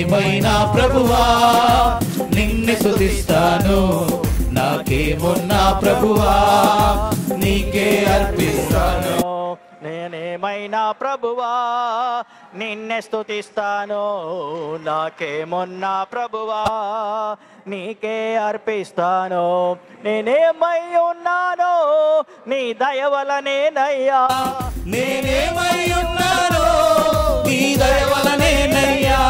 నేనేమైనా ప్రభువా నిన్ను స్తుతిస్తాను నాకేమున్నా ప్రభువా నీకే అర్పిస్తాను నేనేమైనా ప్రభువా నిన్నే స్తుతిస్తాను నాకేమున్నా ప్రభువా నీకే అర్పిస్తాను నేనేమై ఉన్నాను నీ దయ వలనేనయ్యా నేనేమై ఉన్నానో నీ దయవలనేనయ్యా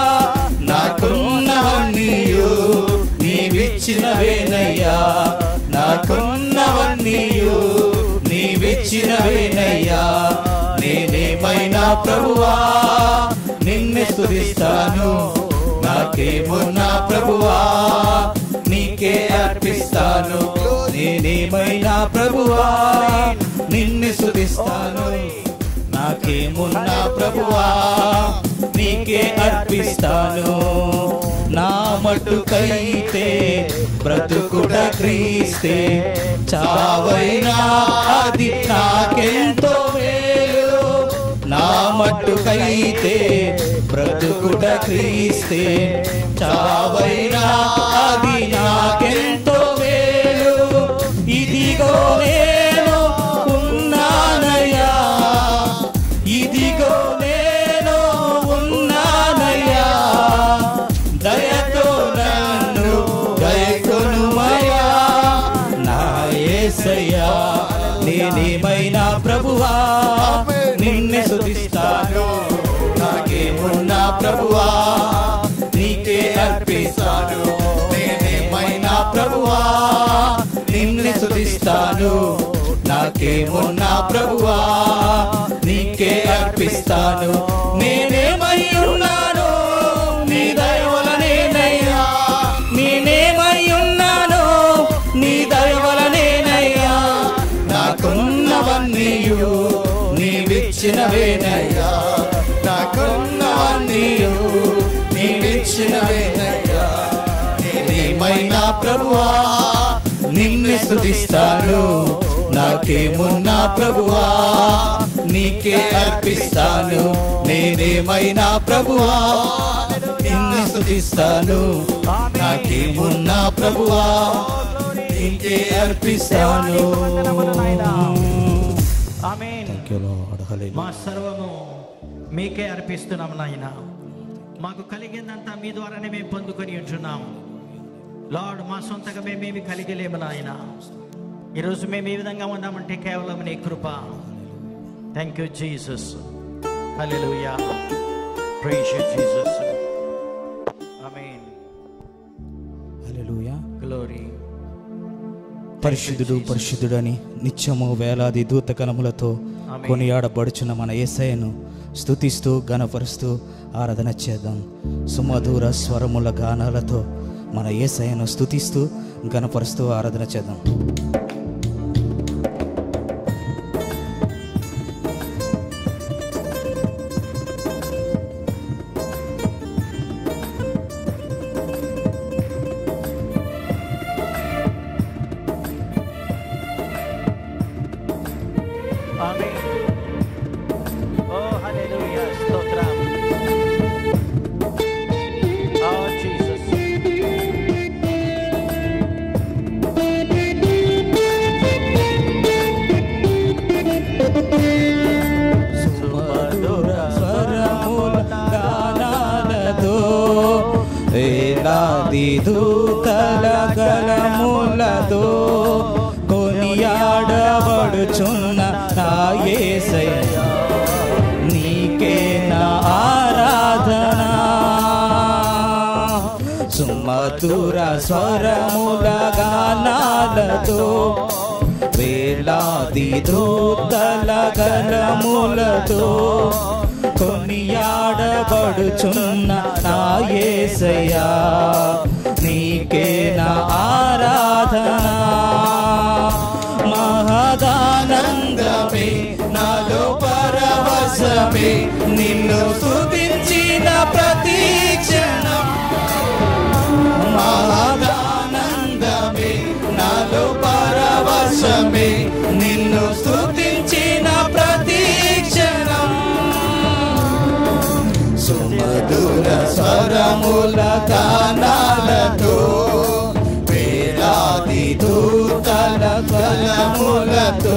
నాకున్నవన్నీయు నీవిచ్చినవేనయ్యా నాకున్నవన్నీయు నీవిచ్చినవేనయ్యా నేనేమైనా ప్రభువా నిన్ను స్తుతిస్తాను నాకేమున్నా ప్రభువా నీకే అర్పిస్తాను నేనేమైనా ప్రభువా నిన్ను స్తుతిస్తాను నాకేమున్నా ప్రభువా నీకే అర్పిస్తాను నా మట్టుకైతే బ్రతుకుడ క్రీస్తే చావైనా అది నాకెంతో మేలు నా మట్టుకైతే బ్రతుకుడ క్రీస్తే చావైనా అది నాకెంతో మేలు ఇదిగో నేను ఉన్నానయ్యా ఇదిగో నేను ఉన్నానయ్యా దయతో నన్ను దయకొనుమయ్యా నా యేసయ్యా నేనేమైనా ప్రభువా నిన్నే స్తుతిస్తాను నాకేమున్నా ప్రభువా నీకే అర్పిస్తాను నేనేమైనా ప్రభువా నిన్నే స్తుతిస్తాను నాకేమున్నా ప్రభువా నీకే అర్పిస్తాను నేనేమై ఉన్నాను నీ దయవలనేనయ్యా నేనేమై ఉన్నాను నీ దయవలనేనయ్యా నాకున్నవన్నీయు నీవిచ్చినవేనయ్యా నాకున్నవన్నీయు నీవిచ్చినవేనయ్యా నేనేమైనా ప్రభువా నిన్ను స్తుతిస్తాను నాకేమున్నా ప్రభువా నీకే అర్పిస్తాను నేనేమైనా ప్రభువా నిన్ను స్తుతిస్తాను నాకేమున్నా ప్రభువా నీకే అర్పిస్తాను ఆమేన్ మా సర్వము మీకే అర్పిస్తున్నాం నాయన మాకు కలిగిందంతా మీ ద్వారానే మేము పొందుకొని ఉంటున్నాం లార్డ్ మా సొంతగా మేమేమి కలిగలేము నాయన ఈరోజు మేము ఈ విధంగా ఉన్నామంటే కేవలం నీ కృప థ్యాంక్ యూ జీసస్ హల్లెలూయా ప్రైజ్ యూ జీసస్ ఆమేన్ హల్లెలూయా గ్లోరీ పరిశుద్ధుడు పరిశుద్ధుడని నిత్యము వేలాది దూతకణములతో ఆమేన్. కొనియాడబడుచున్న మన యేసయ్యను స్తుతిస్తూ గణపరుస్తూ ఆరాధన చేద్దాం సుమధుర స్వరముల గానాలతో మన యేసయ్యను స్తుతిస్తూ గణపరుస్తూ ఆరాధన చేద్దాం ఆమేన్ ఓ హల్లెలూయా స్తోత్రం ఓ జీసస్ సుమధుర స్వరముల గానాలతో వేలాది దూతల గలములతో కొనియాడబడుచున్న నా యేసయ్య నీకే నా ఆరాధన సుమధుర స్వరముల గానాలతో వేలాది దూతల గలములతో కొనియాడబడుచున్న నా యేసయ్యా నీకే నా ఆరాధన మహదానందమే నాలో పరవశమే నిన్ను స్తుతించిన ప్రతి క్షణం మహదానందమే నాలో పరవశమే నిన్ను స్తుతించిన ప్రతి క్షణం సుమధుర సుమధుర స్వరముల గానాలతో వేలాది దూతల బలములతో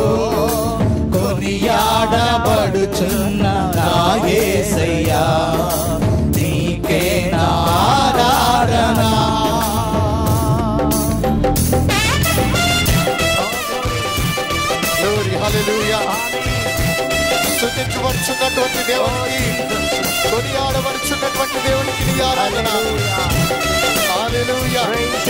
కొనియాడబడుచున్న నా యేసయ్యా నీకే నా ఆరాధన Glory, hallelujah. స్తుతించబడుచున్నటువంటి దేవునికి కొనియాడబడుచున్నటువంటి దేవునికి నీ ఆరాధన హల్లెలూయా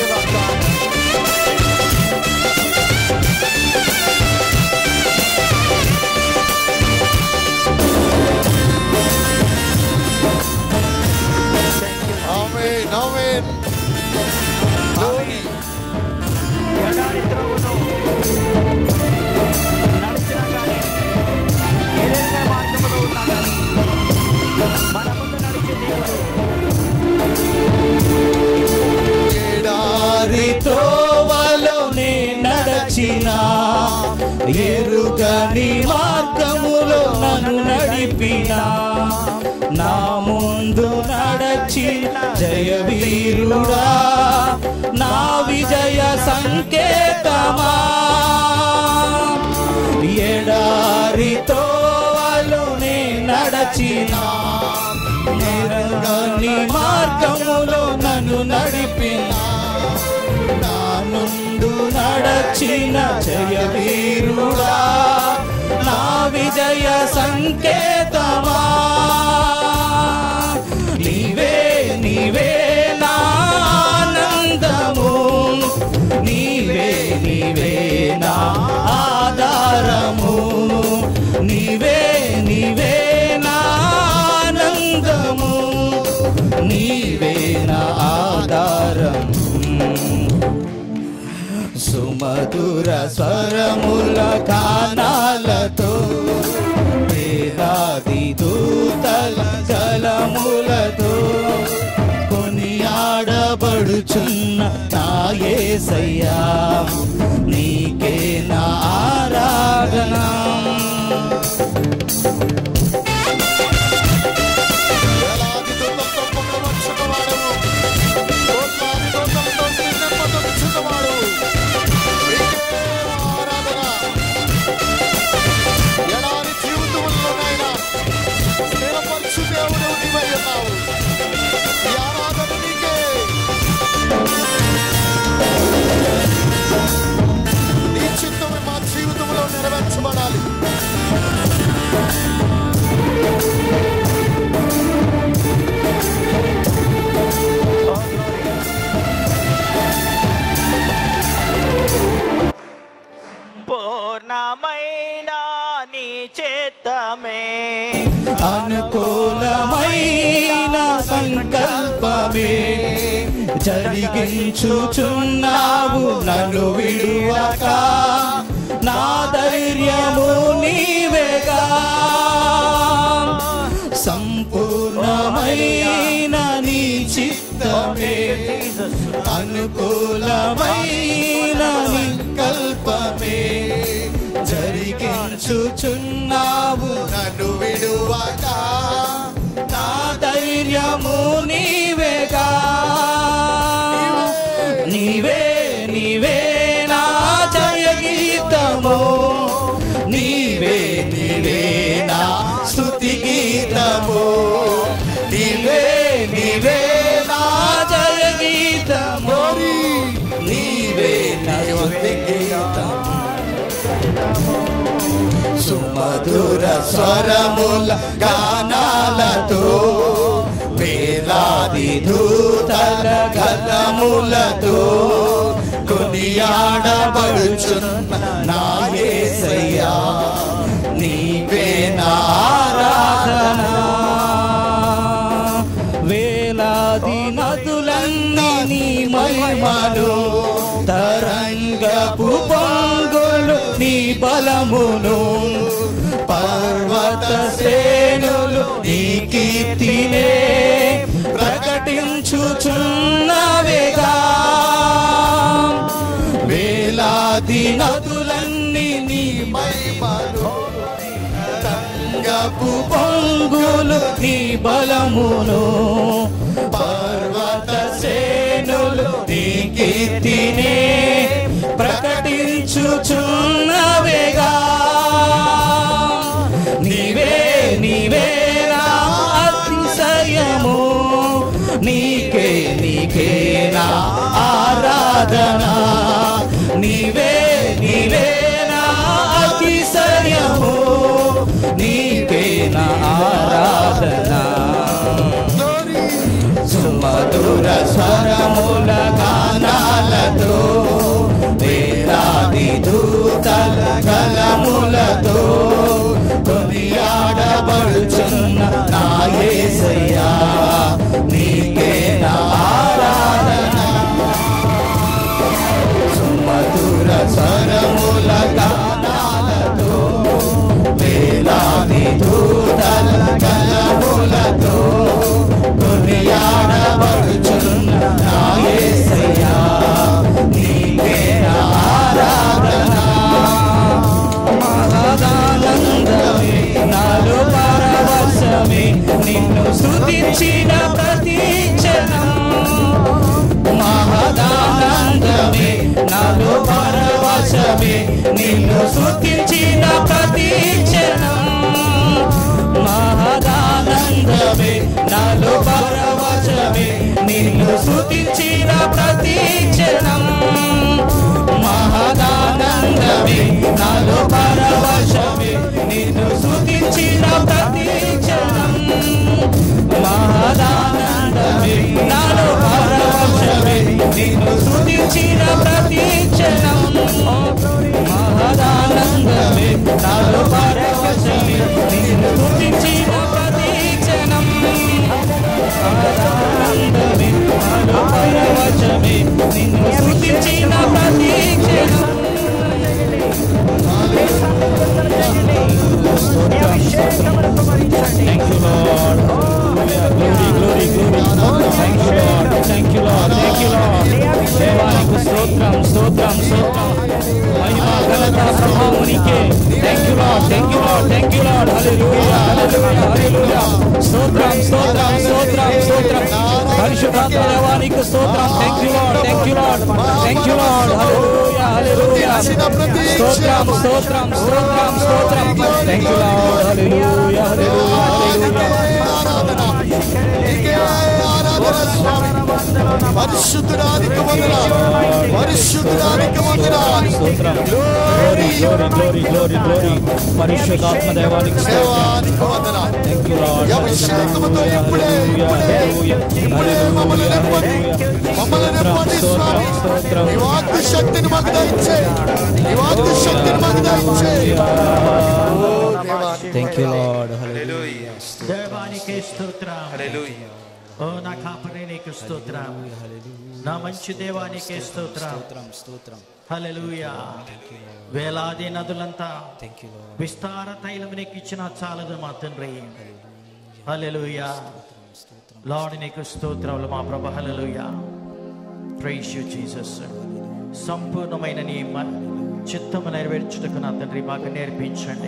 ఆమేన్ ఆమేన్ గ్లోరీ ఎడారి త్రోవను నడిచినా కానీ, ఏదైనా మార్గములో ఉన్నా కానీ, మన ముందు నడిచే దేవుడు ఎడారి త్రోవలో నే నడచిన ఎరుగని మార్గములో నన్ను నడిపిన నా ముందు నడచిన జయవీరుడా నా విజయ సంకేతమా ఎడారి త్రోవలో నే నడచిన ఎరుగని మార్గములో నన్ను నడిపిన నా నుండు నడచిన జయ వీరుడా నా విజయ సంకేతమా నీవే నీవే నా ఆనందము నీవే నీవే నా ఆధారము నీవే నీవే నా ఆనందము నీవే నా ఆధారం సుమధుర స్వరముల గానాలతో వేదాది దూతల కలములతో కొనియాడబడుచున్న నా యేసయ్యా నీకే నా ఆరాధన వేలాది దూతలతో పొగడబడుచున్నవాడవు. కోట్లాది దూతలతో నింపబడుచున్నవాడు. నీకే ఆరాధన. ఎడారి జీవితములలోనైనా స్థిరపరచు దేవుడు నీవై ఉన్నావు. ఈ ఆరాధన నీకే. నీ చిత్తము మా జీవితంలో నెరవేర్చబడాలి పూర్ణమైన నీ చేతమే అనుకూలమైన సంకల్పమే జరిగించుచున్నావు నన్ను విడువక నా ధైర్యము నీవేగా సంపూర్ణమైన నీ చిత్తమే అనుకూలమైన నీ కల్పమే జరిగించుచున్నావు నన్ను విడువక నా ధైర్యము నీవేగా నీవే నీవే నా జయ గీతము నీవే నీవే నా స్తుతి గీతము నీవే నీవే నా జయ గీతము నీవే నా స్తుతి గీతము సుమధుర స్వరముల గానాలతో వేలాది దూతల గలములతో కొనియాడబడుచున్న నా యేసయ్యా నీవే నా ఆరాధన వేలాది నదులన్నీ నీ మహిమను తరంగపు పొంగులు నీ బలమును పర్వత శ్రేణులు నీ కీర్తినే ప్రకటించుచున్నవేగా వేలాది నదులన్నీ నీ మహిమను రంగపు పొంగులు నీ బలమును కీర్తినే ప్రకటించుచున్నవేగా నీవే నీవే నా అతిశయము నీకే నీకే నా ఆరాధన నీవే నీవే నా అతిశయము నీకే నా ఆరాధన సుమధుర స్వరముల గానాలతో వేలాది దూతల గలములతో కొనియాడబడుచున్న నా యేసయ్యా నీకే నా ఆరాధన సుమధుర స్వరముల గానాలతో వేలాది దూతల గలములతో కొనియాడబడుచున్న నా యేసయ్యా నీకే నా ఆరాధన మహదానందమే నాలో పరవశమే నిన్ను స్తుతించిన ప్రతి క్షణం మహదానందమే నాలో పరవశమే నిన్ను స్తుతించిన ప్రతి క్షణం మహదానందమే నాలో పరవశమే నిన్ను స్తుతించిన ప్రతి క్షణం మహదానందమే నాలో పరవశమే నిన్ను స్తుతించిన ప్రతి క్షణం మహదానందమే నాలో పరవశమే నిన్ను స్తుతించిన ప్రతి క్షణం మహదానందమే నాలో పరవశమే నిన్ను స్తుతించిన ప్రతి క్షణం మహదానందమే నాలో పరవశమే నిన్ను స్తుతించిన ప్రతి క్షణం Thank you, Lord. Glory, glory, glory. Thank you, Lord. Thank you, Lord. Thank you, Lord. దేవానికి స్తోత్రం స్తోత్రం స్తోత్రం మహిమ ఘనత ప్రభావం నీకే thank you Lord thank you Lord thank you Lord హల్లెలూయా హల్లెలూయా హల్లెలూయా స్తోత్రం స్తోత్రం స్తోత్రం స్తోత్రం పరిశుద్ధాత్మ దేవానికి స్తోత్రం thank you Lord thank you Lord thank you Lord హల్లెలూయా హల్లెలూయా స్తోత్రం స్తోత్రం స్తోత్రం స్తోత్రం థ్యాంక్ యూ లార్డ్ హల్లెలూయా హల్లెలూయా హల్లెలూయా ఆరాధన నీకే ఆరాధన స్వామి పరిశుద్ధుడానికి వందనాలు పరిశుద్ధుడానికి వందనాలు స్తోత్రం glory glory glory glory glory పరిశుద్ధాత్మ దేవానికి స్తోత్రం దేవానికి వందనాలు థ్యాంక్ యూ లార్డ్ ఈ అభిషేకముతో ఇప్పుడే ఇప్పుడే ఇప్పుడే మమ్మల్ని నింపండి మమ్మల్ని నింపండి స్వామి ఈ వాక్కు శక్తిని మాకు దయచేయి ఈ వాక్కు శక్తిని మాకు దయచేయి థ్యాంక్ యూ లార్డ్ దేవానికి స్తోత్రం ఓ నా కాపరి నీకు స్తోత్రం నా మంచి దేవానికి స్తోత్రం స్తోత్రం స్తోత్రం హల్లెలూయా వేలాది నదులంతా థ్యాంక్ యూ లార్డ్ విస్తార తైలం నీకు ఇచ్చిన చాలదు మా తండ్రి హల్లెలూయా లార్డ్ నీకు స్తోత్రములు మా ప్రభ హల్లెలూయా ప్రైజ్ యు జీసస్ సంపూర్ణమైన నీ మ- చిత్తము నెరవేర్చుటకు నా తండ్రి మాకు నేర్పించండి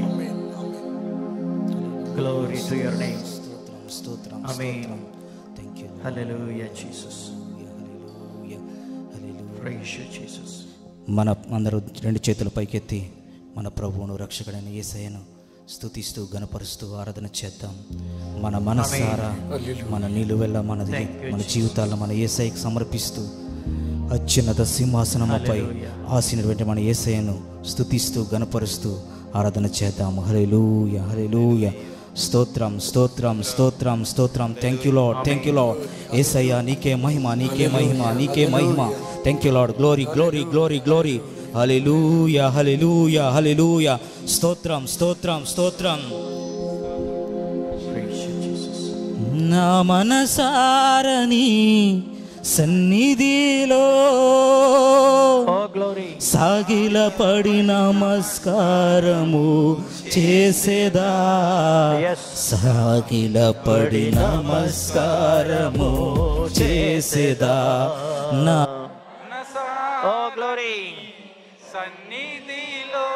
గ్లోరీ టు యువర్ నేమ్ స్తోత్రం స్తోత్రం ఆమేన్. స్తోత్రం థ్యాంక్ యూ హల్లెలూయా జీసస్ హల్లెలూయా హల్లెలూయా ప్రైజ్ యు జీసస్ మన అందరూ రెండు చేతుల పైకెత్తి మన ప్రభువును రక్షకుడైన యేసయ్యను స్తుతిస్తూ గణపరుస్తూ ఆరాధన చేద్దాం మన మనసారా మన నిలువెల్ల మనది Thank you, మన Jesus. జీవితాలను మన ఏసైకి సమర్పిస్తూ అత్యున్నత సింహాసనముపై Hallelujah. ఆసీనటువంటి మన ఏసయ్యను స్తుతిస్తూ గణపరుస్తూ ఆరాధన చేద్దాం హల్లెలూయా హల్లెలూయా స్తోత్రం స్తోత్రం స్తోత్రం స్తోత్రం thank you Lord thank you Lord ఏసయ్యా నీకే మహిమ నీకే మహిమ నీకే మహిమ thank you Lord glory glory glory glory హల్లెలూయా హల్లెలూయా హల్లెలూయా స్తోత్రం స్తోత్రం స్తోత్రం ప్రైజ్ యు జీసస్ నా మనసారని సన్నిధిలో ఓ గ్లోరీ సాగిలపడి నమస్కారము చేసేదా Yes. సాగిలపడి నమస్కారము చేసేదా నా ఓ గ్లోరీ సన్నిధిలో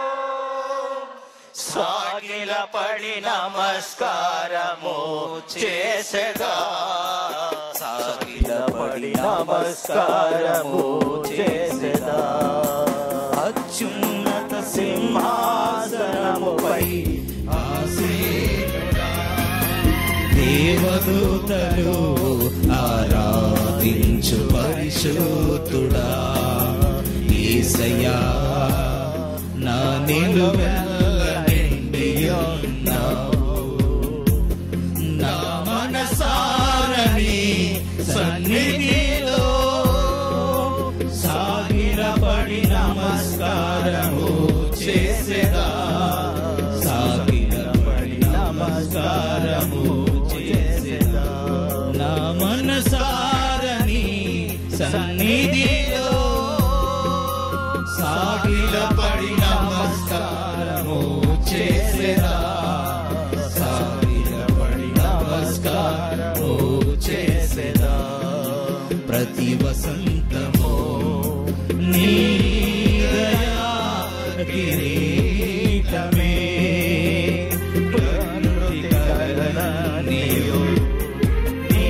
సాగిల పడి నమస్కారము చేసేదా సాగిల పడి పడి నమస్కారము చేసేదా అత్యున్నత సింహాసనముపై దేవదూతలు ఆరాధించు పరిశుద్ధుడా ఈసయ్యా నా నిలువెల్ల నిండి ఉన్నావు నా మనసారని సన్నిధిలో సాగిలపడి నమస్కారము చేసేదా సాగిలపడి నమస్కారము చేసేదా నా మనసారని సన్నిధిలో సాగిలపడి నమస్కారము చేసేదా సాగిలపడి నమస్కారము చేసేదా ప్రతి వసంతము నీ దయా కిరీటమే ప్రకృతి కలనీయు నీ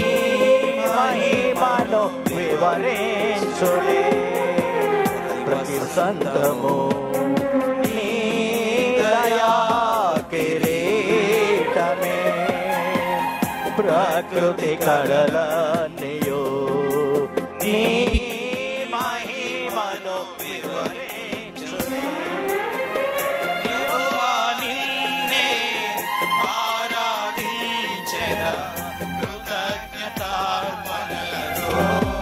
మహిమను వివరించుడి ప్రతి సంతము నీ దయా కిరీటమే ప్రకృతి కడలనియు నీ మహిమను వివరించుడి యెహోవా నిన్నే ఆరాధించెదా కృతజ్ఞతార్పణలతో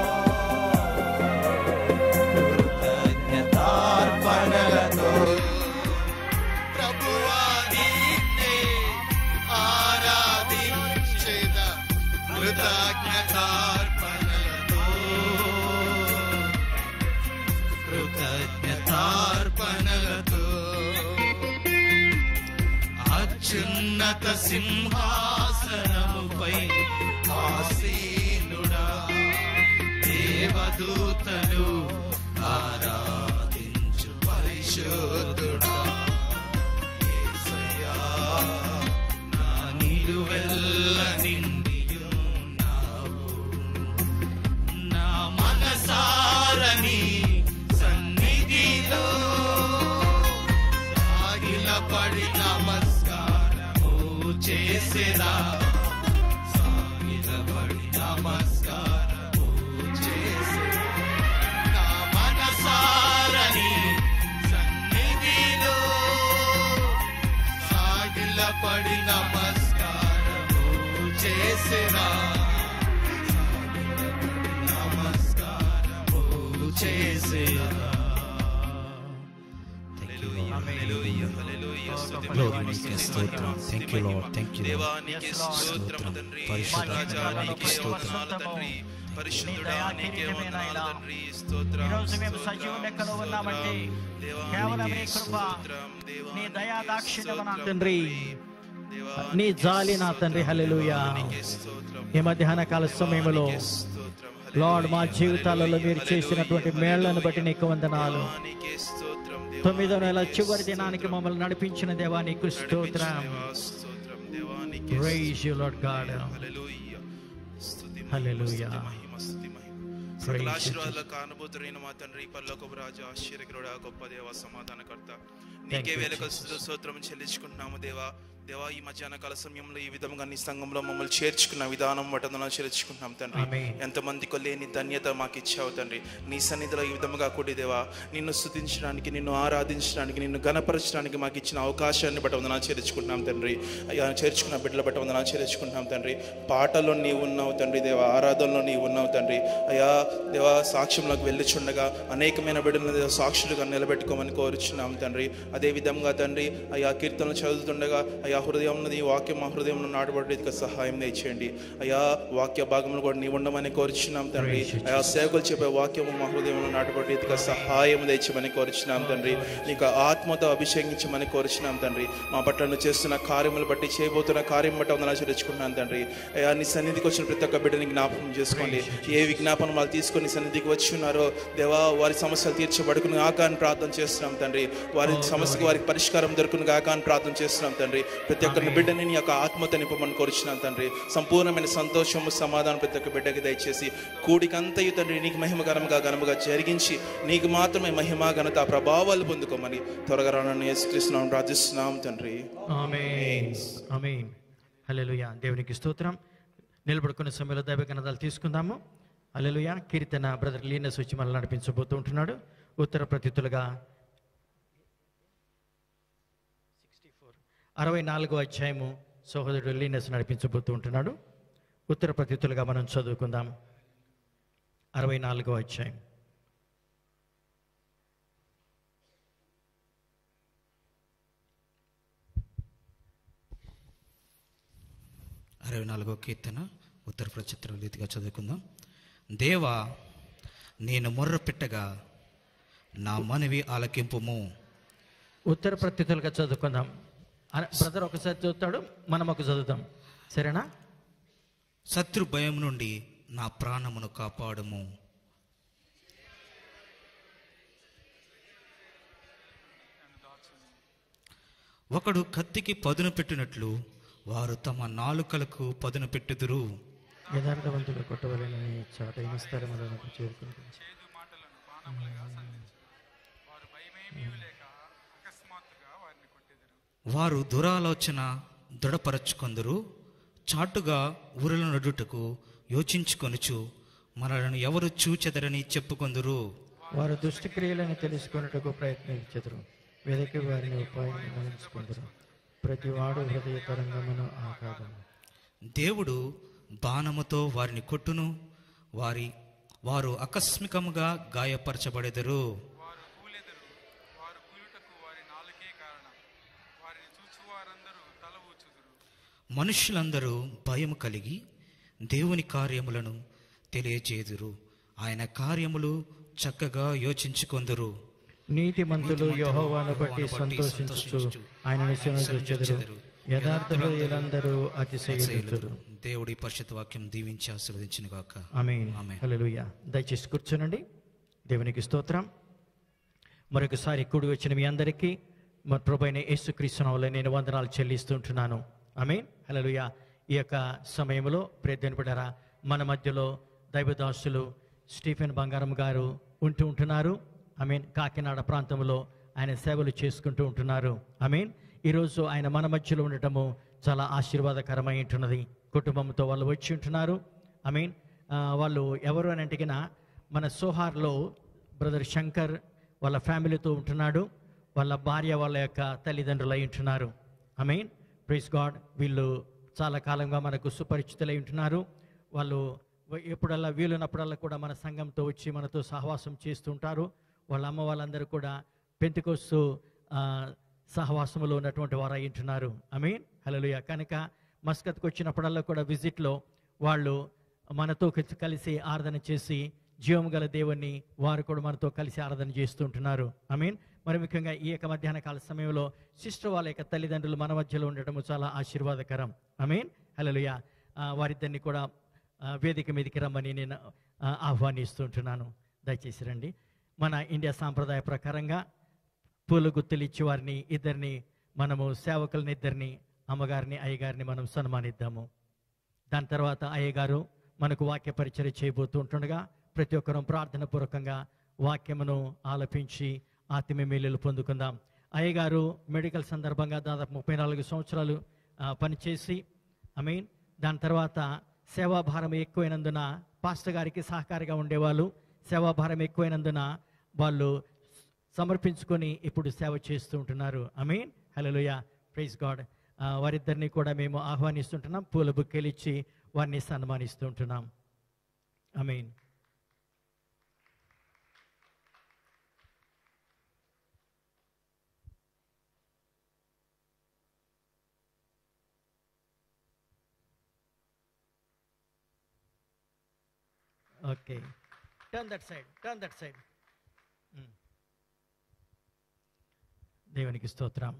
కృతజ్ఞతార్పణలతో ప్రభువా నిన్నే ఆరాధించేద కృతజ్ఞతార్పణలతో కృతజ్ఞతార్పణలతో అత్యున్నత సింహాసనముపై ఆసీనుడా దేవదూతలు ఆరాధించు పరిశుద్ధుడా యేసయ్యా, నా నిలువెల్ల నిండియున్నావు. నా మనసారని సన్నిధిలో సాగిలపడి నమస్కారము చేసేదా సాగిలపడి నమస్కారము చేసేదా నా మనసారని సన్నిధిలో సాగిలపడి నమస్కారము చేసేదా నమస్కారము చేసేదా Glory నీకే స్తోత్రం. Thank you, Lord. Thank you, Lord. దేవానికి స్తోత్రం తండ్రి పరిశుద్ధ రాజానికి స్తోత్రం. వందనాలు తండ్రి పరిశుద్ధుడా నీ దయా నీకే కిరీటమే వందనాలు నాయనా. తండ్రి స్తోత్రం ఈరోజు మేము స్తోత్రం, సజీవ లెక్కలో ఉన్నామంటే దేవా, కేవలం నీ నీకే కృప స్తోత్రం, దేవా, నీ నీకే దయా దాక్షిణ్యము నా స్తోత్రం, తండ్రి దేవా, నీ నీకే జాలి నా తండ్రి స్తోత్రం, హల్లెలూయా నీకే స్తోత్రం, ఈ మధ్యాహ్న కాల సమయంలో నీకే స్తోత్రం, లార్డ్ మా హల్లెలూయా, జీవితాలలో మీరు హల్లెలూయా, చేసినటువంటి మేళ్లను బట్టి నీకు వందనాలు దేవా, నీకే స్తోత్రం, దేవా, తొమ్మిదో నెల నీకే చివరి దినానికి మమ్మల్ని నడిపించిన దేవా నీకు స్తోత్రం దేవా, స్తోత్రం, దేవా, నీకే ప్రైజ్ యు లార్డ్ గాడ్ హల్లెలూయా. స్తుతి మహిమ, హల్లెలూయా. స్తుతి మహిమ, స్తుతి మహిమ. Praise సకల you, ఆశీర్వాదాలకు కానుభూతుడైన మా తండ్రి పర్లోకపు రాజు ఆశ్చర్యకరుడా గొప్ప దేవ సమాధానకర్త నీకే you, వేలకు స్తోత్రం చెల్లించుకుంటున్నాము దేవా దేవా ఈ మధ్యాహ్న కాల సమయంలో ఈ విధంగా నీ సంఘంలో మమ్మల్ని చేర్చుకున్న విధానం వటంలో చేర్చుకుంటున్నాం తండ్రి ఆమేన్. ఎంతమందికో లేని ధన్యత మాకు ఇచ్చావు తండ్రి నీ సన్నిధిలో ఈ విధముగా కూడి దేవా నిన్ను స్తుతించడానికి నిన్ను ఆరాధించడానికి నిన్ను గణపరచడానికి మాకు ఇచ్చిన అవకాశాన్ని బట్టి వందనాలు చేర్చుకుంటున్నాం తండ్రి అయ్యా చేర్చుకున్న బిడ్డల బట్టి వందనాలు చేర్చుకుంటున్నాం తండ్రి పాటలో నీవు ఉన్నావు తండ్రి దేవా ఆరాధనలో నీవు ఉన్నావు తండ్రి అయ్యా దేవా సాక్ష్యంలోకి వెళ్ళిచుండగా అనేకమైన బిడ్డలను దేవా సాక్షులుగా నిలబెట్టుకోమని కోరుచున్నాం తండ్రి అదే విధంగా తండ్రి అయ్యా కీర్తనలు చదువుతుండగా అయ్యా హృదయంలో నీ వాక్యం మా హృదయంలో నాటబడేదిగా సహాయం దయచేయండి అయ్యా వాక్య భాగంలో కూడా నీ ఉండమని కోరుచున్నాం తండ్రి అయ్యా సేవకులు చెప్పే వాక్యము మా హృదయంలో నాటబడేదిగా సహాయం దయచేయమని కోరుచున్నాం తండ్రి నీకు ఆత్మతో అభిషేకించమని కోరుచున్నాం తండ్రి మా పట్ల నువ్వు చేస్తున్న కార్యములు బట్టి చేయబోతున్న కార్యం బట్టి వందనా చేర్చుకున్నాను తండ్రి అయ్యా నీ సన్నిధికి వచ్చిన ప్రతి ఒక్క బిడ్డని జ్ఞాపకం చేసుకోండి ఏ విజ్ఞాపన వాళ్ళు తీసుకొని సన్నిధికి వచ్చి ఉన్నారో దేవా వారి సమస్యలు తీర్చబడుకుని ఆకాన్ని ప్రార్థన చేస్తున్నాం తండ్రి వారి సమస్యకు వారికి పరిష్కారం దొరుకును గాక అని ప్రార్థన చేస్తున్నాం తండ్రి ప్రతి ఒక్క బిడ్డని నీ యొక్క ఆత్మతో నింపమని కోరుచున్నాను తండ్రి సంపూర్ణమైన సంతోషము సమాధానం ప్రతి ఒక్క బిడ్డకి దయచేసి కూడికంతయు తండ్రి నీకు మహిమకరంగా ఘనముగా జరిగించి నీకు మాత్రమే మహిమ ఘనత ప్రభావాలు పొందుకోమని త్వరగా రానని యేసుక్రీస్తున్నాం ప్రార్థిస్తున్నాం తండ్రి ఆమేన్ ఆమేన్ హల్లెలూయా దేవునికి స్తోత్రం నిలబడుకునే సమయంలో దైవ గణాలు తీసుకుందాము హల్లెలూయా కీర్తన బ్రదర్ లీనస్ వచ్చి మనల్ని నడిపించబోతూ ఉంటున్నాడు ఉత్తర ప్రతితులుగా అరవై నాలుగో అధ్యాయము సహోదరుడు లీనస్ నడిపించబోతూ ఉంటున్నాడు ఉత్తర ప్రతితులుగా మనం చదువుకుందాం అరవై నాలుగో అధ్యాయం అరవై నాలుగో కీర్తన ఉత్తర ప్రచిత్ర రీతిగా చదువుకుందాం దేవా నేను మొర్ర పెట్టగా నా మనవి ఆలకింపుము ఉత్తర ప్రత్యుతులుగా చదువుకుందాం అర- బ్రదర్ ఒకసారి చదువుతాడు మనం ఒక చదువుతాం సరేనా శత్రు భయం నుండి నా ప్రాణమును కాపాడుము ఒకడు కత్తికి పదును పెట్టినట్లు వారు తమ నాలుకలకు పదును పెట్టుదురు యథార్థవంతులు కొట్టవలెనని చాటైన స్థలములకు చేరుకుంటుంది వారు దురాలోచన దృఢపరచుకొందరు చాటుగా ఊరల నడుటకు యోచించుకొనుచు మనలను ఎవరు చూచెదరని చెప్పుకొందురు వారు దుష్టక్రియలను తెలుసుకున్నట్టుకు ప్రయత్నించదురు వెదకి వారిని ఉపాయం గమనించుకుందరు ప్రతి వాడు హృదయ తరంగమును ఆకాదము దేవుడు బాణముతో వారిని కొట్టును వారి వారు ఆకస్మికముగా గాయపరచబడెదరు వారు కూలెదరు వారు కూలుటకు వారి నాలుకే కారణం వారిని చూచువారందరూ తల ఊచుదురు మనుష్యులందరూ భయము కలిగి దేవుని కార్యములను తెలియజేదురు ఆయన కార్యములు చక్కగా యోచించుకొందురు నీతిమంతులు యెహోవాను బట్టి సంతోషించుచు ఆయనను శరణు యథార్థ హృదయులందరూ అతిశయించుదురు దేవుడి పరిశుద్ధ వాక్యం దీవించి ఆశీర్వదించిన గాక ఆమేన్ ఆమేన్. హల్లెలూయా దయచేసి కూర్చోనండి దేవునికి స్తోత్రం మరొకసారి కూడి వచ్చిన మీ అందరికీ మా ప్రభైన యేసుక్రీస్తునావులో నేను వందనాలు చెల్లిస్తుంటున్నాను ఆమేన్ హల్లెలూయా ఈ యొక్క సమయంలో ప్రేద్దనపడారా మన మధ్యలో దైవదాసులు స్టీఫెన్ బంగారం గారు ఉంటూ ఉంటున్నారు ఐ మీన్ కాకినాడ ప్రాంతంలో ఆయన సేవలు చేసుకుంటూ ఉంటున్నారు ఐ మీన్ ఈరోజు ఆయన మన మధ్యలో ఉండటము చాలా ఆశీర్వాదకరమై ఉంటున్నది కుటుంబంతో వాళ్ళు వచ్చి ఉంటున్నారు ఐ మీన్ వాళ్ళు ఎవరు అని అంటిగిన మన సోహార్లో బ్రదర్ శంకర్ వాళ్ళ ఫ్యామిలీతో ఉంటున్నాడు వాళ్ళ భార్య వాళ్ళ యొక్క తల్లిదండ్రులు అయి ఉంటున్నారు ఐ మీన్ ప్రైస్ గాడ్ వీళ్ళు చాలా కాలంగా మనకు సుపరిచితులై ఉంటున్నారు వాళ్ళు వ- ఎప్పుడల్లా వీలున్నప్పుడల్లా కూడా మన సంఘంతో వచ్చి మనతో సహవాసం చేస్తుంటారు వాళ్ళ అమ్మ వాళ్ళందరూ కూడా పెంతుకొస్తూ సహవాసములో ఉన్నటువంటి వారు అయి ఉంటున్నారు ఐ మీన్ హలోయ కనుక మస్కత్కి వచ్చినప్పుడల్లా కూడా విజిట్లో వాళ్ళు మనతో కలిసి- కలిసి ఆరాధన చేసి జీవం గల దేవుణ్ణి వారు కూడా మనతో కలిసి ఆరాధన చేస్తుంటున్నారు ఐ మీన్ మరి ముఖ్యంగా ఈ యొక్క మధ్యాహ్న కాల సమయంలో సిస్టర్ వాళ్ళ యొక్క తల్లిదండ్రులు మన మధ్యలో ఉండటము చాలా ఆశీర్వాదకరం ఐ మీన్ హలోయ వారిద్దరిని కూడా ఆ, వేదిక మీదకి రమ్మని నేను ఆ, ఆహ్వానిస్తుంటున్నాను దయచేసి రండి మన ఇండియా సాంప్రదాయ ప్రకారంగా పూల గుత్తులు ఇచ్చి వారిని ఇద్దరిని మనము సేవకులని ఇద్దరిని అమ్మగారిని అయ్యగారిని మనం సన్మానిద్దాము దాని తర్వాత అయ్యగారు మనకు వాక్య పరిచయం చేయబోతూ ఉంటుండగా ప్రతి ఒక్కరూ ప్రార్థన పూర్వకంగా వాక్యమును ఆలపించి ఆత్మీయ మేలులు పొందుకుందాం అయ్యగారు మెడికల్ సందర్భంగా దాదాపు ముప్పై నాలుగు సంవత్సరాలు ఆ, పనిచేసి ఐ మీన్ దాని తర్వాత సేవాభారం ఎక్కువైనందున పాస్టర్ గారికి సహకారిగా ఉండేవాళ్ళు సేవాభారం ఎక్కువైనందున వాళ్ళు సమర్పించుకొని ఇప్పుడు సేవ చేస్తూ ఉంటున్నారు ఐ మీన్ హలోయ ప్రైజ్ గాడ్ వారిద్దరిని కూడా మేము ఆహ్వానిస్తుంటున్నాం పూల బుక్కేలు ఇచ్చి వారిని సన్మానిస్తూ ఉంటున్నాం I mean okay turn that side turn that side దేవునికి స్తోత్రం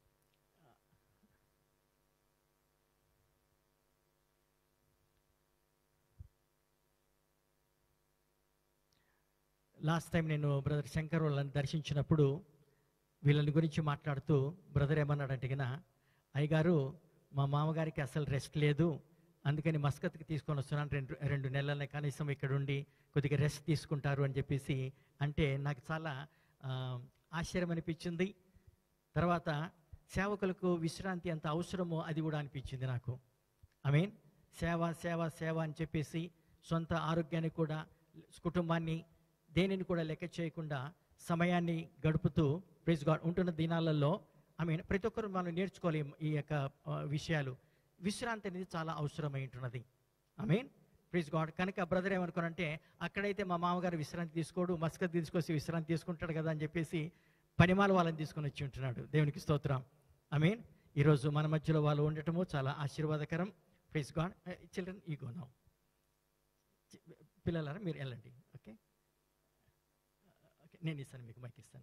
లాస్ట్ టైం నేను బ్రదర్ శంకర్ వాళ్ళని దర్శించినప్పుడు వీళ్ళని గురించి మాట్లాడుతూ బ్రదర్ ఏమన్నాడంటే గిన అయ్యగారు మా మామగారికి అసలు రెస్ట్ లేదు అందుకని మస్కత్కి తీసుకొని వస్తున్నాను రెండు రెండు నెలలనే కనీసం ఇక్కడ ఉండి కొద్దిగా రెస్ట్ తీసుకుంటారు అని చెప్పేసి అంటే నాకు చాలా ఆ, ఆశ్చర్యం అనిపించింది తర్వాత సేవకులకు విశ్రాంతి ఎంత అవసరమో అది కూడా అనిపించింది నాకు ఐ మీన్ సేవ సేవ సేవ అని చెప్పేసి సొంత ఆరోగ్యాన్ని కూడా కుటుంబాన్ని దేనిని కూడా లెక్క చేయకుండా సమయాన్ని గడుపుతూ ప్రైజ్ గాడ్ ఉంటున్న దినాలలో ఐ మీన్ ప్రతి ఒక్కరు మనం నేర్చుకోవాలి ఈ యొక్క ఆ, విషయాలు విశ్రాంతి అనేది చాలా అవసరమై ఉంటున్నది ఐ మీన్ ప్లీజ్ గాడ్ కనుక బ్రదర్ ఏమనుకోనంటే అక్కడైతే మా మామగారు విశ్రాంతి తీసుకోడు మస్కత్ తీసుకొచ్చి విశ్రాంతి తీసుకుంటాడు కదా అని చెప్పేసి పనిమాల వాళ్ళని తీసుకొని వచ్చి ఉంటున్నాడు దేవునికి స్తోత్రం ఐ మీన్ ఈరోజు మన మధ్యలో వాళ్ళు ఉండటము చాలా ఆశీర్వాదకరం ప్లీజ్ గాడ్ చిల్డ్రన్ ఈ గో నౌ పిల్లలారా మీరు వెళ్ళండి ఓకే ఓకే నేను ఇస్తాను మీకు మైక్ ఇస్తాను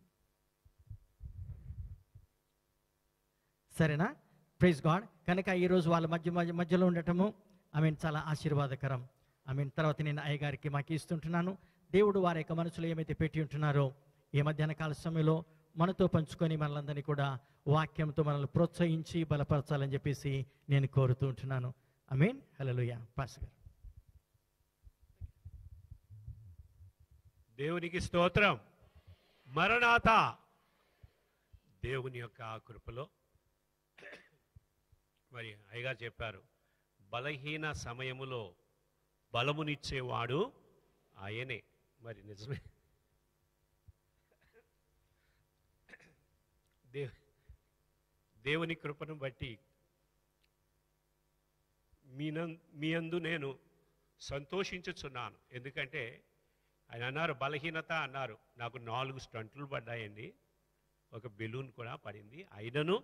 సరేనా ప్రైజ్ గాడ్ కనుక ఈరోజు వాళ్ళ మధ్య మధ్య మధ్యలో ఉండటము ఐ మీన్ చాలా ఆశీర్వాదకరం ఐ మీన్ తర్వాత నేను అయ్యగారికి మాకు ఇస్తుంటున్నాను దేవుడు వారి యొక్క మనసులో ఏమైతే పెట్టి ఉంటున్నారో ఈ మధ్యాహ్న కాల సమయంలో మనతో పంచుకొని మనలందరినీ కూడా వాక్యంతో మనల్ని ప్రోత్సహించి బలపరచాలని చెప్పేసి నేను కోరుతూ ఉంటున్నాను ఐ మీన్ హలోయ పాస్ గారు దేవునికి స్తోత్రం మరణాత దేవుని యొక్క ఆ కృపలో మరి అయ్యగారు చెప్పారు బలహీన సమయములో బలమునిచ్చేవాడు ఆయనే మరి నిజమే దేవ్ దేవుని కృపను బట్టి మీనం మీ అందు నేను సంతోషించుచున్నాను ఎందుకంటే ఆయన అన్నారు బలహీనత అన్నారు నాకు నాలుగు స్టంట్లు పడ్డాయండి ఒక బెలూన్ కూడా పడింది అయినను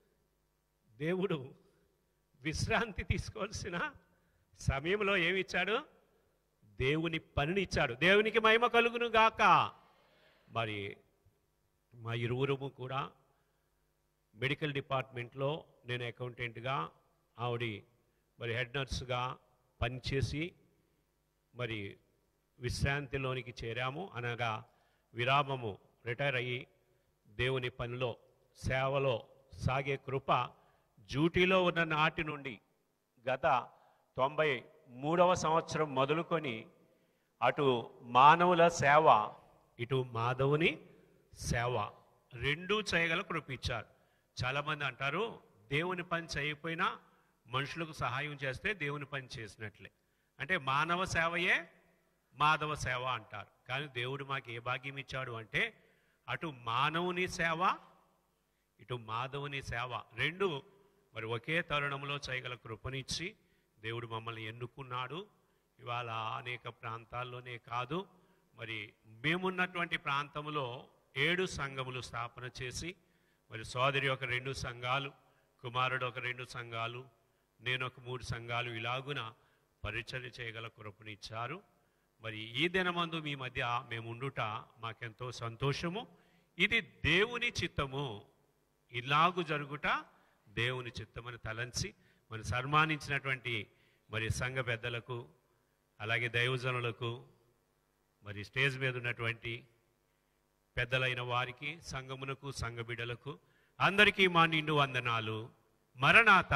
దేవుడు విశ్రాంతి తీసుకోవాల్సిన సమయంలో ఏమి ఇచ్చాడు దేవుని పనిని ఇచ్చాడు దేవునికి మహిమ కలుగును గాక మరి మా ఇరువురము కూడా మెడికల్ డిపార్ట్మెంట్లో నేను అకౌంటెంట్గా ఆవిడ మరి హెడ్ నర్సుగా పనిచేసి మరి విశ్రాంతిలోనికి చేరాము అనగా విరామము రిటైర్ అయ్యి దేవుని పనిలో సేవలో సాగే కృప డ్యూటీలో ఉన్న నాటి నుండి గత తొంభై మూడవ సంవత్సరం మొదలుకొని అటు మానవుల సేవ ఇటు మాధవుని సేవ రెండూ చేయగల కృప ఇచ్చారు చాలామంది అంటారు దేవుని పని చేయకపోయినా మనుషులకు సహాయం చేస్తే దేవుని పని చేసినట్లే అంటే మానవ సేవయే మాధవ సేవ అంటారు కానీ దేవుడు మాకు ఏ భాగ్యం ఇచ్చాడు అంటే అటు మానవుని సేవ ఇటు మాధవుని సేవ రెండు మరి ఒకే తరుణంలో చేయగల కృపనిచ్చి దేవుడు మమ్మల్ని ఎన్నుకున్నాడు ఇవాళ అనేక ప్రాంతాల్లోనే కాదు మరి మేమున్నటువంటి ప్రాంతంలో ఏడు సంఘములు స్థాపన చేసి మరి సోదరి ఒక రెండు సంఘాలు కుమారుడు ఒక రెండు సంఘాలు నేను ఒక మూడు సంఘాలు ఇలాగున పరిచర్య చేయగల కృపనిచ్చారు మరి ఈ దినమందు మీ మధ్య మేము ఉండుట మాకెంతో సంతోషము ఇది దేవుని చిత్తము ఇలాగు జరుగుట దేవుని చిత్తమని తలంచి మరి సన్మానించినటువంటి మరి సంఘ పెద్దలకు అలాగే దైవజనులకు మరి స్టేజ్ మీద ఉన్నటువంటి పెద్దలైన వారికి సంఘమునకు సంఘ బిడ్డలకు అందరికీ మా నిండు వందనాలు మరణాత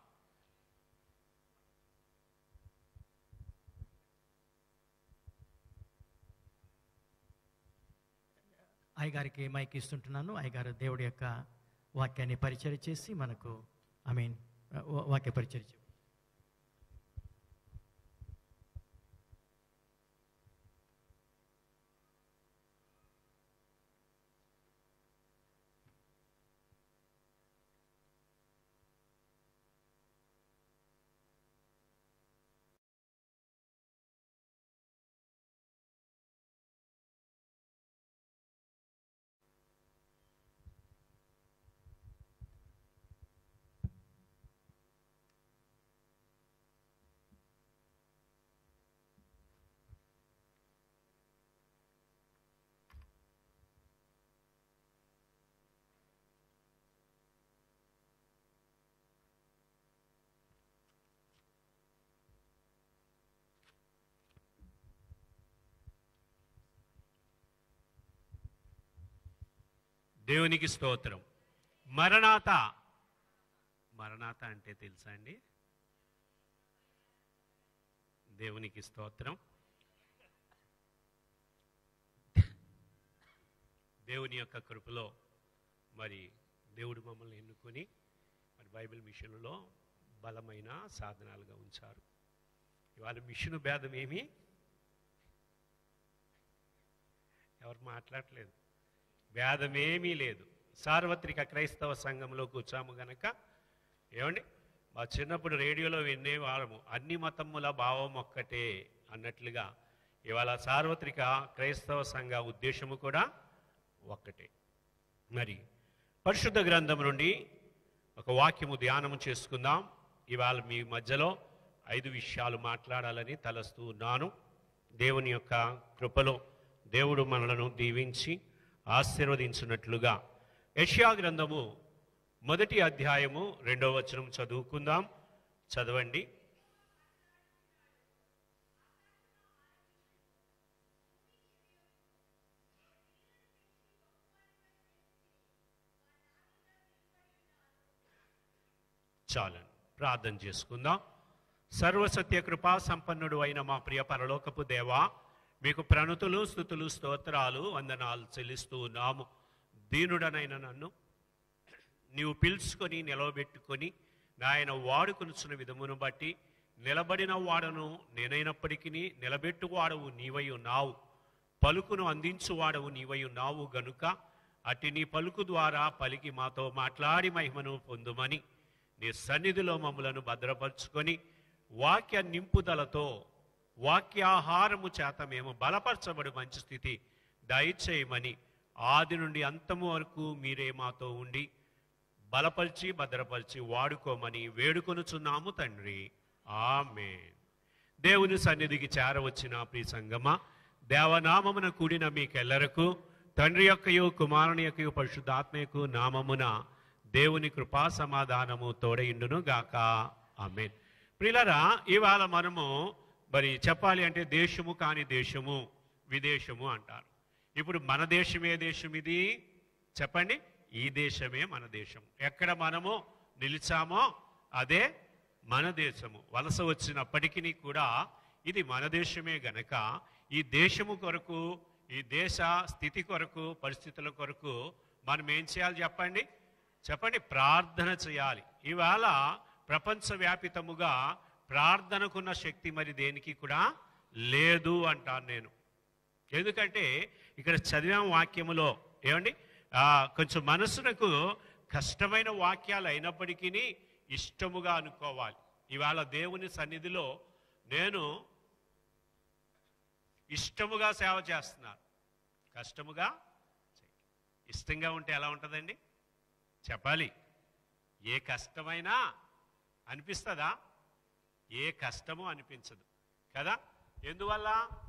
అయ్యగారికి మైక్ ఇస్తుంటున్నాను అయ్యగారు దేవుడి యొక్క వాక్యాన్ని పరిచయం చేసి మనకు ఐ మీన్ వాక్య పరిచయం చే- దేవునికి స్తోత్రం మరణాత మరణాత అంటే తెలుసా అండి దేవునికి స్తోత్రం దేవుని యొక్క కృపలో మరి దేవుడు మమ్మల్ని ఎన్నుకొని మరి బైబిల్ మిషన్లో బలమైన సాధనాలుగా ఉంచారు ఇవాళ మిషన్ భేదం ఏమి ఎవరు మాట్లాడలేదు భేదమేమీ లేదు సార్వత్రిక క్రైస్తవ సంఘంలో కూర్చాము గనక ఏమండి మా చిన్నప్పుడు రేడియోలో వినేవారము అన్ని మతముల భావం ఒక్కటే అన్నట్లుగా ఇవాళ సార్వత్రిక క్రైస్తవ సంఘ ఉద్దేశము కూడా ఒక్కటే మరి పరిశుద్ధ గ్రంథం నుండి ఒక వాక్యము ధ్యానము చేసుకుందాం ఇవాళ మీ మధ్యలో ఐదు విషయాలు మాట్లాడాలని తలస్తూ ఉన్నాను దేవుని యొక్క కృపలో దేవుడు మనలను దీవించి ఆశీర్వదించినట్లుగా యష్యా గ్రంథము మొదటి అధ్యాయము రెండవ వచనం చదువుకుందాం చదవండి చాలండి ప్రార్థన చేసుకుందాం సర్వసత్య కృపా సంపన్నుడు అయిన మా ప్రియ పరలోకపు దేవా మీకు ప్రణుతులు స్థుతులు స్తోత్రాలు వందనాలు చెల్లిస్తూ ఉన్నాము దీనుడనైన నన్ను నీవు పిలుచుకొని నిలవబెట్టుకొని నాయన వాడుకొనుచున్న విధమును బట్టి నిలబడిన వాడను నేనైనప్పటికీ నిలబెట్టువాడవు నీవై ఉన్నావు పలుకును అందించువాడవు నీవై ఉన్నావు గనుక అట్టి నీ పలుకు ద్వారా పలికి మాతో మాట్లాడి మహిమను పొందుమని నీ సన్నిధిలో మమ్మలను భద్రపరుచుకొని వాక్య నింపుదలతో వాక్యాహారము చేత మేము బలపరచబడి మంచి స్థితి దయచేయమని ఆది నుండి అంతము వరకు మీరే మాతో ఉండి బలపరిచి భద్రపరిచి వాడుకోమని వేడుకొనుచున్నాము తండ్రి ఆమె దేవుని సన్నిధికి చేరవచ్చిన ప్రియ సంగమా దేవనామమున కూడిన మీకెల్లరకు తండ్రి యొక్కయు కుమారుని యొక్కయు పరిశుద్ధాత్మయకు నామమున దేవుని కృపా సమాధానము తోడయిండును గాక ఆమెన్ ప్రిలరా ఇవాళ మనము మరి చెప్పాలి అంటే దేశము కాని దేశము విదేశము అంటారు ఇప్పుడు మన దేశం ఏ దేశం ఇది చెప్పండి ఈ దేశమే మన దేశం ఎక్కడ మనము నిలిచామో అదే మన దేశము వలస వచ్చినప్పటికీ కూడా ఇది మన దేశమే గనక ఈ దేశము కొరకు ఈ దేశ స్థితి కొరకు పరిస్థితుల కొరకు మనం ఏం చేయాలి చెప్పండి చెప్పండి ప్రార్థన చేయాలి ఇవాళ ప్రపంచవ్యాపితముగా ప్రార్థనకున్న శక్తి మరి దేనికి కూడా లేదు అంటాను నేను ఎందుకంటే ఇక్కడ చదివాం వాక్యములో ఏమండి ఆ, కొంచెం మనసునకు కష్టమైన వాక్యాలు అయినప్పటికీ ఇష్టముగా అనుకోవాలి ఇవాళ దేవుని సన్నిధిలో నేను ఇష్టముగా సేవ చేస్తున్నాను కష్టముగా చేయను. ఇష్టంగా ఉంటే ఎలా ఉంటుందండి చెప్పాలి ఏ కష్టమైనా అనిపిస్తుందా ఏ కష్టము అనిపించదు కదా ఎందువల్ల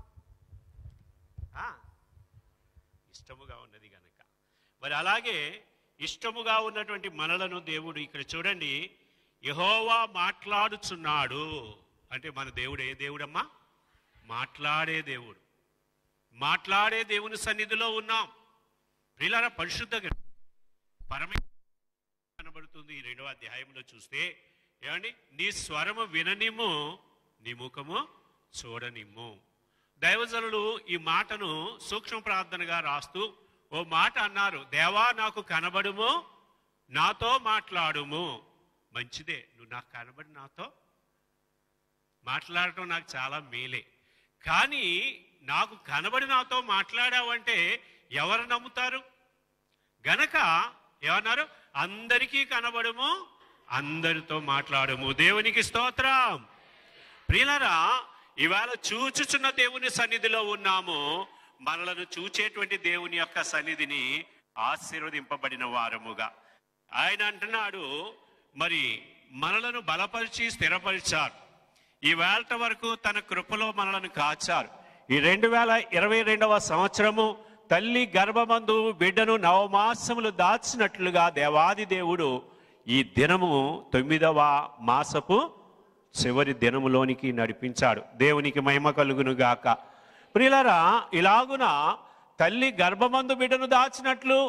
ఆ, ఇష్టముగా ఉన్నది గనక మరి అలాగే ఇష్టముగా ఉన్నటువంటి మనలను దేవుడు ఇక్కడ చూడండి యహోవా మాట్లాడుచున్నాడు అంటే మన దేవుడు ఏ దేవుడమ్మా మాట్లాడే దేవుడు మాట్లాడే దేవుని సన్నిధిలో ఉన్నాం ప్రియులారా పరిశుద్ధ గ్రంథం పరమ కనబడుతుంది ఈ రెండవ అధ్యాయంలో చూస్తే ఏమండి నీ స్వరము విననిమ్ము నీ ముఖము చూడనిమ్ము దైవజనులు ఈ మాటను సూక్ష్మ ప్రార్థనగా రాస్తూ ఓ మాట అన్నారు దేవా నాకు కనబడుము నాతో మాట్లాడుము మంచిదే నువ్వు నాకు కనబడి నాతో మాట్లాడటం నాకు చాలా మేలే కానీ నాకు కనబడి నాతో మాట్లాడావంటే ఎవరు నమ్ముతారు గనక ఏమన్నారు అందరికీ కనబడము అందరితో మాట్లాడము దేవునికి స్తోత్రం ప్రియులరా ఇవాళ చూచుచున్న దేవుని సన్నిధిలో ఉన్నాము మనలను చూచేటువంటి దేవుని యొక్క సన్నిధిని ఆశీర్వదింపబడిన వారముగా ఆయన అంటున్నాడు మరి మనలను బలపరిచి స్థిరపరిచారు ఈ వేళ వరకు తన కృపలో మనలను కాచారు ఈ రెండు వేల ఇరవై రెండవ సంవత్సరము తల్లి గర్భమందు బిడ్డను నవమాసములు దాచినట్లుగా దేవాది దేవుడు ఈ దినము తొమ్మిదవ మాసపు చివరి దినములోనికి నడిపించాడు దేవునికి మహిమ కలుగును గాక ప్రియులరా ఇలాగున తల్లి గర్భమందు బిడ్డను దాచినట్లు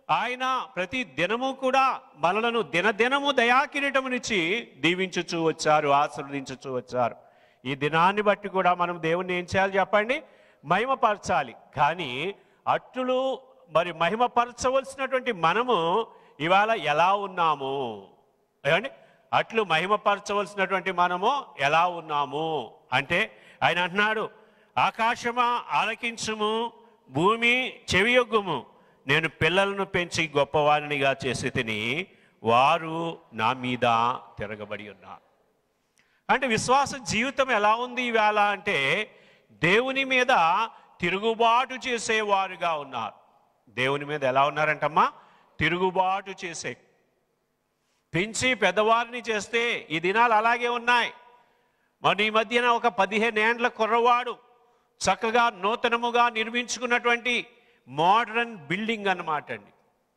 ఆయన ప్రతి దినము కూడా మనలను దినదినము దయాకిరీటమునిచ్చి దీవించుచూ వచ్చారు ఆశీర్వదించుచూ వచ్చారు ఈ దినాన్ని బట్టి కూడా మనం దేవుణ్ణి ఏం చేయాలి చెప్పండి మహిమపరచాలి కానీ అట్లు మరి మహిమపరచవలసినటువంటి మనము ఇవాళ ఎలా ఉన్నాము ఏమండి అట్లు మహిమపరచవలసినటువంటి మనము ఎలా ఉన్నాము అంటే ఆయన అంటున్నాడు ఆకాశమా ఆలకించుము భూమి చెవియొగ్గుము నేను పిల్లలను పెంచి గొప్పవారినిగా చేసి తిని వారు నా మీద తిరగబడి ఉన్నారు అంటే విశ్వాస జీవితం ఎలా ఉంది ఈవేళ అంటే దేవుని మీద తిరుగుబాటు చేసేవారుగా ఉన్నారు దేవుని మీద ఎలా ఉన్నారంటమ్మా తిరుగుబాటు చేసే పెంచి పెద్దవారిని చేస్తే ఈ దినాలు అలాగే ఉన్నాయి మరి ఈ మధ్యన ఒక పదిహేను ఏండ్ల కుర్రవాడు చక్కగా నూతనముగా నిర్మించుకున్నటువంటి మోడర్న్ బిల్డింగ్ అన్నమాట అండి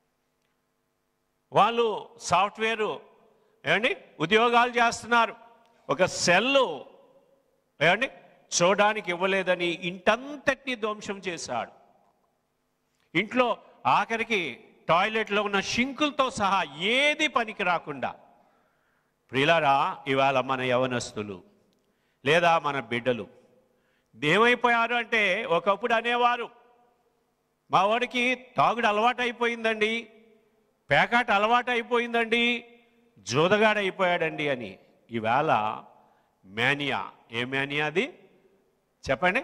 వాళ్ళు సాఫ్ట్వేరు ఏమండి ఉద్యోగాలు చేస్తున్నారు ఒక సెల్లు ఏమండి చూడడానికి ఇవ్వలేదని ఇంటంతటిని ధ్వంసం చేశాడు ఇంట్లో ఆఖరికి టాయిలెట్లో ఉన్న షింకులతో సహా ఏది పనికి రాకుండా ప్రియులారా ఇవాళ మన యవనస్తులు లేదా మన బిడ్డలు ఏమైపోయారు అంటే ఒకప్పుడు అనేవారు మా వాడికి తాగుడు అలవాటు అయిపోయిందండి పేకాట అలవాటు అయిపోయిందండి జోదగాడు అయిపోయాడండి అని ఈవేళ మేనియా ఏ మేనియా అది చెప్పండి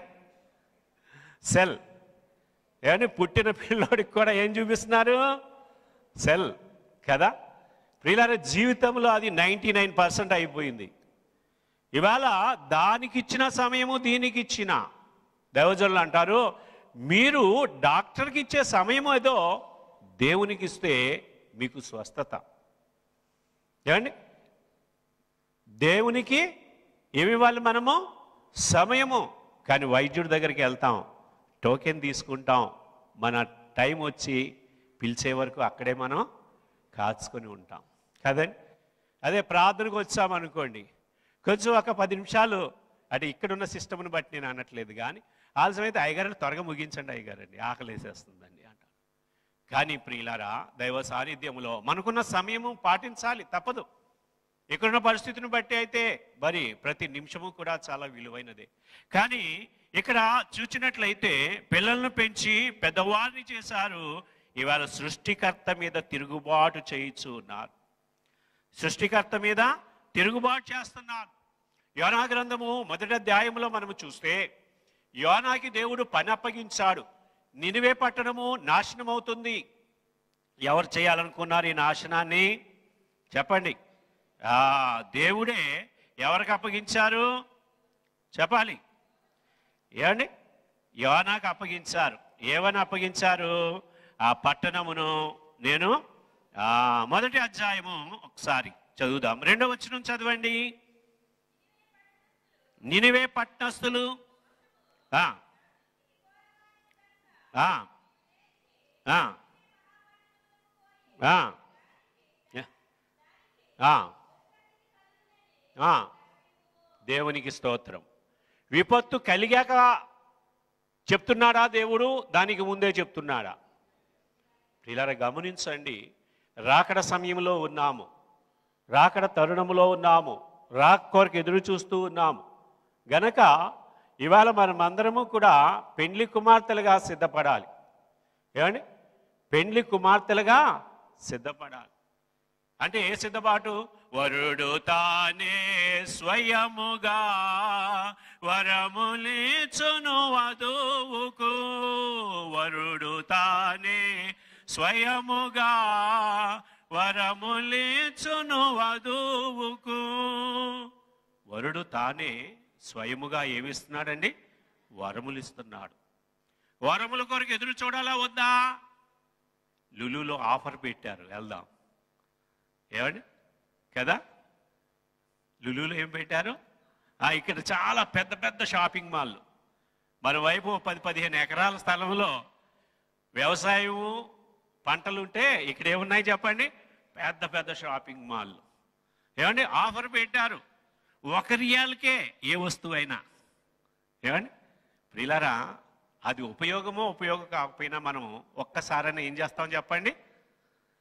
సెల్ ఏమని పుట్టిన పిల్లోడికి కూడా ఏం చూపిస్తున్నారు సెల్ కదా ప్రియులార జీవితంలో అది నైంటీ నైన్ పర్సెంట్ అయిపోయింది ఇవాళ దానికి ఇచ్చిన సమయము దీనికి ఇచ్చిన దైవజనులు అంటారు మీరు డాక్టర్కి ఇచ్చే సమయం ఏదో దేవునికి ఇస్తే మీకు స్వస్థత ఏమండి దేవునికి ఏమి ఇవ్వాలి మనము సమయము కానీ వైద్యుడి దగ్గరికి వెళ్తాం టోకెన్ తీసుకుంటాం మన టైం వచ్చి పిలిచే వరకు అక్కడే మనం కాచుకొని ఉంటాం కదండి అదే ప్రార్థనకు వచ్చామనుకోండి కొంచెం ఒక పది నిమిషాలు అంటే ఇక్కడున్న సిస్టమ్ని బట్టి నేను అనట్లేదు కానీ ఆలస్యమైతే అయ్యగారు త్వరగా ముగించండి అయ్యగారండి ఆకలేసేస్తుందండి అంట కానీ ప్రియులారా దైవ సాన్నిధ్యములో మనకున్న సమయము పాటించాలి తప్పదు ఇక్కడున్న పరిస్థితిని బట్టి అయితే మరి ప్రతి నిమిషము కూడా చాలా విలువైనదే కానీ ఇక్కడ చూచినట్లయితే పిల్లలను పెంచి పెద్దవారిని చేశారు ఇవాళ సృష్టికర్త మీద తిరుగుబాటు చేయించు ఉన్నారు సృష్టికర్త మీద తిరుగుబాటు చేస్తున్నారు యోనా గ్రంథము మొదటి అధ్యాయంలో మనము చూస్తే యోనాకి దేవుడు పని అప్పగించాడు నినివే పట్టణము నాశనం అవుతుంది ఎవరు చేయాలనుకున్నారు ఈ నాశనాన్ని చెప్పండి ఆ దేవుడే ఎవరికి అప్పగించారు చెప్పాలి ఏమండి యోనాకు అప్పగించారు ఏమని అప్పగించారు ఆ పట్టణమును నేను ఆ మొదటి అధ్యాయము ఒకసారి చదువుదాం రెండో వచనం చదవండి నినివే పట్టణస్థులు ఆ, ఆ, ఆ, ఆ, యా, ఆ, ఆ, దేవునికి స్తోత్రం విపత్తు కలిగాక చెప్తున్నాడా దేవుడు దానికి ముందే చెప్తున్నాడా ఇలా గమనించండి రాకడ సమయంలో ఉన్నాము రాకడ తరుణములో ఉన్నాము రాక్ కొరకు ఎదురు చూస్తూ ఉన్నాము గనక ఇవాళ మనమందరము కూడా పెండ్లి కుమార్తెలుగా సిద్ధపడాలి ఏమండి పెండ్లి కుమార్తెలుగా సిద్ధపడాలి అంటే ఏ సిద్ధపాటు వరుడు తానే స్వయముగా వరములిచును వధువుకు వరుడు తానే స్వయముగా వరములిచును వధువుకు వరుడు తానే స్వయముగా ఏమిస్తున్నాడండి వరములు ఇస్తున్నాడు వరముల కొరకు ఎదురు చూడాలా వద్దా లులులో ఆఫర్ పెట్టారు వెళ్దాం ఏమండి కదా లులులో ఏం పెట్టారు ఆ, ఇక్కడ చాలా పెద్ద పెద్ద షాపింగ్ మాల్లు మన వైపు ఓ పది పదిహేను ఎకరాల స్థలంలో వ్యవసాయము పంటలు ఉంటే ఇక్కడ ఏమున్నాయి చెప్పండి పెద్ద పెద్ద షాపింగ్ మాల్లు ఏమండి ఆఫర్ పెట్టారు ఒక రియాల్కే ఏ వస్తువు అయినా ఏమండి ప్రియులారా అది ఉపయోగమో ఉపయోగం కాకపోయినా మనం ఒక్కసారైనా ఏం చేస్తాం చెప్పండి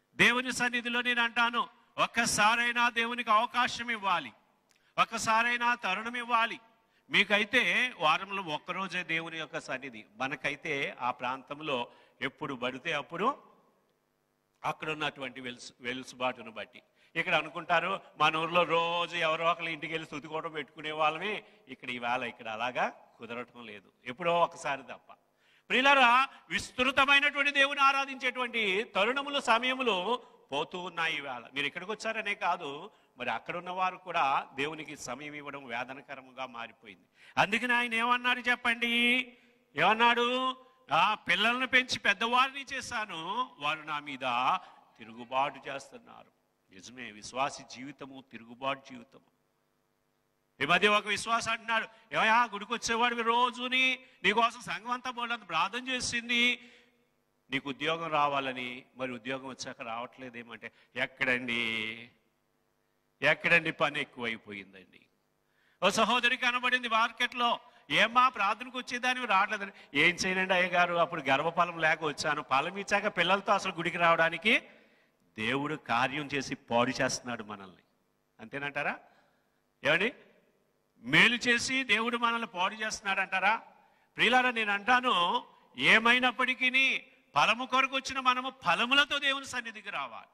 దేవుని సన్నిధిలో నేను అంటాను ఒక్కసారైనా దేవునికి అవకాశం ఇవ్వాలి ఒక్కసారైనా తరుణం ఇవ్వాలి మీకైతే వారంలో ఒక్కరోజే దేవుని యొక్క సన్నిధి మనకైతే ఆ ప్రాంతంలో ఎప్పుడు పడితే అప్పుడు అక్కడ ఉన్నటువంటి వెలుసు వెలుసుబాటును బట్టి ఇక్కడ అనుకుంటారు మన ఊర్లో రోజు ఎవరో ఒకరి ఇంటికి వెళ్ళి స్థుతి కూడా పెట్టుకునే వాళ్ళమే ఇక్కడ ఈవేళ ఇక్కడ అలాగా కుదరటం లేదు ఎప్పుడో ఒకసారి తప్ప ప్రియులరా విస్తృతమైనటువంటి దేవుని ఆరాధించేటువంటి తరుణములు సమయములు పోతూ ఉన్నాయి ఈవేళ మీరు ఇక్కడికి వచ్చారనే కాదు మరి అక్కడ ఉన్నవారు కూడా దేవునికి సమయం ఇవ్వడం వేదనకరముగా మారిపోయింది అందుకని ఆయన ఏమన్నాడు చెప్పండి ఏమన్నాడు ఆ పిల్లలను పెంచి పెద్దవారిని చేశాను వారు నా మీద తిరుగుబాటు చేస్తున్నారు నిజమే విశ్వాసి జీవితము తిరుగుబాటు జీవితము ఈ మధ్య ఒక విశ్వాస అంటున్నాడు ఏమయ్యా గుడికి వచ్చేవాడు రోజుని నీకోసం సంఘం అంతా బోలంత ప్రార్థన చేసింది నీకు ఉద్యోగం రావాలని మరి ఉద్యోగం వచ్చాక రావట్లేదేమంటే ఎక్కడండి ఎక్కడండి పని ఎక్కువైపోయిందండి ఓ సహోదరి కనబడింది మార్కెట్లో ఏమ్మా ప్రార్థనకు వచ్చేదాన్ని రావట్లేదని ఏం చేయనండి అయ్య గారు అప్పుడు గర్భఫలం లేక వచ్చాను ఫలం ఇచ్చాక పిల్లలతో అసలు గుడికి రావడానికి దేవుడు కార్యం చేసి పాడు చేస్తున్నాడు మనల్ని అంతేనంటారా ఏమండి మేలు చేసి దేవుడు మనల్ని పాడు చేస్తున్నాడు అంటారా ప్రియులారా నేను అంటాను ఏమైనప్పటికీ ఫలము కొరకు వచ్చిన మనము ఫలములతో దేవుని సన్నిధికి రావాలి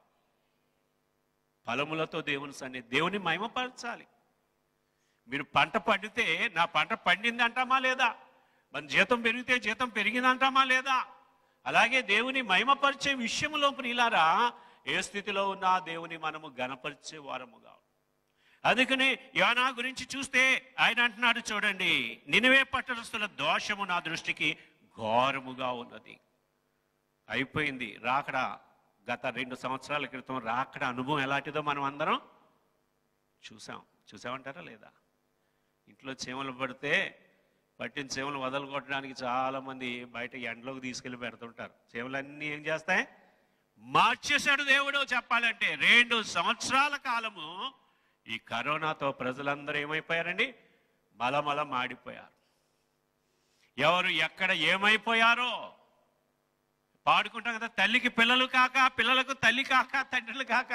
ఫలములతో దేవుని సన్నిధి దేవుని మహిమపరచాలి మీరు పంట పండితే నా పంట పండింది అంటామా లేదా మన జీతం పెరిగితే జీతం పెరిగిందంటామా లేదా అలాగే దేవుని మహిమపరిచే విషయంలో ప్రియులారా ఏ స్థితిలో ఉన్నా దేవుని మనము గణపరిచే వారముగా అందుకని యోనా గురించి చూస్తే ఆయన అంటున్నాడు చూడండి నినివే పట్టణస్తుల దోషము నా దృష్టికి ఘోరముగా ఉన్నది అయిపోయింది రాకడ గత రెండు సంవత్సరాల క్రితం రాకడ అనుభవం ఎలాంటిదో మనం అందరం చూసాం చూసామంటారా లేదా ఇంట్లో చీమలు పడితే పట్టిన చీమలు వదలగొట్టడానికి చాలా మంది బయట ఎండలోకి తీసుకెళ్లి పెడుతుంటారు చీమలన్నీ ఏం చేస్తాయి మార్చేశాడు దేవుడు చెప్పాలంటే రెండు సంవత్సరాల కాలము ఈ కరోనాతో ప్రజలందరూ ఏమైపోయారండి మలమల మాడిపోయారు ఎవరు ఎక్కడ ఏమైపోయారో పాడుకుంటాం కదా తల్లికి పిల్లలు కాక పిల్లలకు తల్లి కాక తండ్రులు కాక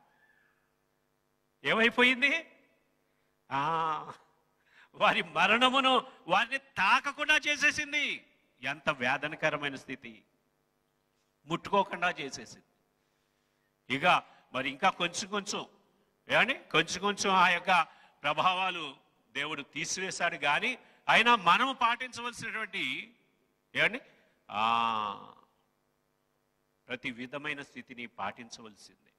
ఏమైపోయింది ఆ వారి మరణమును వారిని తాకకుండా చేసేసింది ఎంత వేదనకరమైన స్థితి ముట్టుకోకుండా చేసేసింది ఇక మరి ఇంకా కొంచెం కొంచెం ఏమండి కొంచెం కొంచెం ఆ యొక్క ప్రభావాలు దేవుడు తీసివేశాడు కానీ అయినా మనము పాటించవలసినటువంటి ఏమండి ఆ ప్రతి విధమైన స్థితిని పాటించవలసిందే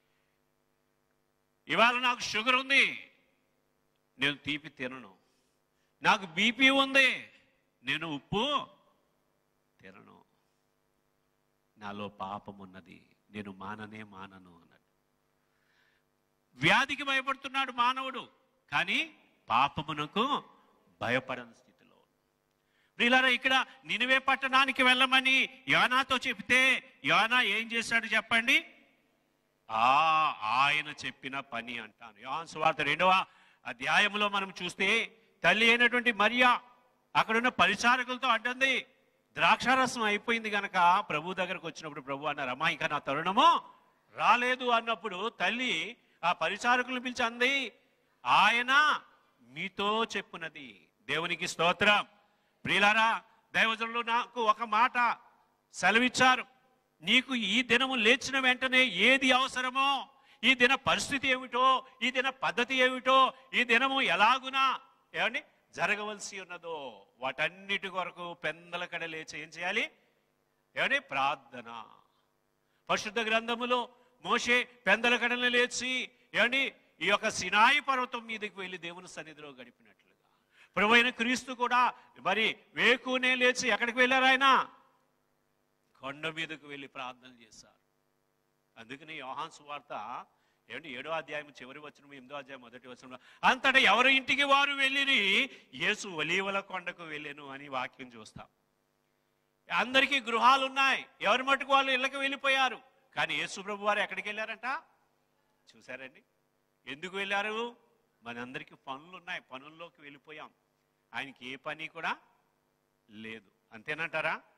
ఇవాళ నాకు షుగర్ ఉంది నేను తీపి తినను నాకు బీపీ ఉంది నేను ఉప్పు తినను నాలో పాపం ఉన్నది నేను మాననే మానను అన్నాడు వ్యాధికి భయపడుతున్నాడు మానవుడు కానీ పాపమునకు భయపడని స్థితిలో ప్రియులారా ఇక్కడ నినివే పట్టణానికి వెళ్ళమని యోనాతో చెప్తే యోనా ఏం చేశాడు చెప్పండి ఆ ఆయన చెప్పిన పని అంటాను యోహాను సువార్త రెండవ అధ్యాయంలో మనం చూస్తే తల్లి అయినటువంటి మరియా అక్కడున్న పరిచారకులతో అడ్డంది ద్రాక్షారసం అయిపోయింది గనక ప్రభు దగ్గరకు వచ్చినప్పుడు ప్రభు అన్నారు అమ్మా ఇంకా నా తరుణము రాలేదు అన్నప్పుడు తల్లి ఆ పరిచారకులను పిలిచి అంది ఆయన మీతో చెప్పున్నది దేవునికి స్తోత్రం ప్రియులారా దైవజనులు నాకు ఒక మాట సెలవిచ్చారు నీకు ఈ దినము లేచిన వెంటనే ఏది అవసరమో ఈ దిన పరిస్థితి ఏమిటో ఈ దిన పద్ధతి ఏమిటో ఈ దినము ఎలాగునా ఏమండి జరగవలసి ఉన్నదో వాటన్నిటి కొరకు పెందల కడ లేచి ఏం చేయాలి ఏమండి ప్రార్థన పరిశుద్ధ గ్రంథములో మోషే పెందల కడన లేచి ఏమండి ఈ యొక్క సినాయి పర్వతం మీదకి వెళ్ళి దేవుని సన్నిధిలో గడిపినట్లుగా ప్రభు అయిన క్రీస్తు కూడా మరి వేకునే లేచి ఎక్కడికి వెళ్ళారు ఆయన కొండ మీదకు వెళ్ళి ప్రార్థన చేశారు అందుకని యోహాన్ సువార్త ఏమంటే ఏడో అధ్యాయం చివరి వచ్చిన ఎనిమిదో అధ్యాయం మొదటి వచ్చిన అంతటా ఎవరి ఇంటికి వారు వెళ్ళిరి యేసు ఒలీవల కొండకు వెళ్ళాను అని వాక్యం చూస్తాం అందరికీ గృహాలు ఉన్నాయి ఎవరి మటుకు వాళ్ళు ఇళ్ళకి వెళ్ళిపోయారు కానీ యేసు ప్రభు వారు ఎక్కడికి వెళ్ళారంట చూసారండి ఎందుకు వెళ్ళారు మనందరికీ పనులు ఉన్నాయి పనుల్లోకి వెళ్ళిపోయాం ఆయనకి ఏ పని కూడా లేదు అంతేనంటారా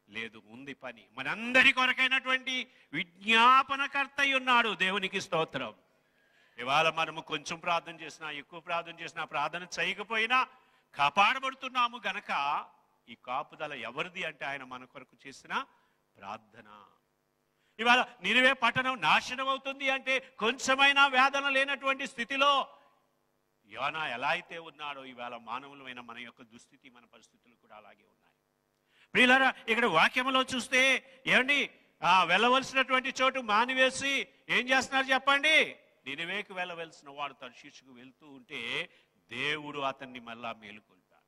లేదు ఉంది పని మనందరి కొరకైనటువంటి విజ్ఞాపనకర్త అయి ఉన్నాడు దేవునికి స్తోత్రం ఇవాళ మనము కొంచెం ప్రార్థన చేసినా ఎక్కువ ప్రార్థన చేసినా ప్రార్థన చేయకపోయినా కాపాడబడుతున్నాము గనక ఈ కాపుదల ఎవరిది అంటే ఆయన మన కొరకు చేసిన ప్రార్థన ఇవాళ నినివే పట్టణం నాశనం అవుతుంది అంటే కొంచెమైనా వేదన లేనటువంటి స్థితిలో యోనా ఎలా అయితే ఉన్నాడో ఈవేళ మానవులమైన మన యొక్క దుస్థితి మన పరిస్థితులు కూడా అలాగే ఉన్నాయి ప్రియులారా ఇక్కడ వాక్యంలో చూస్తే ఏమండి ఆ వెళ్ళవలసినటువంటి చోటు మానివేసి ఏం చేస్తున్నారు చెప్పండి నినివేకి వెళ్ళవలసిన వాడు తన శిష్యుకు వెళ్తూ ఉంటే దేవుడు అతన్ని మళ్ళా మేలుకొల్పాడు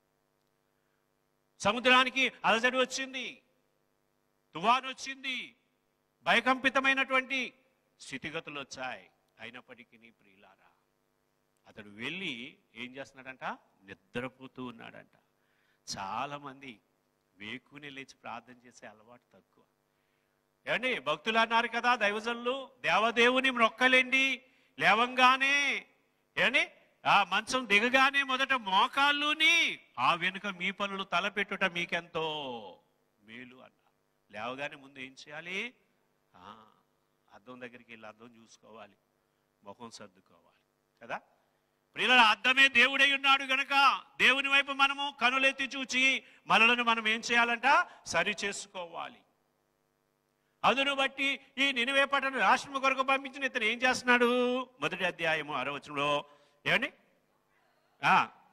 సముద్రానికి అలజడి వచ్చింది తువాను వచ్చింది భయకంపితమైనటువంటి స్థితిగతులు వచ్చాయి అయినప్పటికీ ప్రియులారా అతడు వెళ్ళి ఏం చేస్తున్నాడంట నిద్రపోతూ ఉన్నాడంట చాలా మంది వేకుని లేచి ప్రార్థన చేసే అలవాటు తక్కువ ఏమండి భక్తులు అన్నారు కదా దైవజనులు దేవదేవుని మొక్కలేండి లేవంగానే ఏమండి ఆ మంచం దిగగానే మొదట మోకాళ్ళుని ఆ వెనుక మీ పనులు తలపెట్టుట మీకెంతో మేలు అన్నారు లేవగానే ముందు ఏం చేయాలి ఆ, అద్దం దగ్గరికి వెళ్ళి అద్దం చూసుకోవాలి ముఖం సర్దుకోవాలి కదా ప్రియుల అద్దమే దేవుడై ఉన్నాడు గనక దేవుని వైపు మనము కనులెత్తి చూచి మనలను మనం ఏం చేయాలంట సరి చేసుకోవాలి అందును బట్టి ఈ నినివే పట్టణ రాష్ట్రం కొరకు పంపించిన ఇతను ఏం చేస్తున్నాడు మొదటి అధ్యాయము అరవచనంలో ఏమండి ఆ,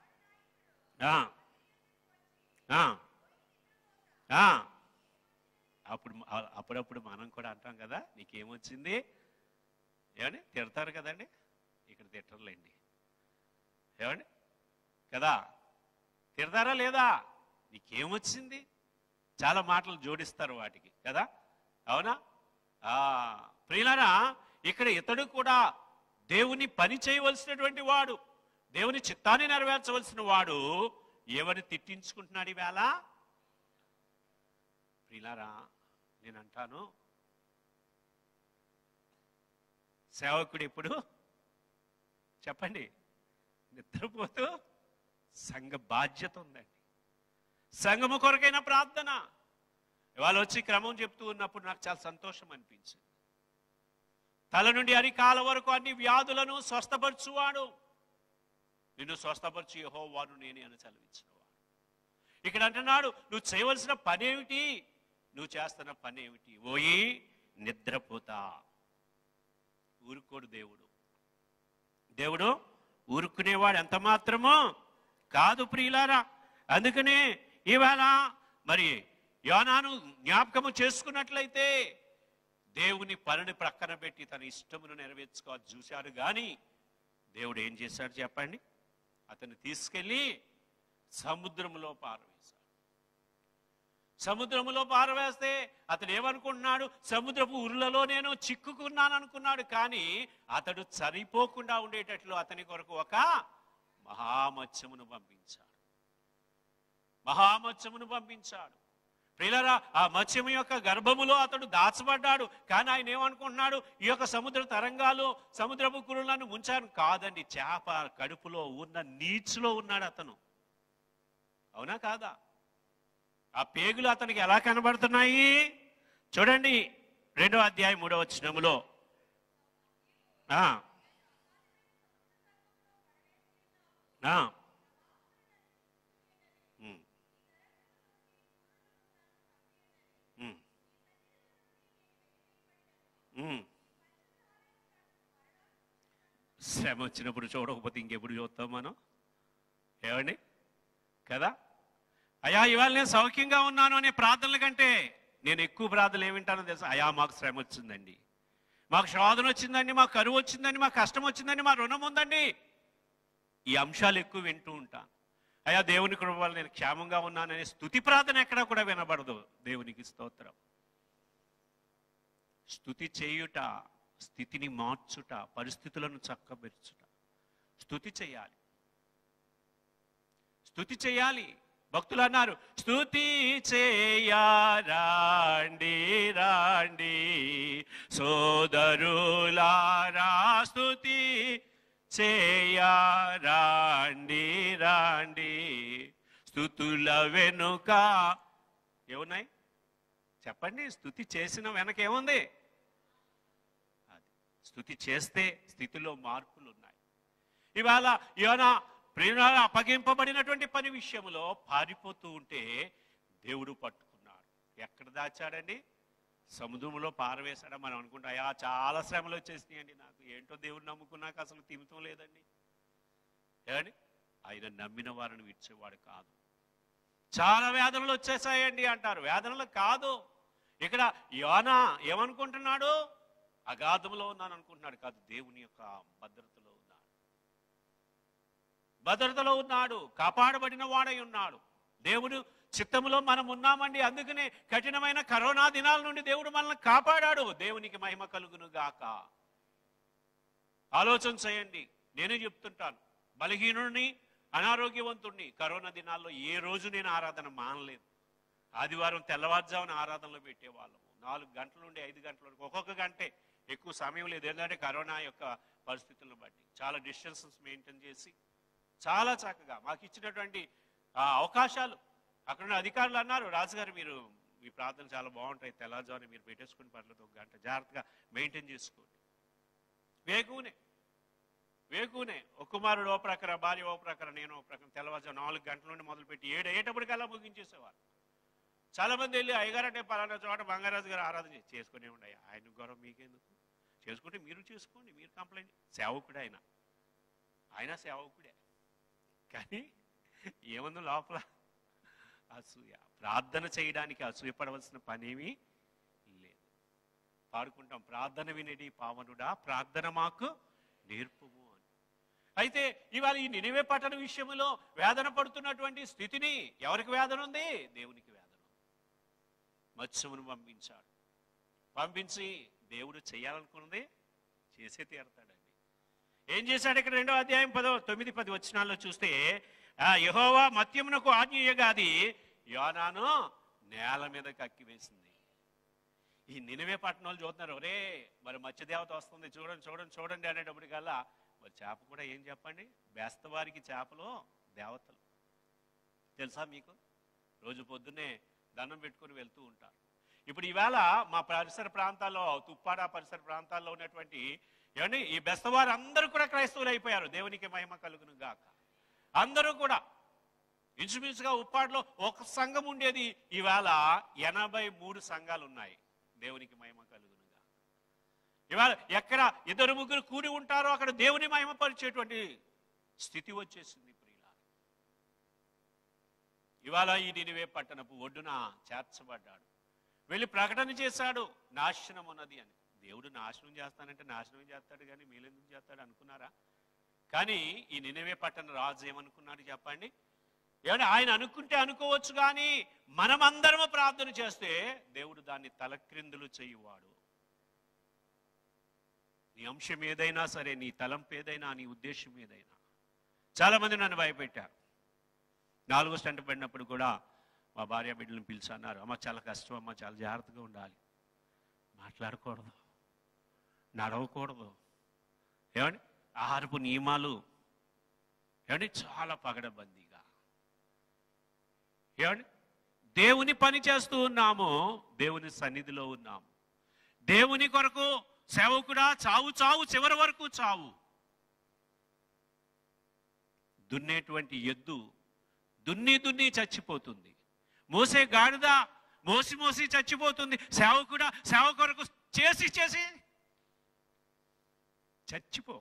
ఆ, ఆ, ఆ. అప్పుడు మ- అప్పుడప్పుడు మనం కూడా అంటాం కదా నీకేమొచ్చింది ఏమండి తిడతారు కదండి ఇక్కడ తిట్టరులేండి ఏమండి కదా తిడతారా లేదా నీకేమొచ్చింది చాలా మాటలు జోడిస్తారు వాటికి కదా అవునా ఆ ప్రియులరా ఇక్కడ ఇతడు కూడా దేవుని పని చేయవలసినటువంటి వాడు దేవుని చిత్తాన్ని నెరవేర్చవలసిన వాడు ఏమని తిట్టించుకుంటున్నాడు ఈవేళ ప్రియులారా నేను అంటాను సేవకుడు ఇప్పుడు చెప్పండి నిద్రపోతూ సంఘ బాధ్యత ఉందండి సంఘము కొరకైన ప్రార్థన ఇవాళ వచ్చి క్రమం చెప్తూ ఉన్నప్పుడు నాకు చాలా సంతోషం అనిపించింది తల నుండి అరికాల వరకు అన్ని వ్యాధులను స్వస్థపరచువాడు నిన్ను స్వస్థపరచు యెహోవాను నేనే అని చదివించినవాడు ఇక్కడ అంటున్నాడు నువ్వు చేయవలసిన పని ఏమిటి నువ్వు చేస్తున్న పని ఏమిటి ఓయి నిద్రపోతా ఊరుకోడు దేవుడు దేవుడు ఊరుకునేవాడు ఎంత మాత్రమో కాదు ప్రియులారా అందుకనే ఇవాళ మరి యోనాను జ్ఞాపకము చేసుకున్నట్లయితే దేవుని పనిని ప్రక్కన పెట్టి తన ఇష్టమును నెరవేర్చుకో చూశాడు కానీ దేవుడు ఏం చేశాడు చెప్పండి అతన్ని తీసుకెళ్ళి సముద్రములో పారవేశాడు సముద్రములో పారవేస్తే అతడు ఏమనుకుంటున్నాడు సముద్రపు ఉరులలో నేను చిక్కుకున్నాను అనుకున్నాడు కానీ అతడు చనిపోకుండా ఉండేటట్లు అతని కొరకు ఒక మహామత్స్యమును పంపించాడు మహామత్స్యమును పంపించాడు ప్రియులరా ఆ మత్స్యము యొక్క గర్భములో అతడు దాచబడ్డాడు కానీ ఆయన ఏమనుకుంటున్నాడు ఈ యొక్క సముద్ర తరంగాలు సముద్రపు కురులను ముంచాను కాదండి చేప కడుపులో ఉన్న నీచులో ఉన్నాడు అతను అవునా కాదా ఆ పేగులు అతనికి ఎలా కనబడుతున్నాయి చూడండి రెండో అధ్యాయం మూడో వచనములో ఆ. ఆ. ఉమ్. ఉమ్. ఉమ్. శ్రమ వచ్చినప్పుడు చూడకపోతే ఇంకెప్పుడు చూస్తాం మనం ఏమండి కదా అయ్యా ఇవాళ నేను సౌఖ్యంగా ఉన్నాను అనే ప్రార్థనల కంటే నేను ఎక్కువ ప్రార్థనలు ఏమింటానో తెలుసా అయా మాకు శ్రమ వచ్చిందండి మాకు శోధన వచ్చిందండి మాకు కరువు వచ్చిందండి మాకు కష్టం వచ్చిందండి మా రుణం ఉందండి ఈ అంశాలు ఎక్కువ వింటూ ఉంటాను అయ్యా దేవుని కృప వల్ల నేను క్షేమంగా ఉన్నాననే స్థుతి ప్రార్థన ఎక్కడా కూడా వినబడదు దేవునికి స్తోత్రం స్థుతి చేయుట స్థితిని మార్చుట పరిస్థితులను చక్కబెర్చుట స్థుతి చేయాలి స్థుతి చేయాలి భక్తులు అన్నారు స్థుతి చేయారాండి రాండి సోదరులారా స్థుతి చేయారాండి రాండి స్థుతుల వెనుక ఏమున్నాయి చెప్పండి స్థుతి చేసిన వెనక ఏముంది అది స్థుతి చేస్తే స్థితిలో మార్పులు ఉన్నాయి ఇవాళ యోనా ప్రేరణ అప్పగింపబడినటువంటి పని విషయంలో పారిపోతూ ఉంటే దేవుడు పట్టుకున్నాడు ఎక్కడ దాచాడండి సముద్రంలో పారవేశాడా మనం అనుకుంటా అయ్యా చాలా శ్రమలు వచ్చేసినాయండి నాకు ఏంటో దేవుడు నమ్ముకున్నాక అసలు తిమితం లేదండి ఏమండి ఆయన నమ్మిన వారిని విడిచేవాడు కాదు చాలా వేదనలు వచ్చేసాయండి అంటారు వేదనలు కాదు ఇక్కడ యోనా ఏమనుకుంటున్నాడు అగాధంలో ఉన్నాను అనుకుంటున్నాడు కాదు దేవుని యొక్క భద్రతలో ఉన్నాడు భద్రతలో ఉన్నాడు కాపాడబడిన వాడై ఉన్నాడు దేవుడు చిత్తములో మనం ఉన్నామండి అందుకనే కఠినమైన కరోనా దినాల నుండి దేవుడు మనల్ని కాపాడాడు దేవునికి మహిమ కలుగును గాక ఆలోచన చేయండి నేనే చెప్తుంటాను బలహీనుడిని అనారోగ్యవంతుడిని కరోనా దినాల్లో ఏ రోజు నేను ఆరాధన మానలేదు ఆదివారం తెల్లవారుజామున ఆరాధనలో పెట్టేవాళ్ళము నాలుగు గంటల నుండి ఐదు గంటల వరకు ఒక్కొక్క గంటే ఎక్కువ సమయం లేదు ఏంటంటే కరోనా యొక్క పరిస్థితులను బట్టి చాలా డిస్టెన్సెస్ మెయింటైన్ చేసి చాలా చక్కగా మాకు ఇచ్చినటువంటి ఆ, అవకాశాలు అక్కడ ఉన్న అధికారులు అన్నారు రాజుగారు మీరు మీ ప్రార్థన చాలా బాగుంటాయి తెల్లవారుజామున మీరు పెట్టేసుకుని పర్లేదు ఒక గంట జాగ్రత్తగా మెయింటైన్ చేసుకోండి వేగునే వేకునే ఒక కుమారుడు ఓ ప్రకారం భార్య ఓ ప్రకారం నేను ఓ ప్రకారం తెల్లవారుజాము నాలుగు గంటల నుండి మొదలుపెట్టి ఏడు అయ్యేటప్పటికల్లా ముగించేసేవారు చాలా మంది వెళ్ళి అయ్యగారు అంటే పలానా చోట బంగారాజు గారు ఆరాధన చేసి చేసుకునే ఉండయి ఆయన గౌరవం మీకెందుకు చేసుకుంటే మీరు చేసుకోండి మీరు కంప్లైంట్ సేవకుడే ఆయన ఆయన సేవకుడే కానీ ఏముంది లోపల అసూయ ప్రార్థన చేయడానికి అసూయపడవలసిన పనేమీ లేదు పాడుకుంటాం ప్రార్థన వినేది పావనుడా ప్రార్థన మాకు నేర్పుము అని అయితే ఇవాళ ఈ నినివే పట్టణ విషయంలో వేదన పడుతున్నటువంటి స్థితిని ఎవరికి వేదన ఉంది దేవునికి వేదన ఉంది మత్స్యమును పంపించాడు పంపించి దేవుడు చేయాలనుకున్నది చేసే తీరతాడండి ఏం చేశాడు ఇక్కడ రెండో అధ్యాయం పదో తొమ్మిది పది వచనాల్లో చూస్తే ఆ యహోవా మత్యమునకు ఆజ్ఞయగాది యోనాను నేల మీద కక్కి వేసింది ఈ నినివే పట్టణాలు చూస్తున్నారు ఒరే మరి మత్స్యదేవత వస్తుంది చూడండి చూడండి చూడండి అనేటప్పటికల్లా మరి చేప కూడా ఏం చెప్పండి బేస్తవారికి చేపలు దేవతలు తెలుసా మీకు రోజు పొద్దున్నే దండం పెట్టుకొని వెళ్తూ ఉంటారు ఇప్పుడు ఈవేళ మా పరిసర ప్రాంతాల్లో తుప్పాడ పరిసర ప్రాంతాల్లో ఉన్నటువంటి ఏమండి ఈ బెస్తవారు అందరూ కూడా క్రైస్తవులు అయిపోయారు దేవునికి మహిమ కలుగును గాక అందరూ కూడా ఇంచుమించుగా ఉప్పాడులో ఒక సంఘం ఉండేది ఈవేళ ఎనభై మూడు సంఘాలు ఉన్నాయి దేవునికి మహిమ కలుగునుగా ఇవాళ ఎక్కడ ఇద్దరు ముగ్గురు కూడి ఉంటారో అక్కడ దేవుని మహిమపరిచేటువంటి స్థితి వచ్చేసింది ప్రియుల ఇవాళ ఈ నినివే పట్టణపు ఒడ్డున చేర్చబడ్డాడు వెళ్ళి ప్రకటన చేశాడు నాశనం ఉన్నది అని దేవుడు నాశనం చేస్తానంటే నాశనం చేస్తాడు కానీ మీలెందుకు చేస్తాడు అనుకున్నారా కానీ ఈ నినివే పట్టణ రాజు ఏమనుకున్నాడు చెప్పండి ఏమంటే ఆయన అనుకుంటే అనుకోవచ్చు కానీ మనమందరము ప్రార్థన చేస్తే దేవుడు దాన్ని తలక్రిందులు చేయువాడు నీ అంశం ఏదైనా సరే నీ తలంపు ఏదైనా నీ ఉద్దేశం ఏదైనా చాలా మంది నన్ను భయపెట్టారు నాలుగో స్టంట్ పడినప్పుడు కూడా మా భార్య బిడ్డలను పిలిచి అన్నారు అమ్మ చాలా కష్టం అమ్మ చాలా జాగ్రత్తగా ఉండాలి మాట్లాడకూడదు నడవకూడదు ఏమండి ఆహారపు నియమాలు ఏమండి చాలా పగడబందీగా ఏమండి దేవుని పని చేస్తూ ఉన్నాము దేవుని సన్నిధిలో ఉన్నాము దేవుని కొరకు సేవకుడా చావు చావు చివరి వరకు చావు దున్నేటువంటి ఎద్దు దున్ని దున్ని చచ్చిపోతుంది మోసే గాడిద మోసి మోసి చచ్చిపోతుంది సేవకుడా సేవ కొరకు చేసి చేసి చచ్చిపో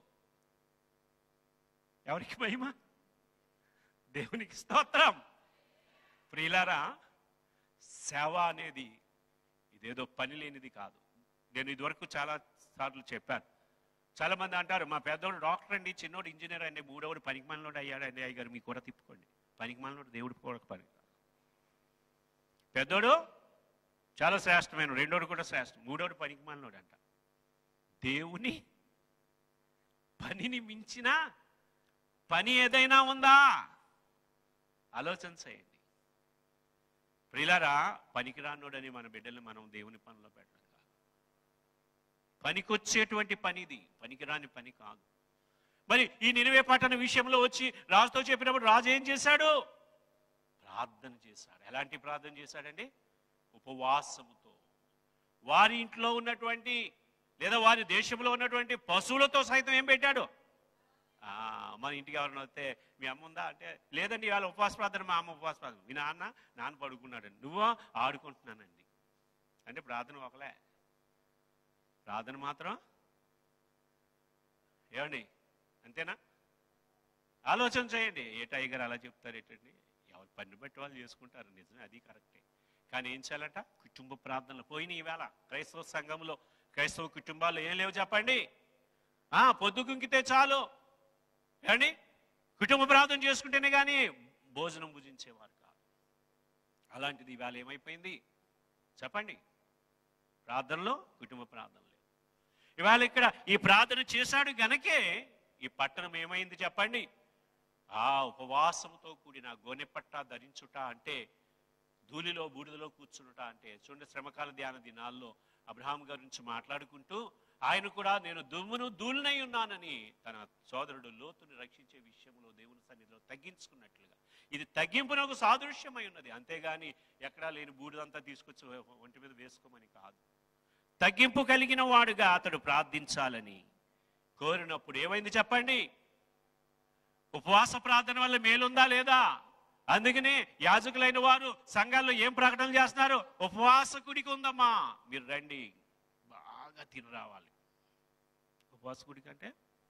ఎవరికి మహిమ దేవునికి స్తోత్రం ప్రియులారా సేవ అనేది ఇదేదో పని లేనిది కాదు నేను ఇదివరకు చాలా సార్లు చెప్పాను చాలా మంది అంటారు మా పెద్దోడు డాక్టర్ అండి చిన్నోడు ఇంజనీర్ అండి మూడోడు పనికిమాలినోడు అయ్యాడండి అయ్యగారు మీ కూడా తిప్పుకోండి పనికిమాలినోడు దేవుడు కూడా పని పెద్దోడు చాలా శ్రేష్టమైన రెండోడు కూడా శ్రేష్టం మూడోడు పనికిమాలినోడు అంట దేవుని పనిని మించిన పని ఏదైనా ఉందా ఆలోచన చేయండి ప్రిలారా పనికిరానోడని మన బిడ్డల్ని మనం దేవుని పనిలో పెట్టడం కాదు పనికొచ్చేటువంటి పనిది పనికిరాని పని కాదు మరి ఈ నినివే పట్టణ విషయంలో వచ్చి రాజుతో చెప్పినప్పుడు రాజు ఏం చేశాడు ప్రార్థన చేశాడు ఎలాంటి ప్రార్థన చేశాడండి ఉపవాసముతో వారి ఇంట్లో ఉన్నటువంటి లేదా వారి దేశంలో ఉన్నటువంటి పశువులతో సైతం ఏం పెట్టాడు ఆ, మన ఇంటికి ఎవరైనా వస్తే మీ అమ్మ ఉందా అంటే లేదండి ఇవాళ ఉపవాస ప్రార్థన మా అమ్మ ఉపవాస ప్రార్థన మీ నాన్న నాన్న పడుకున్నాడండి నువ్వు ఆడుకుంటున్నానండి అంటే ప్రార్థన ఒకలే ప్రార్థన మాత్రం ఏమండి అంతేనా ఆలోచన చేయండి ఏ టైగర్ అలా చెప్తారు ఏంటండి ఎవరు పని బట్టి వాళ్ళు చేసుకుంటారు నిజమే అది కరెక్టే కానీ ఏం చేయాలంట కుటుంబ ప్రార్థనలు పోయినాయి ఈవేళ క్రైస్తవ సంఘంలో క్రైస్తవ కుటుంబాలు ఏం లేవు చెప్పండి ఆ పొద్దు కుంకితే చాలు ఏమండి కుటుంబ ప్రార్థన చేసుకుంటేనే కానీ భోజనం భుజించేవారు కాదు అలాంటిది ఇవాళ ఏమైపోయింది చెప్పండి ప్రార్థనలో కుటుంబ ప్రార్థనలు ఇవాళ ఇక్కడ ఈ ప్రార్థన చేశాడు గనకే ఈ పట్టణం ఏమైంది చెప్పండి ఆ ఉపవాసంతో కూడిన గోనెపట్ట ధరించుట అంటే ధూళిలో బూడిదలో కూర్చునుట అంటే చూడండి శ్రమకాల ధ్యాన దినాల్లో అబ్రహాం గారి గురించి మాట్లాడుకుంటూ ఆయన కూడా నేను దుమ్మును ధూళినై ఉన్నానని తన సోదరుడు లోతుని రక్షించే విషయంలో దేవుని సన్నిధిలో తగ్గించుకున్నట్లుగా ఇది తగ్గింపునకు సాదృశ్యమై ఉన్నది అంతేగాని ఎక్కడా లేని బూడిదంతా తీసుకొచ్చి ఒంటి మీద వేసుకోమని కాదు తగ్గింపు కలిగిన వాడుగా అతడు ప్రార్థించాలని కోరినప్పుడు ఏమైంది చెప్పండి ఉపవాస ప్రార్థన వల్ల మేలుందా లేదా అందుకనే యాజకులైన వారు సంఘాల్లో ఏం ప్రకటన చేస్తున్నారు ఉపవాసకుడికి ఉందమ్మా మీరు రండి బాగా తిని రావాలి ఉపవాసకుడికి అంటే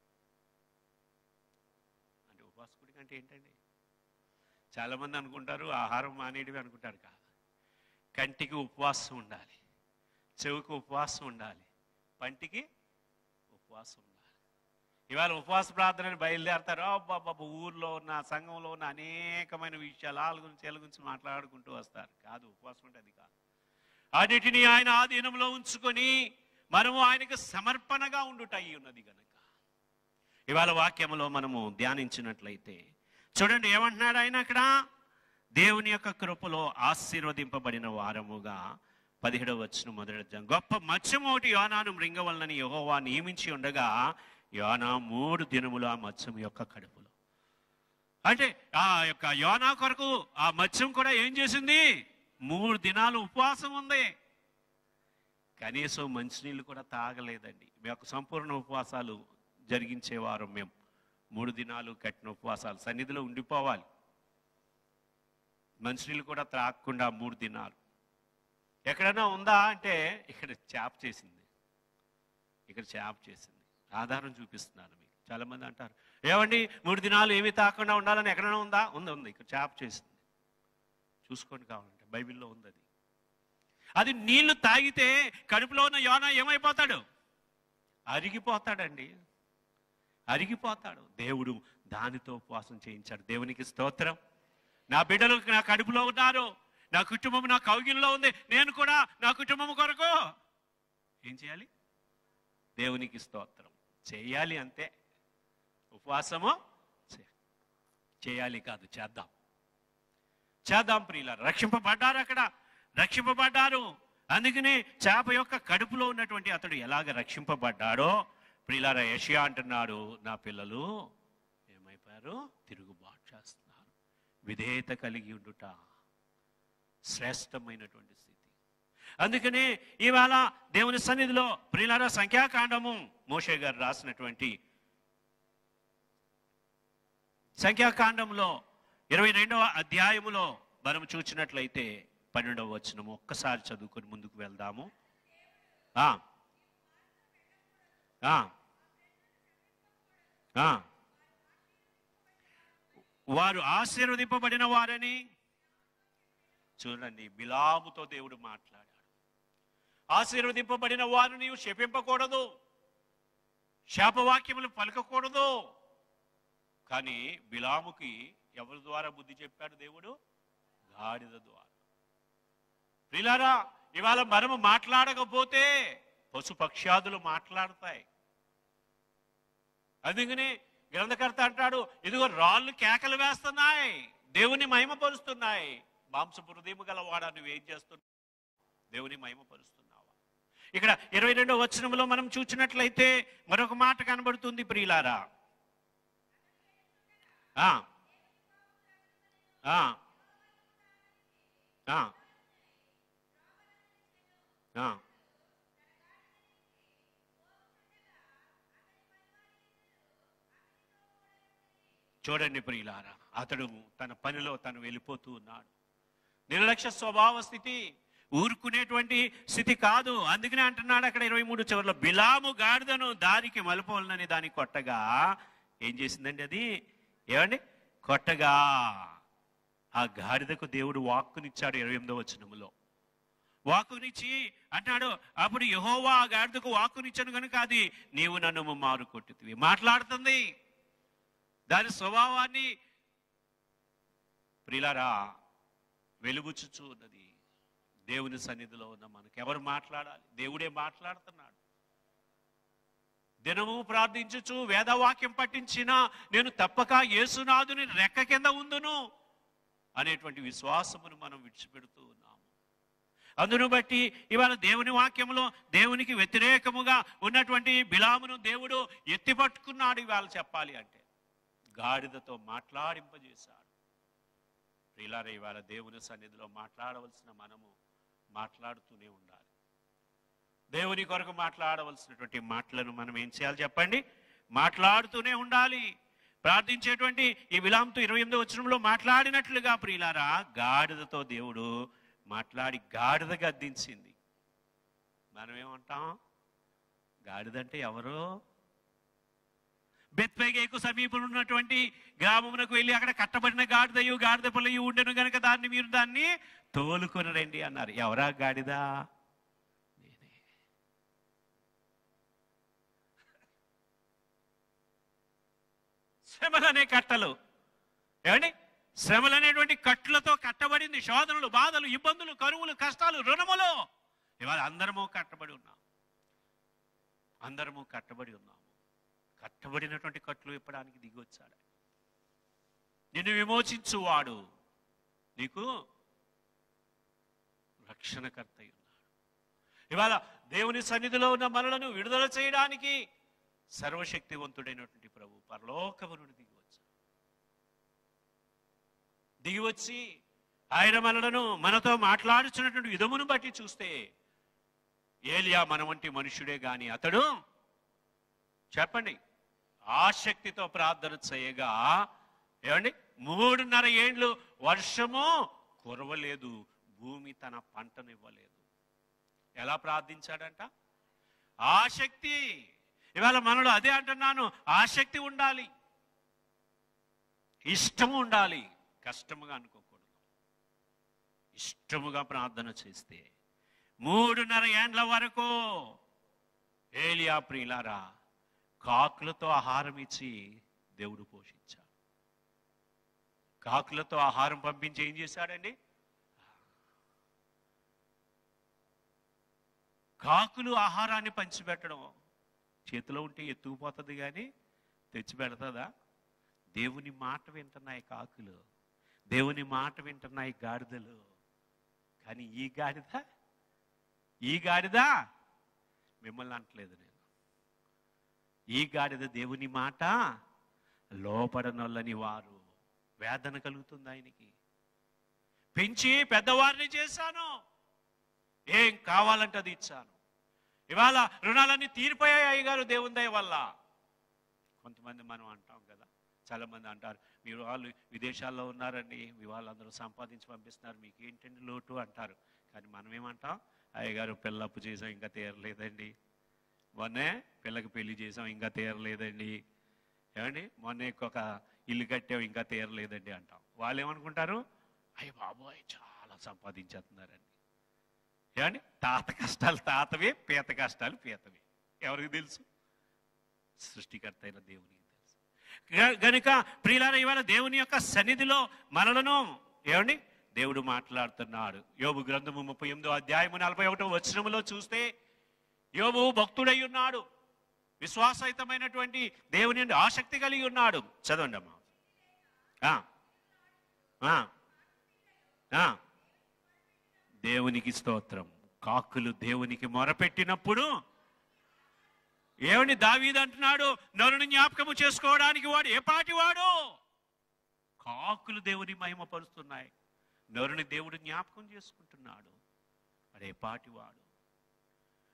అంటే ఉపవాసకుడికి అంటే ఏంటండి చాలా మంది అనుకుంటారు ఆహారం మానేయడమే అనుకుంటారు కాదు కంటికి ఉపవాసం ఉండాలి చెవికి ఉపవాసం ఉండాలి పంటికి ఉపవాసం ఉండాలి ఇవాళ ఉపవాస ప్రార్థనని బయలుదేరతారు బాబా ఊర్లో ఉన్న సంఘంలో ఉన్న అనేకమైన విషయాలు వాళ్ళ గురించి వీళ్ళ గురించి మాట్లాడుకుంటూ వస్తారు కాదు ఉపవాసం అంటే అది కాదు అన్నిటినీ ఆయన ఆధీనంలో ఉంచుకొని మనము ఆయనకు సమర్పణగా ఉండుట అయి ఉన్నది గనక ఇవాళ వాక్యములో మనము ధ్యానించినట్లయితే చూడండి ఏమంటున్నాడు ఆయన అక్కడ దేవుని యొక్క కృపలో ఆశీర్వదింపబడిన వారముగా పదిహేడవ వచ్చిన మొదటి గొప్ప మత్స్యం ఒకటి యోనాను మృంగవలనని యెహోవా నియమించి ఉండగా యోనా మూడు దినములు ఆ మత్స్యం యొక్క కడుపులో అంటే ఆ యొక్క యోనా కొరకు ఆ మత్స్యం కూడా ఏం చేసింది మూడు దినాలు ఉపవాసం ఉంది కనీసం మంచినీళ్ళు కూడా తాగలేదండి మీ యొక్క సంపూర్ణ ఉపవాసాలు జరిగించేవారు మేము మూడు దినాలు కట్టిన ఉపవాసాలు సన్నిధిలో ఉండిపోవాలి మంచినీళ్ళు కూడా త్రాగకుండా మూడు దినాలు ఎక్కడైనా ఉందా అంటే ఇక్కడ చేప చేసింది ఇక్కడ చేప చేసింది ఆధారం చూపిస్తున్నాను మీకు చాలా మంది అంటారు ఏమండి మూడు దినాలు ఏమీ తాకుండా ఉండాలని ఎక్కడైనా ఉందా ఉంది ఉంది ఇక్కడ చేప చేసింది చూసుకోండి కావాలంటే బైబిల్లో ఉంది అది అది నీళ్లు తాగితే కడుపులో ఉన్న యోన ఏమైపోతాడు అరిగిపోతాడండి అరిగిపోతాడు దేవుడు దానితో ఉపవాసం చేయించాడు దేవునికి స్తోత్రం నా బిడ్డలు నా కడుపులో ఉన్నారు నా కుటుంబం నా కౌగిల్లో ఉంది నేను కూడా నా కుటుంబం కొరకు ఏం చేయాలి దేవునికి స్తోత్రం చేయాలి అంతే ఉపవాసము చే- చేయాలి కాదు చేద్దాం చేద్దాం ప్రియుల రక్షింపబడ్డారు అక్కడ రక్షింపబడ్డారు అందుకనే చేప యొక్క కడుపులో ఉన్నటువంటి అతడు ఎలాగ రక్షింపబడ్డాడో ప్రియులార యషియా అంటున్నాడు నా పిల్లలు ఏమైపోయారు తిరుగుబాటు చేస్తున్నారు విధేయత కలిగి ఉండుట శ్రేష్టమైనటువంటి స్థితి అందుకనే ఇవాళ దేవుని సన్నిధిలో ప్రియులార సంఖ్యాకాండము మోషే గారు రాసినటువంటి సంఖ్యాకాండంలో ఇరవై రెండవ అధ్యాయములో మనం చూసినట్లయితే పన్నెండవ వచనము ఒక్కసారి చదువుకొని ముందుకు వెళ్దాము ఆ. ఆ. ఆ. వారు ఆశీర్వదింపబడిన వారని చూడండి బిలాముతో దేవుడు మాట్లాడాడు ఆశీర్వదింపబడిన వారు నీవు శపింపకూడదు శాపవాక్యములు పలకకూడదు కానీ బిలాముకి ఎవరి ద్వారా బుద్ధి చెప్పాడు దేవుడు గాడిద ద్వారా ప్రిలారా ఇవాళ మనము మాట్లాడకపోతే పశుపక్ష్యాదులు మాట్లాడతాయి అందుకని గ్రంథకర్త అంటాడు ఇదిగో రాళ్ళు కేకలు వేస్తున్నాయి దేవుని మహిమపరుస్తున్నాయి మాంసపు హృదయము గల వాడా నువ్వు ఏం చేస్తున్నావు దేవుని మహిమపరుస్తున్నావా ఇక్కడ ఇరవై రెండో వచనంలో మనం చూసినట్లయితే మరొక మాట కనబడుతుంది ప్రియులారా ఆ. ఆ. ఆ. ఆ. చూడండి ప్రియులారా అతడు తన పనిలో తను వెళ్ళిపోతూ ఉన్నాడు నిర్లక్ష్య స్వభావ స్థితి ఊరుకునేటువంటి స్థితి కాదు అందుకనే అంటున్నాడు అక్కడ ఇరవై మూడు చివరిలో బిలాము గాడిదను దారికి మలుపోలనని దాన్ని కొట్టగా ఏం చేసిందండి అది ఏమండి కొట్టగా ఆ గాడిదకు దేవుడు వాక్కునిచ్చాడు ఇరవై ఎనిమిదో వచనములో వాక్కునిచ్చి అంటాడు అప్పుడు యహోవా ఆ గాడిదకు వాక్కునిచ్చాను కనుక అది నీవు నన్ను మారు కొట్టుతివి మాట్లాడుతుంది దాని స్వభావాన్ని ప్రిలారా వెలుగుచుచూ ఉన్నది దేవుని సన్నిధిలో ఉన్న మనకి ఎవరు మాట్లాడాలి దేవుడే మాట్లాడుతున్నాడు దినము ప్రార్థించుచు వేదవాక్యం పట్టించిన నేను తప్పక యేసునాథుని రెక్క కింద ఉందును అనేటువంటి విశ్వాసమును మనం విడిచిపెడుతూ ఉన్నాము అందును బట్టి ఇవాళ దేవుని వాక్యంలో దేవునికి వ్యతిరేకముగా ఉన్నటువంటి బిలామును దేవుడు ఎత్తిపట్టుకున్నాడు ఇవాళ చెప్పాలి అంటే గాడిదతో మాట్లాడింపజేశాడు ప్రియులారా ఇవాళ దేవుని సన్నిధిలో మాట్లాడవలసిన మనము మాట్లాడుతూనే ఉండాలి దేవుని కొరకు మాట్లాడవలసినటువంటి మాటలను మనం ఏం చేయాలి చెప్పండి మాట్లాడుతూనే ఉండాలి ప్రార్థించేటువంటి ఈ విలాంతో ఇరవై ఎనిమిదో వచనంలో మాట్లాడినట్లుగా ప్రియులారా గాడిదతో దేవుడు మాట్లాడి గాడిద గద్దించింది మనం ఏమంటాం గాడిదంటే ఎవరు బెత్పేగేకు సమీపంలో ఉన్నటువంటి గ్రామమునకు వెళ్ళి అక్కడ కట్టబడిన గాడిదయు గాడిద పిల్లయు ఉండెను గనక దాన్ని మీరు దాన్ని తోలుకొని రండి అన్నారు ఎవరా గాడిద నేనే శ్రమలనే కట్టలు ఏమండి శ్రమలు అనేటువంటి కట్లతో కట్టబడింది శోధనలు బాధలు ఇబ్బందులు కరువులు కష్టాలు రుణములు ఇవాళ అందరము కట్టబడి ఉన్నాం అందరము కట్టబడి ఉన్నాము కట్టబడినటువంటి కట్లు ఇప్పడానికి దిగి వచ్చాడు నిన్ను విమోచించువాడు నీకు రక్షణకర్త అయి ఉన్నాడు ఇవాళ దేవుని సన్నిధిలో ఉన్న మనలను విడుదల చేయడానికి సర్వశక్తివంతుడైనటువంటి ప్రభు పరలోకము నుండి దిగి వచ్చాడు దిగి వచ్చి ఆయన మనలను మనతో మాట్లాడుచున్నటువంటి విధమును బట్టి చూస్తే ఏలియా మన వంటి మనుషుడే గాని అతడు చెప్పండి ఆసక్తితో ప్రార్థన చేయగా ఏమండి మూడున్నర ఏండ్లు వర్షము కురవలేదు భూమి తన పంటనివ్వలేదు ఎలా ప్రార్థించాడంట ఆసక్తి ఇవాళ మనలో అదే అంటున్నాను ఆసక్తి ఉండాలి ఇష్టము ఉండాలి కష్టముగా అనుకోకూడదు ఇష్టముగా ప్రార్థన చేస్తే మూడున్నర ఏండ్ల వరకు ఏలియా ప్రియులారా కాకులతో ఆహారం ఇచ్చి దేవుడు పోషించాడు కాకులతో ఆహారం పంపించి ఏం చేశాడండి కాకులు ఆహారాన్ని పంచిపెట్టడం చేతిలో ఉంటే ఎత్తుకుపోతుంది కానీ తెచ్చి పెడతదా దేవుని మాట వింటున్నాయి కాకులు దేవుని మాట వింటున్నాయి గాడిదలు కానీ ఈ గాడిద ఈ గాడిద మిమ్మల్ని అంటలేదు నేను ఈ గాడిద దేవుని మాట లోపడనొల్లని వారు వేదన కలుగుతుంది ఆయనకి పెంచి పెద్దవారిని చేశాను ఏం కావాలంటే అది ఇచ్చాను ఇవాళ రుణాలన్నీ తీరిపోయాయి అయ్యగారు దేవుని దయ వల్ల కొంతమంది మనం అంటాం కదా చాలా మంది అంటారు మీరు వాళ్ళు విదేశాల్లో ఉన్నారండి మీ వాళ్ళందరూ సంపాదించి పంపిస్తున్నారు మీకు ఏంటండి లోటు అంటారు కానీ మనం ఏమంటాం అయ్యగారు పిల్లప్పు చేసాం ఇంకా తీరలేదండి మొన్నే పిల్లకి పెళ్లి చేసాం ఇంకా తీరలేదండి ఏమండి మొన్నే ఒక ఇల్లు కట్టాం ఇంకా తీరలేదండి అంటాం వాళ్ళు ఏమనుకుంటారు అయ్య బాబోయ్ చాలా సంపాదించేస్తున్నారండి ఏమండి తాత కష్టాలు తాతవే పీత కష్టాలు పీతవే ఎవరికి తెలుసు సృష్టికర్త అయిన దేవునికి తెలుసు గ- గనుక ప్రియులారా ఇవాళ దేవుని యొక్క సన్నిధిలో మనలను ఏమండి దేవుడు మాట్లాడుతున్నాడు యోబు గ్రంథము ముప్పై ఎనిమిదో అధ్యాయము నలభై ఒకటో వచనములో చూస్తే యోబు భక్తుడై ఉన్నాడు విశ్వాసయుతమైనటువంటి దేవుని నుండి ఆసక్తి కలిగి ఉన్నాడు చదవండి అమ్మా ఆ. ఆ. ఆ. దేవునికి స్తోత్రం కాకులు దేవునికి మొరపెట్టినప్పుడు ఏమని దావీదు అంటున్నాడు నరుని జ్ఞాపకము చేసుకోవడానికి వాడు ఏ పాటి వాడు కాకులు దేవుని మహిమపరుస్తున్నాయి నరుని దేవుడు జ్ఞాపకం చేసుకుంటున్నాడు వాడు ఏ పాటి వాడు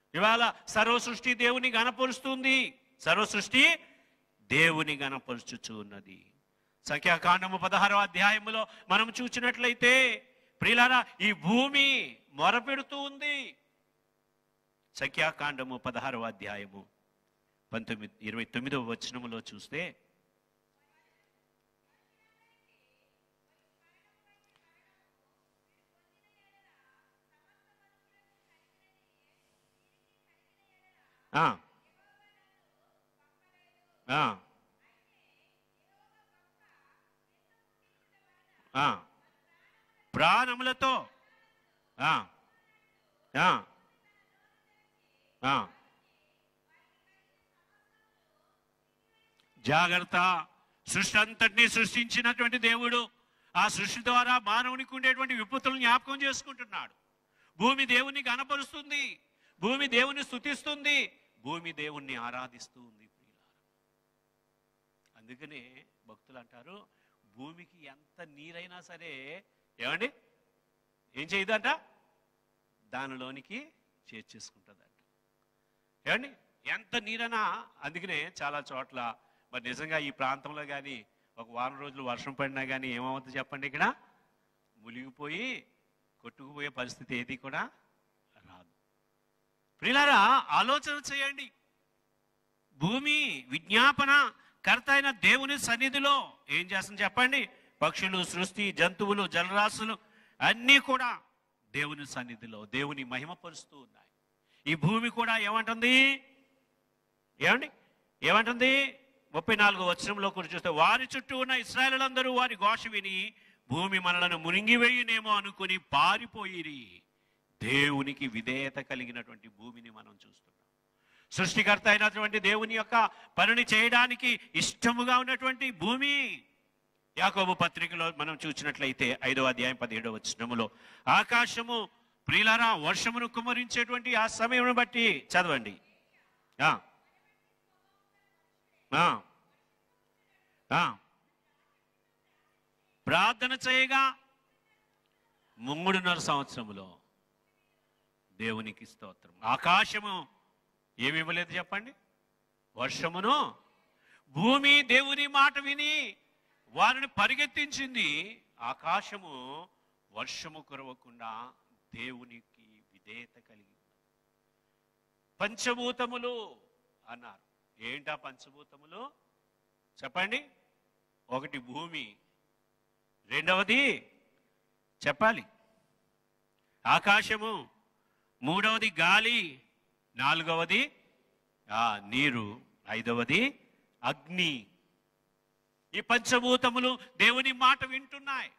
ఇవాళ సర్వ సృష్టి దేవుని గణపరుస్తుంది సర్వ సృష్టి దేవుని గణపరుచుచు ఉన్నది సంఖ్యాకాండము పదహారో అధ్యాయములో మనం చూసినట్లయితే ప్రియులారా ఈ భూమి మొరపెడుతూ ఉంది సంఖ్యాకాండము పదహారవ అధ్యాయము పంతొమ్మిది ఇరవై తొమ్మిదవ వచనములో చూస్తే ఆ. ఆ. ఆ. ప్రాణములతో ఆ. ఆ. ఆ. జాగ్రత్త సృష్టి అంతటినీ సృష్టించినటువంటి దేవుడు ఆ సృష్టి ద్వారా మానవునికి ఉండేటువంటి విపత్తులను జ్ఞాపకం చేసుకుంటున్నాడు భూమి దేవుని గనపరుస్తుంది భూమి దేవుని స్తుతిస్తుంది భూమి దేవుణ్ణి ఆరాధిస్తూ ఉంది ప్రియులారా. అందుకనే భక్తులు అంటారు భూమికి ఎంత నీరైనా సరే ఏమండి ఏం చేయదంట దానిలోనికి చేర్చేసుకుంటుందంట ఏమండి ఎంత నీరైనా అందుకనే చాలా చోట్ల మరి నిజంగా ఈ ప్రాంతంలో కానీ ఒక వారం రోజులు వర్షం పడినా కానీ ఏమవుతుంది చెప్పండి ఇక్కడ మునిగిపోయి కొట్టుకుపోయే పరిస్థితి ఏది కూడా రాదు ప్రియులారా ఆలోచన చేయండి భూమి విజ్ఞాపన కర్త అయిన దేవుని సన్నిధిలో ఏం చేస్తుంది చెప్పండి పక్షులు సృష్టి జంతువులు జలరాశులు అన్నీ కూడా దేవుని సన్నిధిలో దేవుని మహిమపరుస్తూ ఉన్నాయి ఈ భూమి కూడా ఏమంటుంది ఏమండి ఏమంటుంది ముప్పై నాలుగో వచనంలో కూడా చూస్తే వారి చుట్టూ ఉన్న ఇస్రాయలందరూ వారి ఘోష విని భూమి మనలను మునిగివేయునేమో అనుకుని పారిపోయిరి దేవునికి విధేయత కలిగినటువంటి భూమిని మనం చూస్తున్నాం సృష్టికర్త అయినటువంటి దేవుని యొక్క పనిని చేయడానికి ఇష్టముగా ఉన్నటువంటి భూమి యాకోబు పత్రికలో మనం చూసినట్లయితే ఐదవ అధ్యాయం పదిహేడవ వచనములో ఆకాశము ప్రియులారా వర్షమును కుమరించేటువంటి ఆ సమయం బట్టి చదవండి ఆ. ఆ. ఆ. ప్రార్థన చేయగా మూడున్నర సంవత్సరములో దేవునికి స్తోత్రం ఆకాశము ఏమి ఇవ్వలేదు చెప్పండి వర్షమును భూమి దేవుని మాట విని వారిని పరిగెత్తించింది ఆకాశము వర్షము కురవకుండా దేవునికి విధేయత కలిగి ఉంది పంచభూతములు అన్నారు ఏంటా పంచభూతములు చెప్పండి ఒకటి భూమి రెండవది చెప్పాలి ఆకాశము మూడవది గాలి నాలుగవది ఆ నీరు ఐదవది అగ్ని ఈ పంచభూతములు దేవుని మాట వింటున్నాయి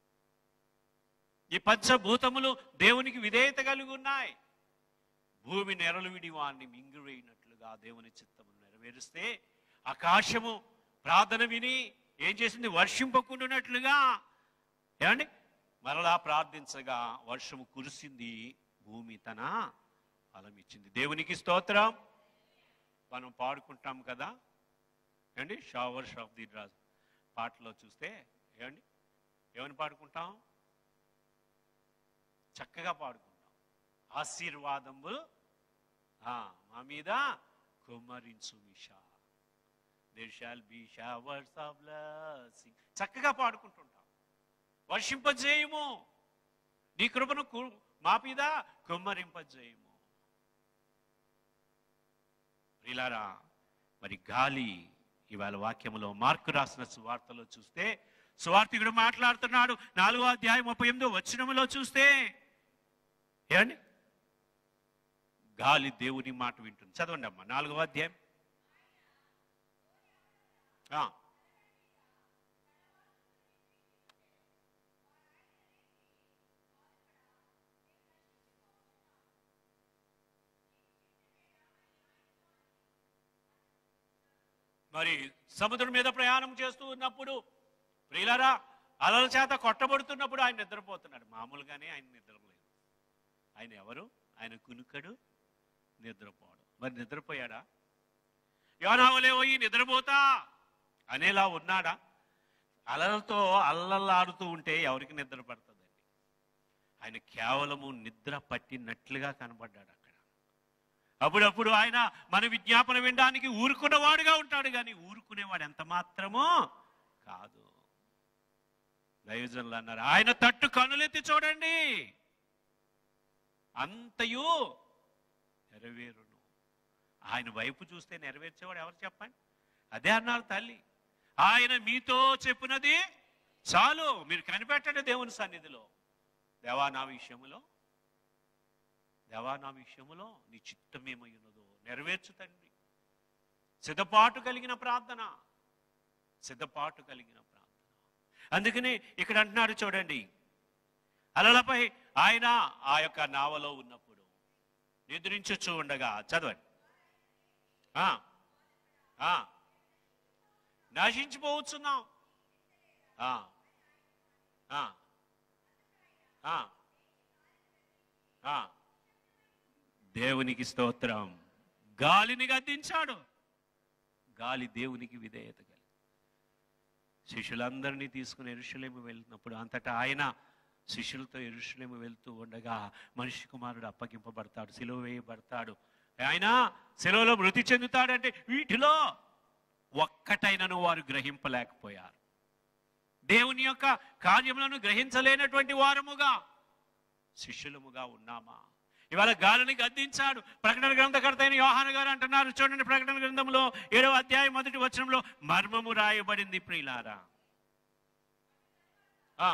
ఈ పంచభూతములు దేవునికి విధేయత కలిగి ఉన్నాయి భూమి నెరలు విడి వారిని మింగివేయినట్లుగా దేవుని చిత్తము నెరవేరుస్తే ఆకాశము ప్రార్థన విని ఏం చేసింది వర్షింపకుండానట్లుగా ఏమండి మరలా ప్రార్థించగా వర్షము కురిసింది భూమి తన ఫలం ఇచ్చింది దేవునికి స్తోత్రం మనం పాడుకుంటాం కదా ఏమండి షవర్స్ ఆఫ్ ది రాజ్ పాటలో చూస్తే ఏమండి ఏమని పాడుకుంటాం చక్కగా పాడుకుంటాం ఆశీర్వాదము ఆ, మా మీద కుమ్మరించు మిషా there shall be showers of blessing చక్కగా పాడుకుంటుంటాం వర్షింపజేయము నీ కృపను కు- మా మీద కుమ్మరింపజేయము ప్రిలారా మరి గాలి ఇవాళ వాక్యములో మార్కు రాసిన సువార్తలో చూస్తే సువార్తికుడు మాట్లాడుతున్నాడు నాలుగో అధ్యాయం ముప్పై ఎనిమిదో వచనములో చూస్తే ఏమండి గాలి దేవుని మాట వింటుంది చదవండి అమ్మా నాలుగో అధ్యాయం ఆ. మరి సముద్రం మీద ప్రయాణం చేస్తూ ఉన్నప్పుడు ప్రియులారా అలల చేత కొట్టబడుతున్నప్పుడు ఆయన నిద్రపోతున్నాడు మామూలుగానే ఆయన నిద్రలేదు ఆయన ఎవరు ఆయన కునుకడు నిద్రపోవడం మరి నిద్రపోయాడా యోనావలే పోయి నిద్రపోతా అనేలా ఉన్నాడా అలలతో అల్లల్లాడుతూ ఉంటే ఎవరికి నిద్ర పడుతుందండి ఆయన కేవలము నిద్ర పట్టినట్లుగా కనబడ్డాడు అక్కడ అప్పుడప్పుడు ఆయన మన విజ్ఞాపన వినడానికి ఊరుకున్నవాడుగా ఉంటాడు కానీ ఊరుకునేవాడు ఎంత మాత్రమో కాదు దైవజనులు అన్నారు ఆయన తట్టు కనులెత్తి చూడండి అంతయు నెరవేరును ఆయన వైపు చూస్తే నెరవేర్చేవాడు ఎవరు చెప్పండి అదే అన్నారు తల్లి ఆయన మీతో చెప్పినది చాలు మీరు కనిపెట్టండి దేవుని సన్నిధిలో దేవా నా విషయములో దేవా నా విషయములో నీ చిత్తమేమై ఉన్నదో నెరవేర్చు తండ్రి సిద్ధపాటు కలిగిన ప్రార్థన సిద్ధపాటు కలిగిన ప్రార్థన అందుకని ఇక్కడ అంటున్నాడు చూడండి అలలపై ఆయన ఆ యొక్క నావలో ఉన్నప్పుడు నిద్రించొచ్చు ఉండగా చదవండి ఆ, ఆ, నశించిపోవచ్చున్నాం ఆ, ఆ, ఆ, ఆ. దేవునికి స్తోత్రం గాలిని గద్దించాడు గాలి దేవునికి విధేయత కలిగి శిష్యులందరినీ తీసుకుని ఎరుషలేము వెళ్తున్నప్పుడు అంతటా ఆయన శిష్యులతో ఎరుషలేము వెళ్తూ ఉండగా మనిషి కుమారుడు అప్పగింపబడతాడు సిలువ వేయబడతాడు ఆయన సెలవులో మృతి చెందుతాడంటే వీటిలో ఒక్కటైనను వారు గ్రహింపలేకపోయారు దేవుని యొక్క కార్యములను గ్రహించలేనటువంటి వారముగా శిష్యులముగా ఉన్నామా ఇవాళ గాలిని గద్దించాడు ప్రకటన గ్రంథకర్త అయిన యోహాను గారు అంటున్నారు చూడండి ప్రకటన గ్రంథంలో ఏడవ అధ్యాయం మొదటి వచనంలో మర్మము రాయబడింది ప్రియులారా ఆ,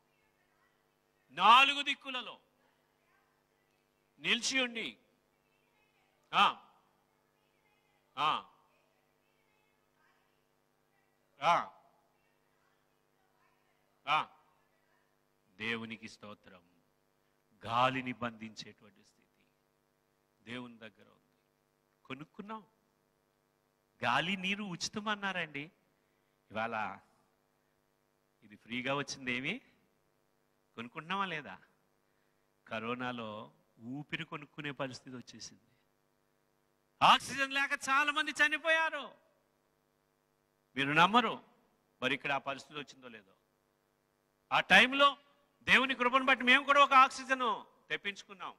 నాలుగు దిక్కులలో నిలిచి ఉండి ఆ, ఆ, ఆ, ఆ, దేవునికి స్తోత్రం గాలిని బంధించేటువంటి స్థితి దేవుని దగ్గర ఉంది కొనుక్కున్నాం గాలి నీరు ఉచితం అన్నారండి ఇవాళ ఇది ఫ్రీగా వచ్చింది ఏమి కొనుక్కుంటున్నామా లేదా కరోనాలో ఊపిరి కొనుక్కునే పరిస్థితి వచ్చేసింది ఆక్సిజన్ లేక చాలా మంది చనిపోయారు మీరు నమ్మరు మరి ఇక్కడ ఆ పరిస్థితి వచ్చిందో లేదో ఆ టైంలో దేవుని కృపను బట్టి మేము కూడా ఒక ఆక్సిజన్ తెప్పించుకున్నాం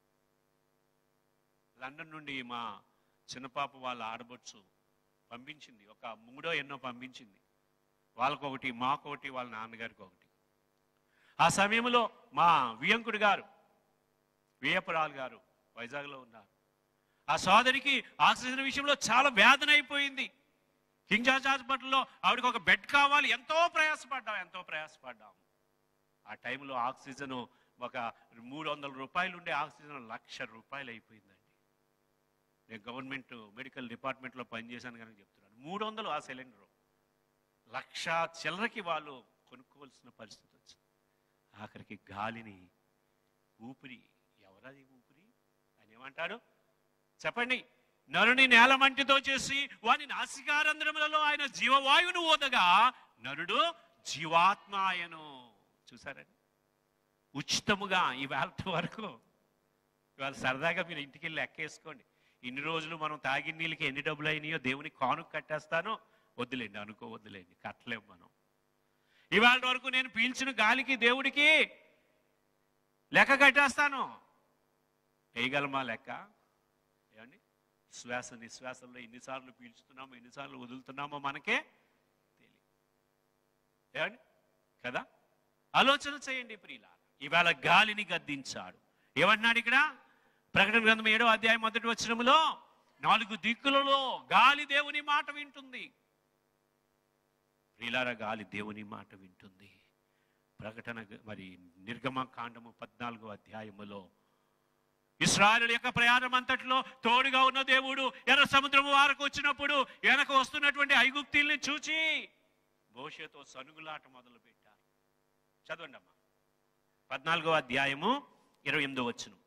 లండన్ నుండి మా చిన్నపాప వాళ్ళ ఆడబొచ్చు పంపించింది ఒక మూడో ఎన్నో పంపించింది వాళ్ళకొకటి మాకొకటి వాళ్ళ నాన్నగారికి ఒకటి ఆ సమయంలో మా వియంకుడు గారు వియపురాలు గారు వైజాగ్లో ఉన్నారు ఆ సోదరికి ఆక్సిజన్ విషయంలో చాలా వేదన అయిపోయింది కింగ్ జార్జ్ హాస్పిటల్లో ఆవిడకి ఒక బెడ్ కావాలి ఎంతో ప్రయాసపడ్డాం ఎంతో ప్రయాసపడ్డాం ఆ టైంలో ఆక్సిజన్ ఒక మూడు వందల రూపాయలు ఉండే ఆక్సిజన్ లక్ష రూపాయలు అయిపోయిందండి నేను గవర్నమెంట్ మెడికల్ డిపార్ట్మెంట్లో పనిచేశాను కనుక చెప్తున్నాను మూడు వందలు ఆ సిలిండరు లక్ష చిల్లరకి వాళ్ళు కొనుక్కోవాల్సిన పరిస్థితి వచ్చింది ఆఖరికి గాలిని ఊపిరి ఎవరది ఊపిరి ఆయన ఏమంటాడు చెప్పండి నరుని నేల మంటితో చేసి వాని నాసికారంధ్రములలో ఆయన జీవవాయువును ఓదగా నరుడు జీవాత్మాయను చూసారండి ఉచితముగా ఇవాళ వరకు ఇవాళ సరదాగా మీరు ఇంటికి వెళ్ళి లెక్కేసుకోండి ఇన్ని రోజులు మనం తాగిన నీళ్ళకి ఎన్ని డబ్బులు అయినాయో దేవునికి కానుక కట్టేస్తాను వద్దులేండి అనుకో వద్దులేండి కట్టలేము మనం ఇవాళ వరకు నేను పీల్చిన గాలికి దేవుడికి లెక్క కట్టేస్తాను వేయగలమా లెక్క ఏమండి శ్వాస నిశ్వాసంలో ఎన్నిసార్లు పీల్చుతున్నామో ఎన్నిసార్లు వదులుతున్నామో మనకే తెలియదు ఏమండి కదా ఆలోచన చేయండి ప్రియుల ఇవాళ గాలిని గద్దించాడు ఏమంటున్నాడు ఇక్కడ ప్రకటన గ్రంథం ఏడో అధ్యాయం మొదటి వచనములో నాలుగు దిక్కులలో గాలి దేవుని మాట వింటుంది ప్రియులార గాలి దేవుని మాట వింటుంది ప్రకటన గ- మరి నిర్గమ కాండము పద్నాలుగో అధ్యాయములో ఇస్రాయలు యొక్క ప్రయాణం అంతటిలో తోడుగా ఉన్న దేవుడు ఎర్ర సముద్రము వారకు వచ్చినప్పుడు వెనక వస్తున్నటువంటి ఐగుప్తీల్ని చూచి భవిష్యత్తు సనుగులాట మొదలు పెట్టారు చదవండి అమ్మా పద్నాలుగో అధ్యాయము ఇరవై ఎనిమిదో వచ్చును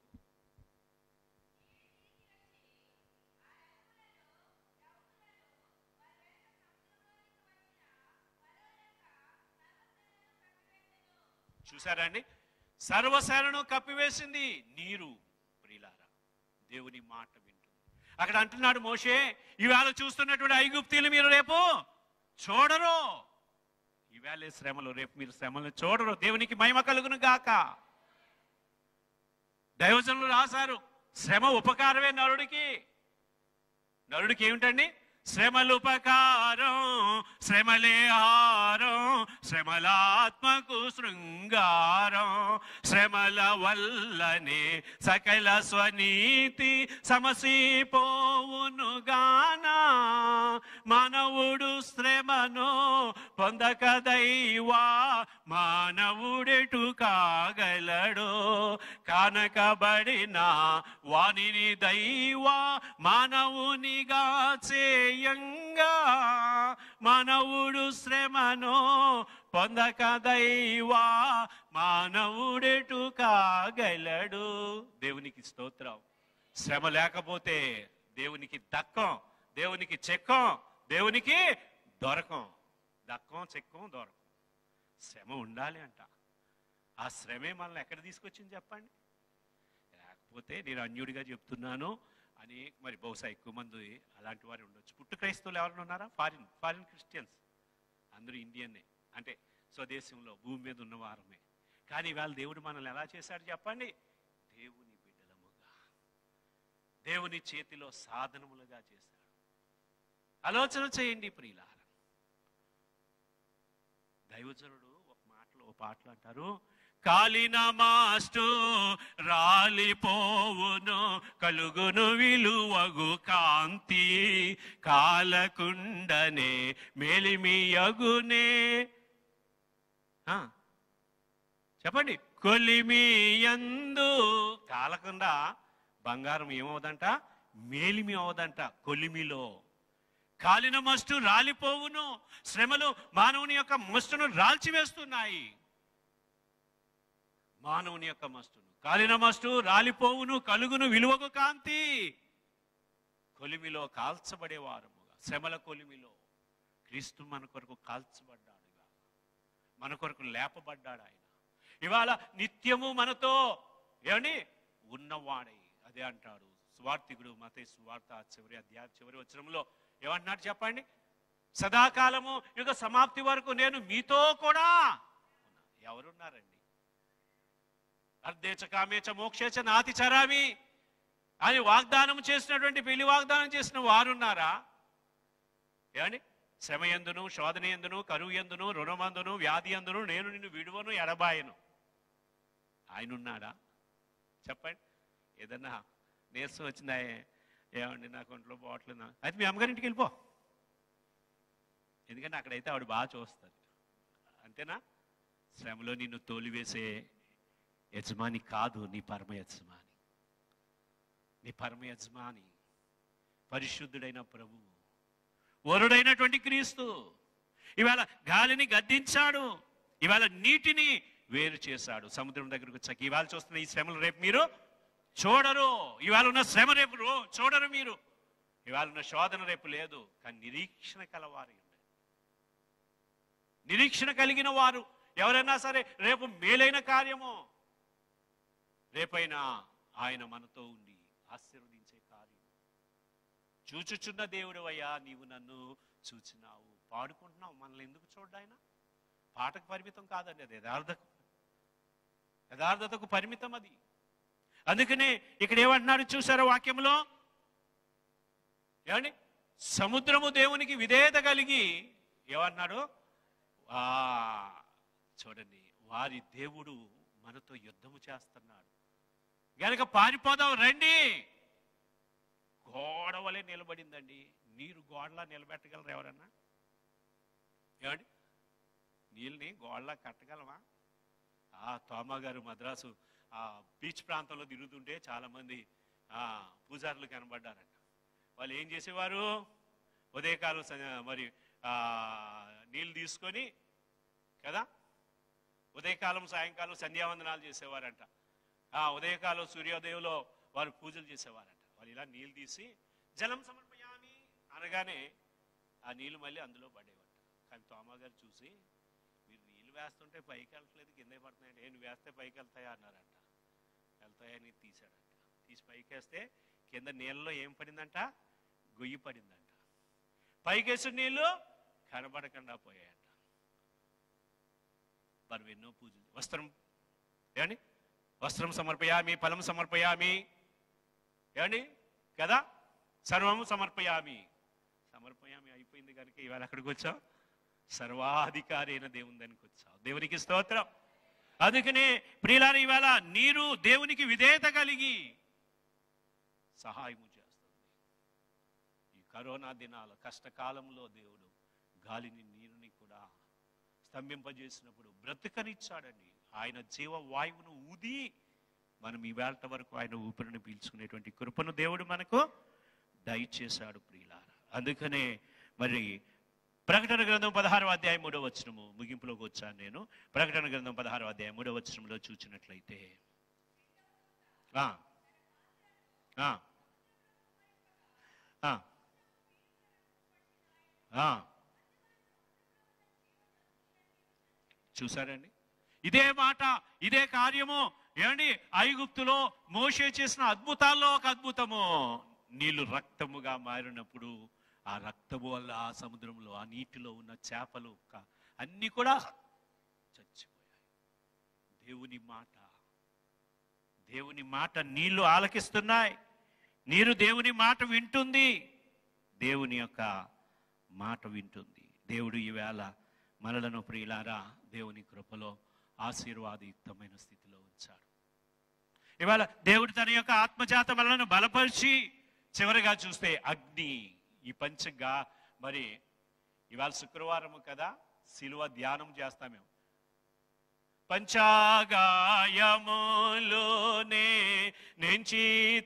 చూసారా అండి సర్వసేనను కప్పివేసింది నీరు ప్రియులారా దేవుని మాట వింటుంది అక్కడ అంటున్నాడు మోషే ఈవేళ చూస్తున్నటువంటి ఐగుప్తీలు మీరు రేపు చూడరు ఈవేళ శ్రమలు రేపు మీరు శ్రమలు చూడరు దేవునికి మహిమ కలుగును గాక దైవజనులు రాశారు శ్రమ ఉపకారమే నరుడికి నరుడికి ఏమిటండి శ్రమలు ఉపకారం శ్రమలే హారం శ్రమలాత్మకు శృంగారం శ్రమల వల్లనే సకల స్వనీతి సమసిపోవును గానా మానవుడు శ్రమను పొందక దైవా మానవుడెటు కాగలడో కానకబడిన వానిని దైవా మానవునిగా చేయంగా మానవుడు శ్రమను పొందక దైవా మానవుడెటు కాగలడు దేవునికి స్తోత్రం శ్రమ లేకపోతే దేవునికి దక్కం దేవునికి చెక్కం దేవునికి దొరకం దక్కం చెక్కం దొరకం శ్రమ ఉండాలి అంట ఆ శ్రమే మనల్ని ఎక్కడ తీసుకొచ్చింది చెప్పండి లేకపోతే నేను అన్యుడిగా చెప్తున్నాను అని మరి బహుశా ఎక్కువ మంది అలాంటి వారు ఉండొచ్చు పుట్టు క్రైస్తవులు ఎవరైనా ఉన్నారా ఫారిన్ ఫారిన్ క్రిస్టియన్స్ అందరూ ఇండియన్నే అంటే స్వదేశంలో భూమి మీద ఉన్న వారమే కానీ వాళ్ళ దేవుడు మనల్ని ఎలా చేశాడు చెప్పండి దేవుని బిడ్డలముగా దేవుని చేతిలో సాధనములుగా చేశాడు ఆలోచన చేయండి ప్రియులార దైవజనుడు ఒక మాటలో ఒక పాటలు అంటారు కాలిన మాస్టు రాలిపోవును కలుగును విలువగు కాంతి కాలకుండనే మేలిమియగునే ఆ, చెప్పండి కొలిమి యందు కాలకుండా బంగారం ఏమవుదంట మేలిమి అవదంట కొలిమిలో కాలిన మస్టు రాలిపోవును శ్రమలు మానవుని యొక్క మస్టును రాల్చివేస్తున్నాయి మానవుని యొక్క మస్టును కాలిన మస్టు రాలిపోవును కలుగును విలువకు కాంతి కొలిమిలో కాల్చబడేవారముగా శ్రమల కొలిమిలో క్రీస్తు మన కొరకు కాల్చబడ్డాడుగా మన కొరకు లేపబడ్డాడు ఆయన ఇవాళ నిత్యము మనతో ఏమండి ఉన్నవాడై అదే అంటాడు సువార్థికుడు మతే సువార్త చివరి అధ్యాయ చివరి వచనంలో ఏమంటున్నాడు చెప్పండి సదాకాలము యుగ సమాప్తి వరకు నేను మీతో కూడా ఉన్నా. ఎవరున్నారండి అర్ధేచ కామేచ మోక్షేచ నాతి చరామి అని వాగ్దానం చేసినటువంటి పెళ్లి వాగ్దానం చేసిన వారున్నారా ఏమండి శ్రమ ఎందును శోధన ఎందును కరువు ఎందును రుణమందును వ్యాధి ఎందును నేను నిన్ను విడువను ఎడబాయను ఆయన ఉన్నాడా చెప్పండి ఏదన్నా నీరసం వచ్చిందా ఏమండి నాకు ఒంట్లో పోవట్లేదు అయితే మీ అమ్మగారింటికి వెళ్ళిపో ఎందుకంటే అక్కడైతే ఆవిడ బాగా చూస్తుంది అంతేనా శ్రమలో నిన్ను తోలివేసే యజమాని కాదు నీ పరమ యజమాని నీ పరమ యజమాని పరిశుద్ధుడైన ప్రభువు వరుడైనటువంటి క్రీస్తు ఇవాళ గాలిని గద్దించాడు ఇవాళ నీటిని వేరు చేశాడు సముద్రం దగ్గరకు వచ్చాక ఇవాళ చూస్తున్న ఈ శ్రమలు రేపు మీరు చూడరు ఇవాళ ఉన్న శ్రమ రేపు రో- చూడరు మీరు ఇవాళ ఉన్న శోధన రేపు లేదు కానీ నిరీక్షణ కలవారి నిరీక్షణ కలిగిన వారు ఎవరైనా సరే రేపు మేలైన కార్యము రేపైనా ఆయన మనతో ఉండి ఆశీర్వదించే కార్యం చూచుచున్న దేవుడు అయ్యా నీవు నన్ను చూచినావు పాడుకుంటున్నావు మనల్ని ఎందుకు చూడ్డా ఆయన పాటకు పరిమితం కాదండి అది యథార్థకు యథార్థతకు పరిమితం అది అందుకనే ఇక్కడ ఏమంటున్నాడు చూసారా వాక్యంలో ఏమండి సముద్రము దేవునికి విధేయత కలిగి ఏమన్నాడు ఆ చూడండి వారి దేవుడు మనతో యుద్ధము చేస్తున్నాడు గనక పారిపోదాం రండి గోడ వలె నిలబడిందండి నీరు గోడలా నిలబెట్టగలరు ఎవరన్నా ఏమండి నీళ్ళని గోడలా కట్టగలమా ఆ తోమా గారు మద్రాసు ఆ బీచ్ ప్రాంతంలో తిరుగుతుంటే చాలా మంది ఆ పూజారులు కనబడ్డారంట వాళ్ళు ఏం చేసేవారు ఉదయకాలం స- మరి ఆ నీళ్ళు తీసుకొని కదా ఉదయకాలం సాయంకాలం సంధ్యావందనాలు చేసేవారంట ఆ ఉదయకాలం సూర్యోదయంలో వారు పూజలు చేసేవారంట వాళ్ళు ఇలా నీళ్ళు తీసి జలం సమర్పయామి అనగానే ఆ నీళ్ళు మళ్ళీ అందులో పడేవాట కానీ తోమా గారు చూసి మీరు నీళ్ళు వేస్తుంటే పైకి వెళ్ళట్లేదు కింద పడుతున్నాయంటే నేను వేస్తే పైకి వెళ్తాయా అన్నారంట వెళ్తాయని తీశాడంట తీసి పైకి వేస్తే కింద నీళ్ళలో ఏం పడిందంట గొయ్యి పడిందంట పైకేసిన నీళ్ళు కనబడకుండా పోయాయంట వారు ఎన్నో పూజలు వస్త్రం ఏమండి వస్త్రం సమర్పయామి ఫలం సమర్పయామి ఏమండి కదా సర్వము సమర్పయామి సమర్పయామి అయిపోయింది కనుక ఇవాళ అక్కడికి వచ్చాం సర్వాధికారి అయిన దేవుని దానికి వచ్చాం దేవునికి స్తోత్రం అందుకనే ప్రియులార ఇవాళ నీరు దేవునికి విధేయత కలిగి సహాయము చేస్తుంది ఈ కరోనా దినాల కష్టకాలంలో దేవుడు గాలిని నీరుని కూడా స్తంభింపజేసినప్పుడు బ్రతకనిచ్చాడండి ఆయన జీవ వాయువును ఊది మనం ఈ వేళ వరకు ఆయన ఊపిరిని పీల్చుకునేటువంటి కృపను దేవుడు మనకు దయచేశాడు ప్రియులార అందుకనే మరి ప్రకటన గ్రంథం పదహారవ అధ్యాయం మూడవ వచనము ముగింపులోకి వచ్చాను నేను ప్రకటన గ్రంథం పదహారవ అధ్యాయం మూడవ వచనంలో చూసినట్లయితే ఆ, ఆ, ఆ, ఆ. చూసారండి ఇదే మాట ఇదే కార్యము ఏమండి ఐగుప్తులో మోషే చేసిన అద్భుతాల్లో ఒక అద్భుతము నీళ్లు రక్తముగా మారినప్పుడు ఆ రక్తము వల్ల ఆ సముద్రంలో ఆ నీటిలో ఉన్న చేపలు క- అన్నీ కూడా చచ్చిపోయాయి దేవుని మాట దేవుని మాట నీళ్లు ఆలకిస్తున్నాయి నీరు దేవుని మాట వింటుంది దేవుని యొక్క మాట వింటుంది దేవుడు ఈవేళ మనలను ప్రియులారా దేవుని కృపలో ఆశీర్వాదయుక్తమైన స్థితిలో ఉంచాడు ఇవాళ దేవుడు తన యొక్క ఆత్మజాత మనలను బలపరిచి చివరిగా చూస్తే అగ్ని ఈ పంచగా మరి ఇవాళ శుక్రవారం కదా శిలువ ధ్యానం చేస్తాం మేము పంచాగాయములోనే నుంచి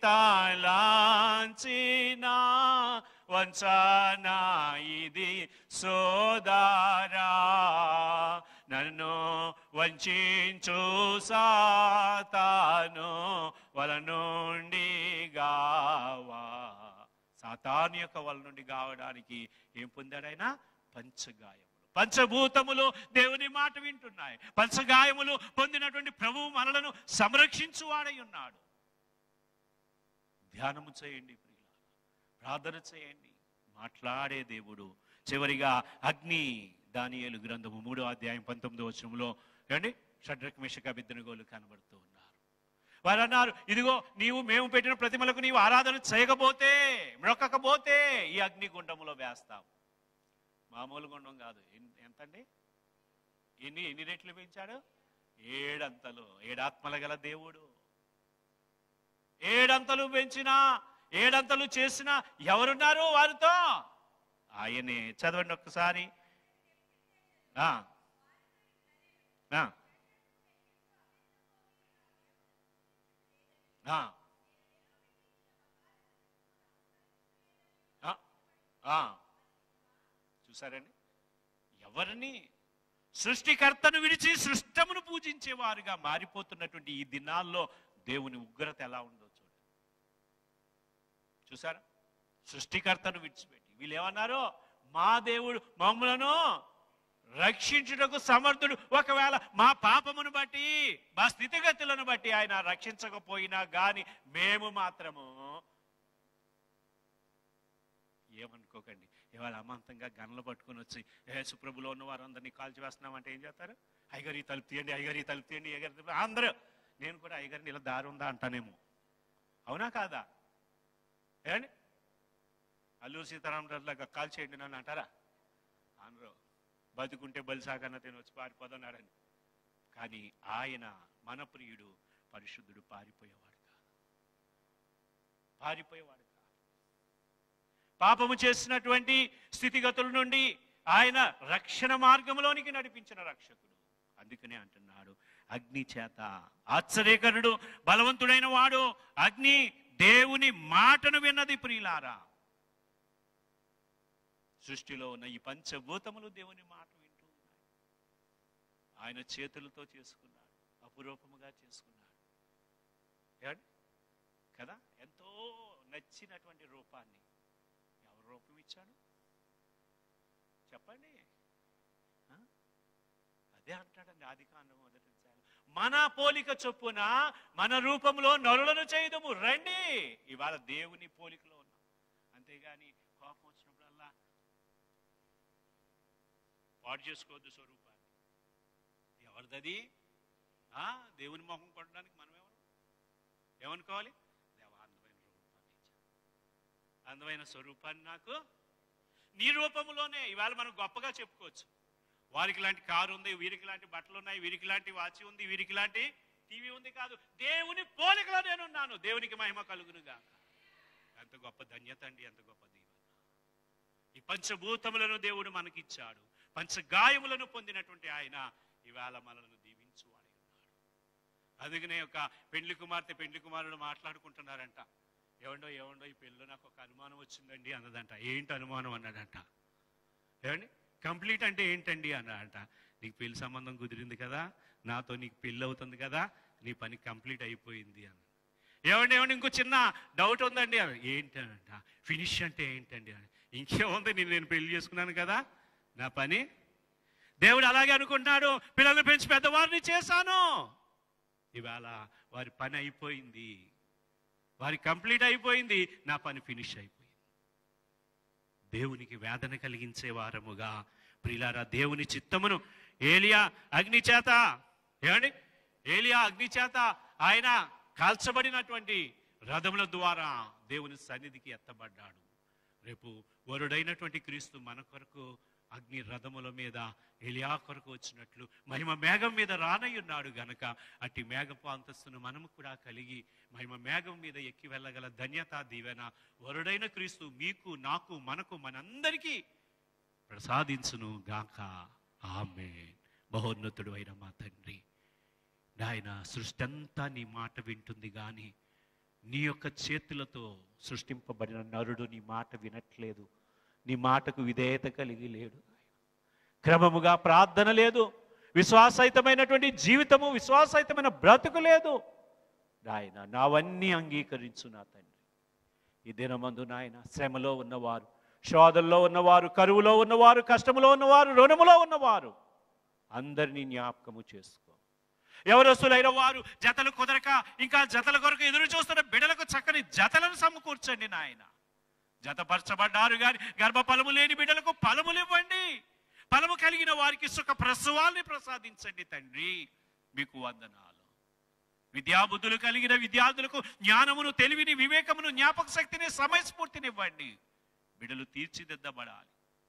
తాళాంచిన వంచనా ఇది సోదారా నన్ను వంచు సాతాను వల నుండి గావా సాతాను యొక్క వల నుండి గావడానికి ఏం పొందాడైనా పంచగాయములు పంచభూతములు దేవుని మాట వింటున్నాయి పంచగాయములు పొందినటువంటి ప్రభువు మనలను సంరక్షించువాడై ఉన్నాడు ధ్యానము చేయండి ప్రియుల ప్రార్థన చేయండి మాట్లాడే దేవుడు చివరిగా అగ్ని దానియేలు గ్రంథము మూడో అధ్యాయం పంతొమ్మిదో వచనంలో ఏమండి షడ్రక్ మిషక బిద్దనగోలు కనబడుతూ ఉన్నారు వారు అన్నారు ఇదిగో నీవు మేము పెట్టిన ప్రతిమలకు నీవు ఆరాధన చేయకపోతే మ్రొక్కకపోతే ఈ అగ్ని గుండములో వేస్తావు మామూలు గుండం కాదు ఎన్- ఎంతండి ఎన్ని ఎన్ని రెట్లు పెంచాడు ఏడంతలు ఏడాత్మల గల దేవుడు ఏడంతలు పెంచినా ఏడంతలు చేసినా ఎవరున్నారు వారితో ఆయనే చదవండి ఒక్కసారి ఆ. ఆ. ఆ. ఆ. ఆ. చూసారండి ఎవరిని సృష్టికర్తను విడిచి సృష్టమును పూజించేవారుగా మారిపోతున్నటువంటి ఈ దినాల్లో దేవుని ఉగ్రత ఎలా ఉందో చూడండి చూసారా సృష్టికర్తను విడిచిపెట్టి వీళ్ళు ఏమన్నారు మా దేవుడు మమ్మలను రక్షించుటకు సమర్థుడు ఒకవేళ మా పాపమును బట్టి మా స్థితిగతులను బట్టి ఆయన రక్షించకపోయినా గాని మేము మాత్రము ఏమనుకోకండి ఇవాళ అమాంతంగా గన్లు పట్టుకొని వచ్చి ఏ సుప్రభులో ఉన్న వారందరినీ కాల్చి వేస్తున్నామంటే ఏం చేస్తారు ఐగరి తలుపు తీయండి ఐగరి తలుపు తీయండి ఐగరి తలుపు అందరూ నేను కూడా ఐగరిని ఇలా దారి ఉందా అంటానేమో అవునా కాదా ఏమండి అల్లూరు సీతారామరాజులాగా కాల్ చేయండి నన్ను అంటారా అనరు బతుకుంటే బలిసాగన్న తిని వచ్చి పారిపోతున్నారని కానీ ఆయన మన ప్రియుడు పరిశుద్ధుడు పారిపోయేవాడు కాదు పారిపోయేవాడు కాదు పాపము చేసినటువంటి స్థితిగతుల నుండి ఆయన రక్షణ మార్గంలోనికి నడిపించిన రక్షకుడు అందుకనే అంటున్నాడు అగ్ని చేత ఆశ్చర్యకరుడు బలవంతుడైన వాడు అగ్ని దేవుని మాటను విన్నది ప్రియులారా సృష్టిలో ఉన్న ఈ పంచభూతములు దేవుని మాట వింటూ ఉన్నాయి ఆయన చేతులతో చేసుకున్నాడు అపురూపముగా చేసుకున్నాడు ఏమండి? కదా ఎంతో నచ్చినటువంటి రూపాన్ని ఎవరు రూపం ఇచ్చాడు చెప్పండి ఆ? అదే అంటాడండి ఆది కాండం మొదటి అధ్యాయం. మన పోలిక చొప్పున మన రూపంలో నరులను చేయదము రండి ఇవాళ దేవుని పోలికలో ఉన్నాం అంతేగాని కోపం వచ్చినప్పుడల్లా పాడు చేసుకోవద్దు స్వరూపాన్ని ఎవరిదది ఆ, దేవుని మొహం కొట్టడానికి మనం ఎవరు ఏమనుకోవాలి దేవా అందమైన రూపాన్ని అందమైన స్వరూపాన్ని నాకు నీ రూపంలోనే ఇవాళ మనం గొప్పగా చెప్పుకోవచ్చు వారికి లాంటి కారు ఉంది వీరికి లాంటి బట్టలు ఉన్నాయి వీరికి లాంటి వాచ్ ఉంది వీరికి లాంటి టీవీ ఉంది కాదు దేవుని పోలికలో నేనున్నాను దేవునికి మహిమ కలుగునుగా ఎంత గొప్ప ధన్యత అండి ఎంత గొప్ప దీవెన ఈ పంచభూతములను దేవుడు మనకిచ్చాడు పంచగాయములను పొందినటువంటి ఆయన ఇవాళ మనల్ని దీవించువాడై ఉన్నాడు అందుకనే ఒక పెళ్లి కుమార్తె పెళ్లి కుమారుడు మాట్లాడుకుంటున్నారంట ఏమండో ఏమండో ఈ పెళ్ళిలో నాకు ఒక అనుమానం వచ్చిందండి అన్నదంట ఏంటి అనుమానం అన్నాడంట ఏమండి కంప్లీట్ అంటే ఏంటండి అన్నాడంట నీకు పెళ్లి సంబంధం కుదిరింది కదా నాతో నీకు పెళ్ళి అవుతుంది కదా నీ పని కంప్లీట్ అయిపోయింది అని ఏమండి ఏమండి ఇంకో చిన్న డౌట్ ఉందండి అని. ఏంటి అంట ఫినిష్ అంటే ఏంటండి అని ఇంకేముంది నేను నేను పెళ్లి చేసుకున్నాను కదా నా పని దేవుడు అలాగే అనుకుంటున్నాడు పిల్లల్ని పెంచి పెద్దవారిని చేశాను ఇవాళ వారి పని అయిపోయింది వారి కంప్లీట్ అయిపోయింది నా పని ఫినిష్ అయిపోయింది దేవునికి వేదన కలిగించే వారముగా ప్రిలారా దేవుని చిత్తమును ఏలియా అగ్ని చేత ఏమండి ఏలియా అగ్ని చేత ఆయన కాల్చబడినటువంటి రథముల ద్వారా దేవుని సన్నిధికి ఎత్తబడ్డాడు రేపు వరుడైనటువంటి క్రీస్తు మన కొరకు అగ్ని రథముల మీద ఎలియా కొరకు వచ్చినట్లు మహిమ మేఘం మీద రానయ్యున్నాడు గనక అట్టి మేఘపు అంతస్తును మనము కూడా కలిగి మహిమ మేఘం మీద ఎక్కి వెళ్ళగల ధన్యత దీవెన వరుడైన క్రీస్తు మీకు నాకు మనకు మనందరికీ ప్రసాదించును గాక ఆమె బహోన్నతుడు అయిన మా తండ్రి నాయన సృష్టి అంతా నీ మాట వింటుంది కానీ నీ యొక్క చేతులతో సృష్టింపబడిన నరుడు నీ మాట వినట్లేదు నీ మాటకు విధేయత కలిగి లేడు క్రమముగా ప్రార్థన లేదు విశ్వాసహితమైనటువంటి జీవితము విశ్వాసహితమైన బ్రతుకు లేదు నాయన నావన్నీ అంగీకరించు నా తండ్రి ఈ దినమందు నాయన శ్రమలో ఉన్నవారు శోధనలో ఉన్నవారు కరువులో ఉన్నవారు కష్టములో ఉన్నవారు రుణములో ఉన్నవారు అందరినీ జ్ఞాపకము చేసుకో ఎవరస్తులైన వారు జతలు కుదరక ఇంకా జతల కొరకు ఎదురు చూస్తున్న బిడ్డలకు చక్కని జతలను సమకూర్చండి నాయన జతపరచబడ్డారు గాని గర్భఫలము లేని బిడ్డలకు ఫలములు ఇవ్వండి ఫలము కలిగిన వారికి సుఖ ప్రసవాల్ని ప్రసాదించండి తండ్రి మీకు వందనాలు విద్యాబుద్ధులు కలిగిన విద్యార్థులకు జ్ఞానమును తెలివిని వివేకమును జ్ఞాపక శక్తిని సమయస్ఫూర్తినివ్వండి బిడ్డలు తీర్చిదిద్దబడాలి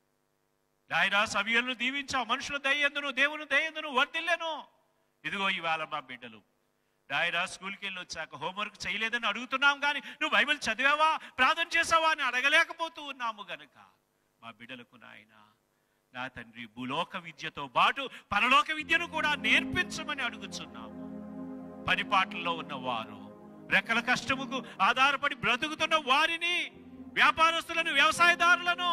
నాయనా సవ్యులను దీవించావు మనుషుల దయ్యందును దేవుని దయ్యందును వర్దిల్లెను ఇదిగో ఇవాళ మా బిడ్డలు నాయనా స్కూల్కి వెళ్ళి వచ్చాక హోంవర్క్ చేయలేదని అడుగుతున్నాం కానీ నువ్వు బైబిల్ చదివావా ప్రార్థన చేసావా అని అడగలేకపోతూ ఉన్నాము గనుక మా బిడ్డలకు నాయన నా తండ్రి భూలోక విద్యతో పాటు పరలోక విద్యను కూడా నేర్పించమని అడుగుతున్నాము పనిపాట్లలో ఉన్నవారు రెక్కల కష్టముకు ఆధారపడి బ్రతుకుతున్న వారిని వ్యాపారస్తులను వ్యవసాయదారులను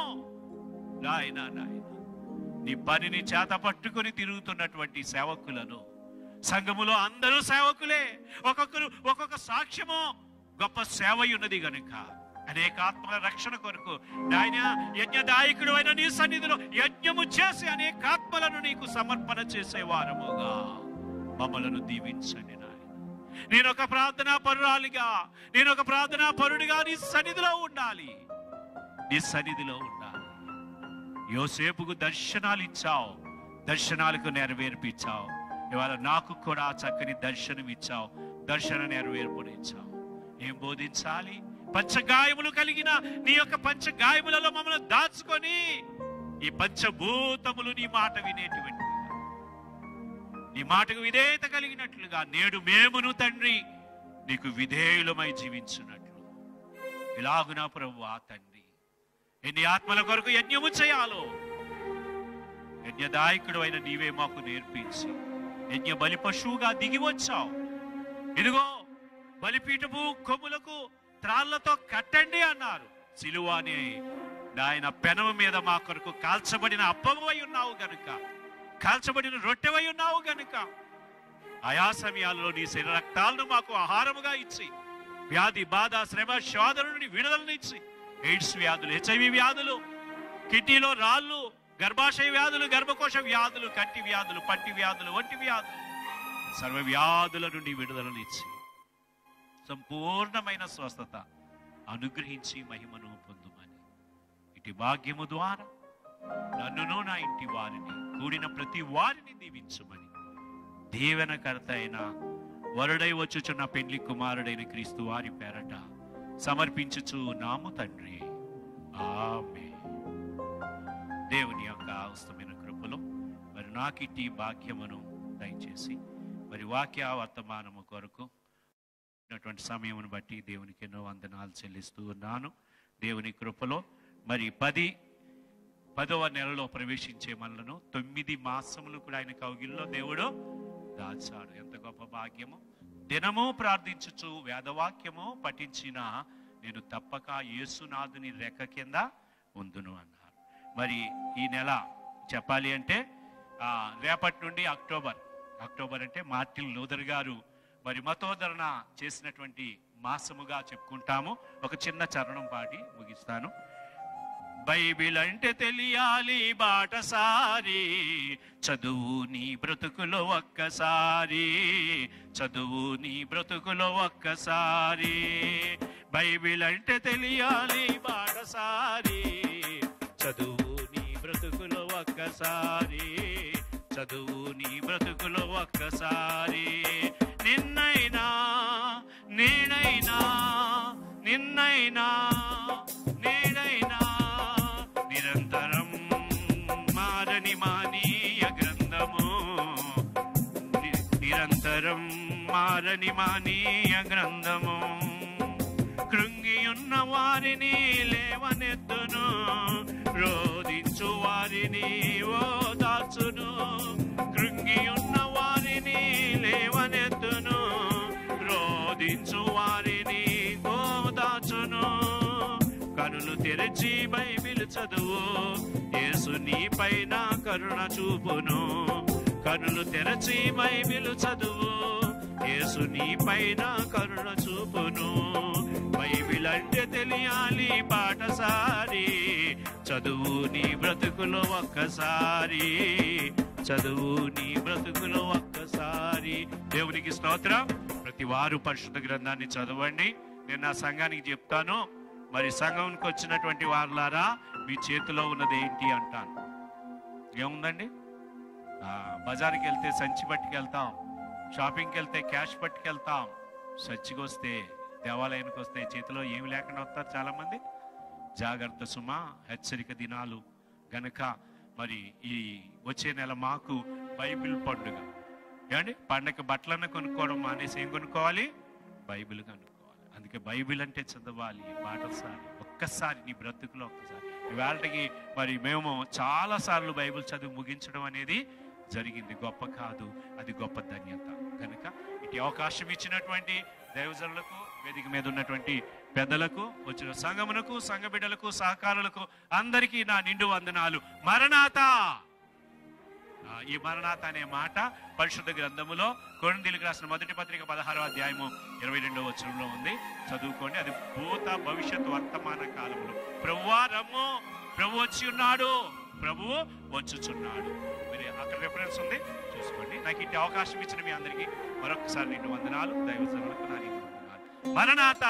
నాయన నాయన నీ పనిని చేత పట్టుకొని తిరుగుతున్నటువంటి సేవకులను సంఘములో అందరూ సేవకులే ఒక్కొక్కరు ఒక్కొక్క సాక్ష్యము గొప్ప సేవ ఉన్నది గనుక అనేక ఆత్మల రక్షణ కొరకు నాయన యజ్ఞదాయకుడు అయిన నీ సన్నిధిలో యజ్ఞము చేసి అనేక ఆత్మలను నీకు సమర్పణ చేసే వారముగా మమ్మలను దీవించండి నాయన నేను ఒక ప్రార్థనా పరురాలిగా నేను ఒక ప్రార్థనా పరుడిగా నీ సన్నిధిలో ఉండాలి నీ సన్నిధిలో ఉండాలి యోసేపుకు దర్శనాలు ఇచ్చావు దర్శనాలకు నెరవేర్పిచ్చావు ఇవాళ నాకు కూడా చక్కని దర్శనం ఇచ్చావు దర్శన నెరవేర్పునిచ్చావు ఏం బోధించాలి పంచగాయములు కలిగిన నీ యొక్క పంచగాయములలో మమ్మల్ని దాచుకొని ఈ పంచభూతములు నీ మాట వినేటువంటి నీ మాటకు విధేయత కలిగినట్లుగా నేడు మేమును తండ్రి నీకు విధేయులమై జీవించున్నట్లు ఇలాగునా ప్రభు ఆ తండ్రి ఎన్ని ఆత్మల కొరకు యజ్ఞము చేయాలో యజ్ఞదాయకుడు అయిన నీవే మాకు నేర్పించి యజ్ఞ బలి పశువుగా దిగి వచ్చావు ఇదిగో బలిపీఠము కొమ్ములకు త్రాళ్లతో కట్టండి అన్నారు సిలువ అనే నాయన పెనము మీద మా కొరకు కాల్చబడిన అప్పమై ఉన్నావు గనుక కాల్చబడిన రొట్టెవై ఉన్నావు గనుక ఆయా సమయాల్లో నీ శరీర రక్తాలను మాకు ఆహారముగా ఇచ్చి వ్యాధి బాధ శ్రమ శోధన నుండి విడుదలనిచ్చి ఎయిడ్స్ వ్యాధులు హెచ్ఐవి వ్యాధులు కిడ్నీలో రాళ్ళు గర్భాశయ వ్యాధులు గర్భకోశ వ్యాధులు కంటి వ్యాధులు పట్టి వ్యాధులు వంటి వ్యాధులు సర్వ వ్యాధుల నుండి విడుదలనిచ్చి సంపూర్ణమైన స్వస్థత అనుగ్రహించి మహిమను పొందుమని ఇటు భాగ్యము ద్వారా నన్నును నా ఇంటి వారిని కూడిన ప్రతి వారిని దీవించుమని దీవెనకర్త అయిన వరుడై వచ్చుచున్న పెళ్లి కుమారుడైన క్రీస్తు వారి పేరట సమర్పించుచు నాము తండ్రి ఆమె దేవుని యొక్క అవస్థమైన కృపలో మరి నాకిట్టి భాగ్యమును దయచేసి మరి వాక్య వర్తమానము కొరకు ఉన్నటువంటి సమయమును బట్టి దేవునికి ఎన్నో వందనాలు చెల్లిస్తూ ఉన్నాను దేవుని కృపలో మరి పది పదవ నెలలో ప్రవేశించే మనలను తొమ్మిది మాసములు కూడా ఆయన కౌగిల్లో దేవుడు దాచాడు ఎంత గొప్ప భాగ్యము దినము ప్రార్థించుచు వేదవాక్యము పఠించిన నేను తప్పక యేసునాథుని రెక్క కింద ఉందును అన్నారు మరి ఈ నెల చెప్పాలి అంటే ఆ, రేపటి నుండి అక్టోబర్ అక్టోబర్ అంటే మార్టిన్ లూథర్ గారు మరి మతోధరణ చేసినటువంటి మాసముగా చెప్పుకుంటాము ఒక చిన్న చరణం పాడి ముగిస్తాను బైబిల్ అంటే తెలియాలి బాటసారి చదువు నీ బ్రతుకులో ఒక్కసారి చదువు నీ బ్రతుకులో ఒక్కసారి బైబిల్ అంటే తెలియాలి బాటసారి చదువు నీ బ్రతుకులో ఒక్కసారి చదువు నీ బ్రతుకులో ఒక్కసారి నిన్నైనా నేనైనా నిన్నైనా నేనైనా నిరంతరం మారని మానీయ గ్రంథము ని- నిరంతరం మారని మానీయ గ్రంథము కృంగియున్న వారిని లేవనెత్తును రోధించు వారిని ఓదార్చును కృంగియున్న వారిని లేవనెత్తును రోధించు వారిని ఓదార్చును కనులు తెరచి బైబిల్ చదువు యేసు నీ పైన కరుణ చూపును కనులు తెరచి బైబిల్ చదువు యేసు నీ పైన కరుణ చూపును బైబిల్ అంటే తెలియాలి పాటసారి చదువు నీ బ్రతుకులో ఒక్కసారి చదువు నీ బ్రతుకులో ఒక్కసారి దేవునికి స్తోత్రం ప్రతి వారు పరిశుద్ధ గ్రంథాన్ని చదవండి నేను నా సంఘానికి చెప్తాను మరి సంఘంకి వచ్చినటువంటి వారులారా మీ చేతిలో ఉన్నది ఏంటి అంటాను ఏముందండి ఆ, బజార్కి వెళ్తే సంచి పట్టుకెళ్తాం షాపింగ్కి వెళ్తే క్యాష్ పట్టుకెళ్తాం సచ్చికి వస్తే దేవాలయానికి వస్తే చేతిలో ఏమి లేకుండా వస్తారు చాలా మంది జాగ్రత్త సుమ హెచ్చరిక దినాలు గనక మరి ఈ వచ్చే నెల మాకు బైబిల్ పండుగ ఏమండి పండగ బట్టలన్న కొనుక్కోవడం మానేసి ఏం కొనుక్కోవాలి బైబిల్ కనుక్కోవాలి అందుకే బైబిల్ అంటే చదవాలి పాఠశాల ఒక్కసారి నీ బ్రతుకులో ఒక్కసారి ఇవాళకి మరి మేము చాలా సార్లు బైబిల్ చదువు ముగించడం అనేది జరిగింది గొప్ప కాదు అది గొప్ప ధన్యత కనుక ఇటు అవకాశం ఇచ్చినటువంటి దైవజనులకు వేదిక మీద ఉన్నటువంటి పెద్దలకు వచ్చిన సంఘమునకు సంఘ బిడ్డలకు సహకారులకు అందరికీ నా నిండు వందనాలు మరణాత ఆ, ఈ మరణాత అనే మాట పరిశుద్ధ గ్రంథములో కొరిందీలకు రాసిన మొదటి పత్రిక పదహారో అధ్యాయము ఇరవై రెండవ వచనంలో ఉంది చదువుకోండి అది భూత భవిష్యత్ వర్తమాన కాలంలో ప్రభువా రమ్ము ప్రభు వచ్చి ఉన్నాడు ప్రభువు వచ్చుచున్నాడు మీరు అక్కడ రెఫరెన్స్ ఉంది చూసుకోండి నాకు ఇట్టి అవకాశం ఇచ్చిన మీ అందరికీ మరొకసారి నిండు వందనాలు దైవజనులకు నా నిండు వందనాలు మరణాత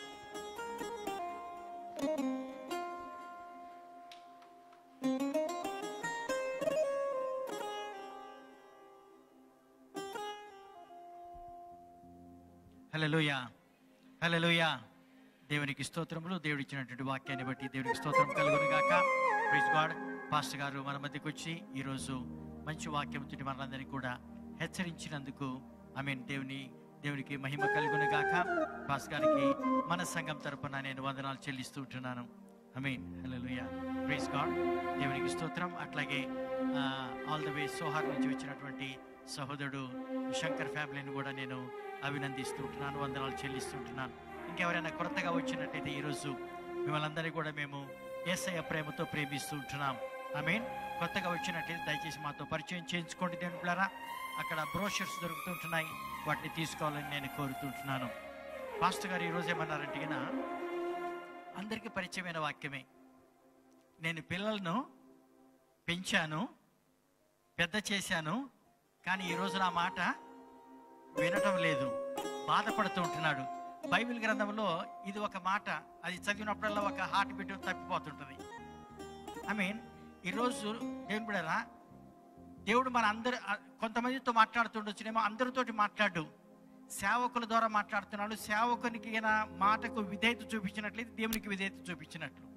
హల్లెలూయా హల్లెలూయా దేవునికి స్తోత్రములు దేవుడు ఇచ్చినటువంటి వాక్యాన్ని బట్టి దేవునికి స్తోత్రం కలుగును గాక ప్రైజ్ గాడ్ పాస్టర్ గారు మన మధ్యకు వచ్చి ఈరోజు మంచి వాక్యంతో మనందరినీ కూడా హెచ్చరించినందుకు ఐ మీన్ దేవుని దేవునికి మహిమ కలుగును గాక పాస్టర్ గారికి మన సంఘం తరపున నేను వందనాలు చెల్లిస్తూ ఉంటున్నాను ఐ మీన్ హల్లెలూయా ప్రైజ్ గాడ్ దేవునికి స్తోత్రం అట్లాగే ఆల్ ద వే సోహార్ నుంచి వచ్చినటువంటి సహోదరుడు శంకర్ ఫ్యామిలీని కూడా నేను అభినందిస్తూ ఉంటున్నాను వందనాలు చెల్లిస్తూ ఉంటున్నాను ఇంకెవరైనా కొత్తగా వచ్చినట్టయితే ఈరోజు మిమ్మల్ని అందరినీ కూడా మేము ఏసయ్య ప్రేమతో ప్రేమిస్తూ ఉంటున్నాం ఐ మీన్ కొత్తగా వచ్చినట్టయితే దయచేసి మాతో పరిచయం చేయించుకోండి దేవుని పిల్లరా అక్కడ బ్రోషర్స్ దొరుకుతుంటున్నాయి వాటిని తీసుకోవాలని నేను కోరుతుంటున్నాను పాస్టర్ గారు ఈరోజు ఏమన్నారంటే గిన, అందరికీ పరిచయమైన వాక్యమే నేను పిల్లలను పెంచాను పెద్ద చేశాను కానీ ఈరోజు నా మాట వినటం లేదు బాధపడుతూ ఉంటున్నాడు బైబిల్ గ్రంథంలో ఇది ఒక మాట అది చదివినప్పుడల్లా ఒక హార్ట్ బీట్ తప్పిపోతుంటుంది ఐ మీన్ ఈరోజు దేవుని బిడ్డలారా, దేవుడు మన అందరు కొంతమందితో మాట్లాడుతుండొచ్చునేమో అందరితోటి మాట్లాడు సేవకుల ద్వారా మాట్లాడుతున్నాడు సేవకునికి ఈయన మాటకు విధేయత చూపించినట్లయితే దేవునికి విధేయత చూపించినట్లు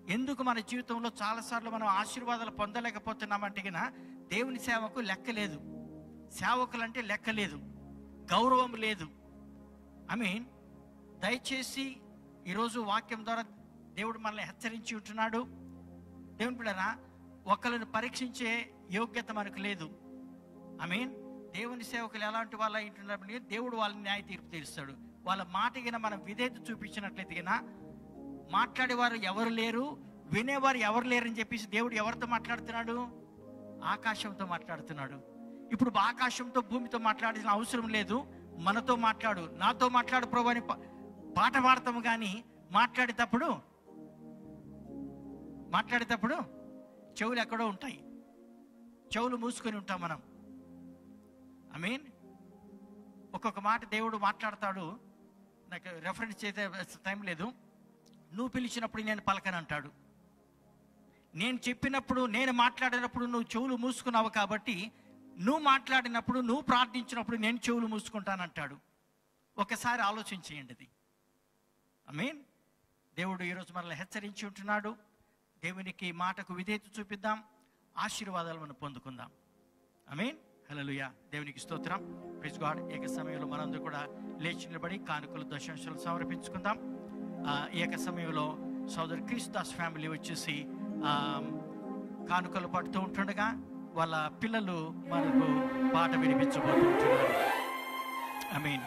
ఎందుకు మన జీవితంలో చాలాసార్లు మనం ఆశీర్వాదాలు పొందలేకపోతున్నామంటే గిన దేవుని సేవకు లెక్క లేదు సేవకులంటే లెక్క లేదు గౌరవం లేదు ఐ మీన్ దయచేసి ఈరోజు వాక్యం ద్వారా దేవుడు మనల్ని హెచ్చరించి ఉంటున్నాడు దేవుని బిడ్డరా ఒకరిని పరీక్షించే యోగ్యత మనకు లేదు ఐ మీన్ దేవుని సేవకులు ఎలాంటి వాళ్ళు ఉంటున్నారు దేవుడు వాళ్ళని న్యాయ తీర్పు తీరుస్తాడు వాళ్ళ మాట గిన మనం విధేయత చూపించినట్లయితే గిన మాట్లాడేవారు ఎవరు లేరు వినేవారు ఎవరు లేరని చెప్పేసి దేవుడు ఎవరితో మాట్లాడుతున్నాడు ఆకాశంతో మాట్లాడుతున్నాడు ఇప్పుడు ఆకాశంతో భూమితో మాట్లాడాల్సిన అవసరం లేదు మనతో మాట్లాడు నాతో మాట్లాడు ప్రభు అని పా- పాట పాడతాము కానీ మాట్లాడేటప్పుడు మాట్లాడేటప్పుడు చెవులు ఎక్కడో ఉంటాయి చెవులు మూసుకొని ఉంటాం మనం ఐ మీన్ ఒక్కొక్క మాట దేవుడు మాట్లాడతాడు నాకు రెఫరెన్స్ చేసే టైం లేదు నువ్వు పిలిచినప్పుడు నేను పలకను అంటాడు నేను చెప్పినప్పుడు నేను మాట్లాడినప్పుడు నువ్వు చెవులు మూసుకున్నావు కాబట్టి నువ్వు మాట్లాడినప్పుడు నువ్వు ప్రార్థించినప్పుడు నేను చెవులు మూసుకుంటానంటాడు ఒకసారి ఆలోచించేయండి అది ఐ మీన్ దేవుడు ఈరోజు మనల్ని హెచ్చరించి ఉంటున్నాడు దేవునికి మాటకు విధేయత చూపిద్దాం ఆశీర్వాదాలు మనం పొందుకుందాం ఐ మీన్ హల్లెలూయా దేవునికి స్తోత్రం ప్రైజ్ గాడ్ ఏక సమయంలో మనందరూ కూడా లేచి నిలబడి కానుకలు దశాంశాలు సమర్పించుకుందాం ఆ, ఏక సమయంలో సోదరు క్రిస్దాస్ ఫ్యామిలీ వచ్చేసి ఆ, కానుకలు పడుతూ ఉంటుండగా వాళ్ళ పిల్లలు మనకు పాట వినిపించబోతూ ఉంటున్నారు ఐ మీన్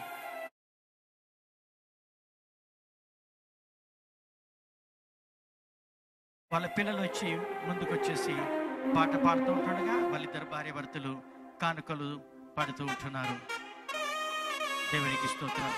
వాళ్ళ పిల్లలు వచ్చి ముందుకు వచ్చేసి పాట పాడుతూ ఉంటుండగా వాళ్ళిద్దరు భార్య భర్తలు కానుకలు పాడుతూ ఉంటున్నారు దేవునికి స్తోత్రం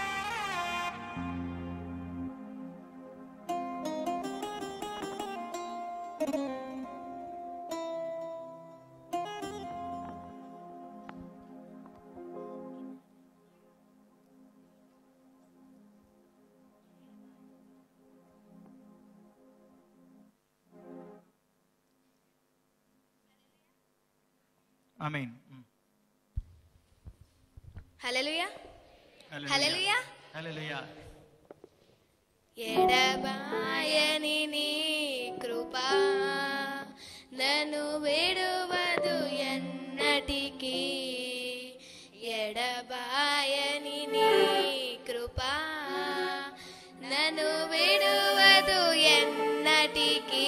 ఆమేన్ హల్లెలూయా హల్లెలూయా హల్లెలూయా ఎడబాయని నీ కృపా నన్ను విడువదు ఎన్నటికీ ఎడబాయని నీ కృపా నన్ను విడువదు ఎన్నటికీ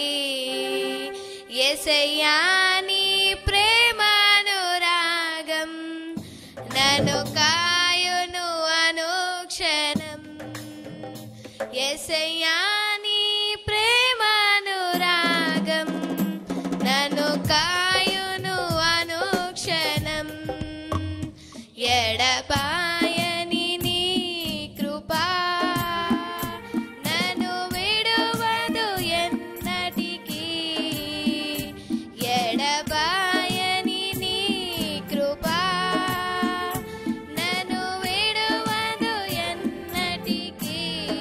ఎసయ్యా నీ ప్రేమానురాగం నన్ను కాయును అనుక్షణం ఎసయ్యా నీ ప్రేమానురాగం నన్ను కాయును అనుక్షణం ఎడపాయని నీ కృపా నన్ను విడువదు ఎన్నటికీ ఎడబాయని నీ కృపా నన్ను విడువదు ఎన్నటికీ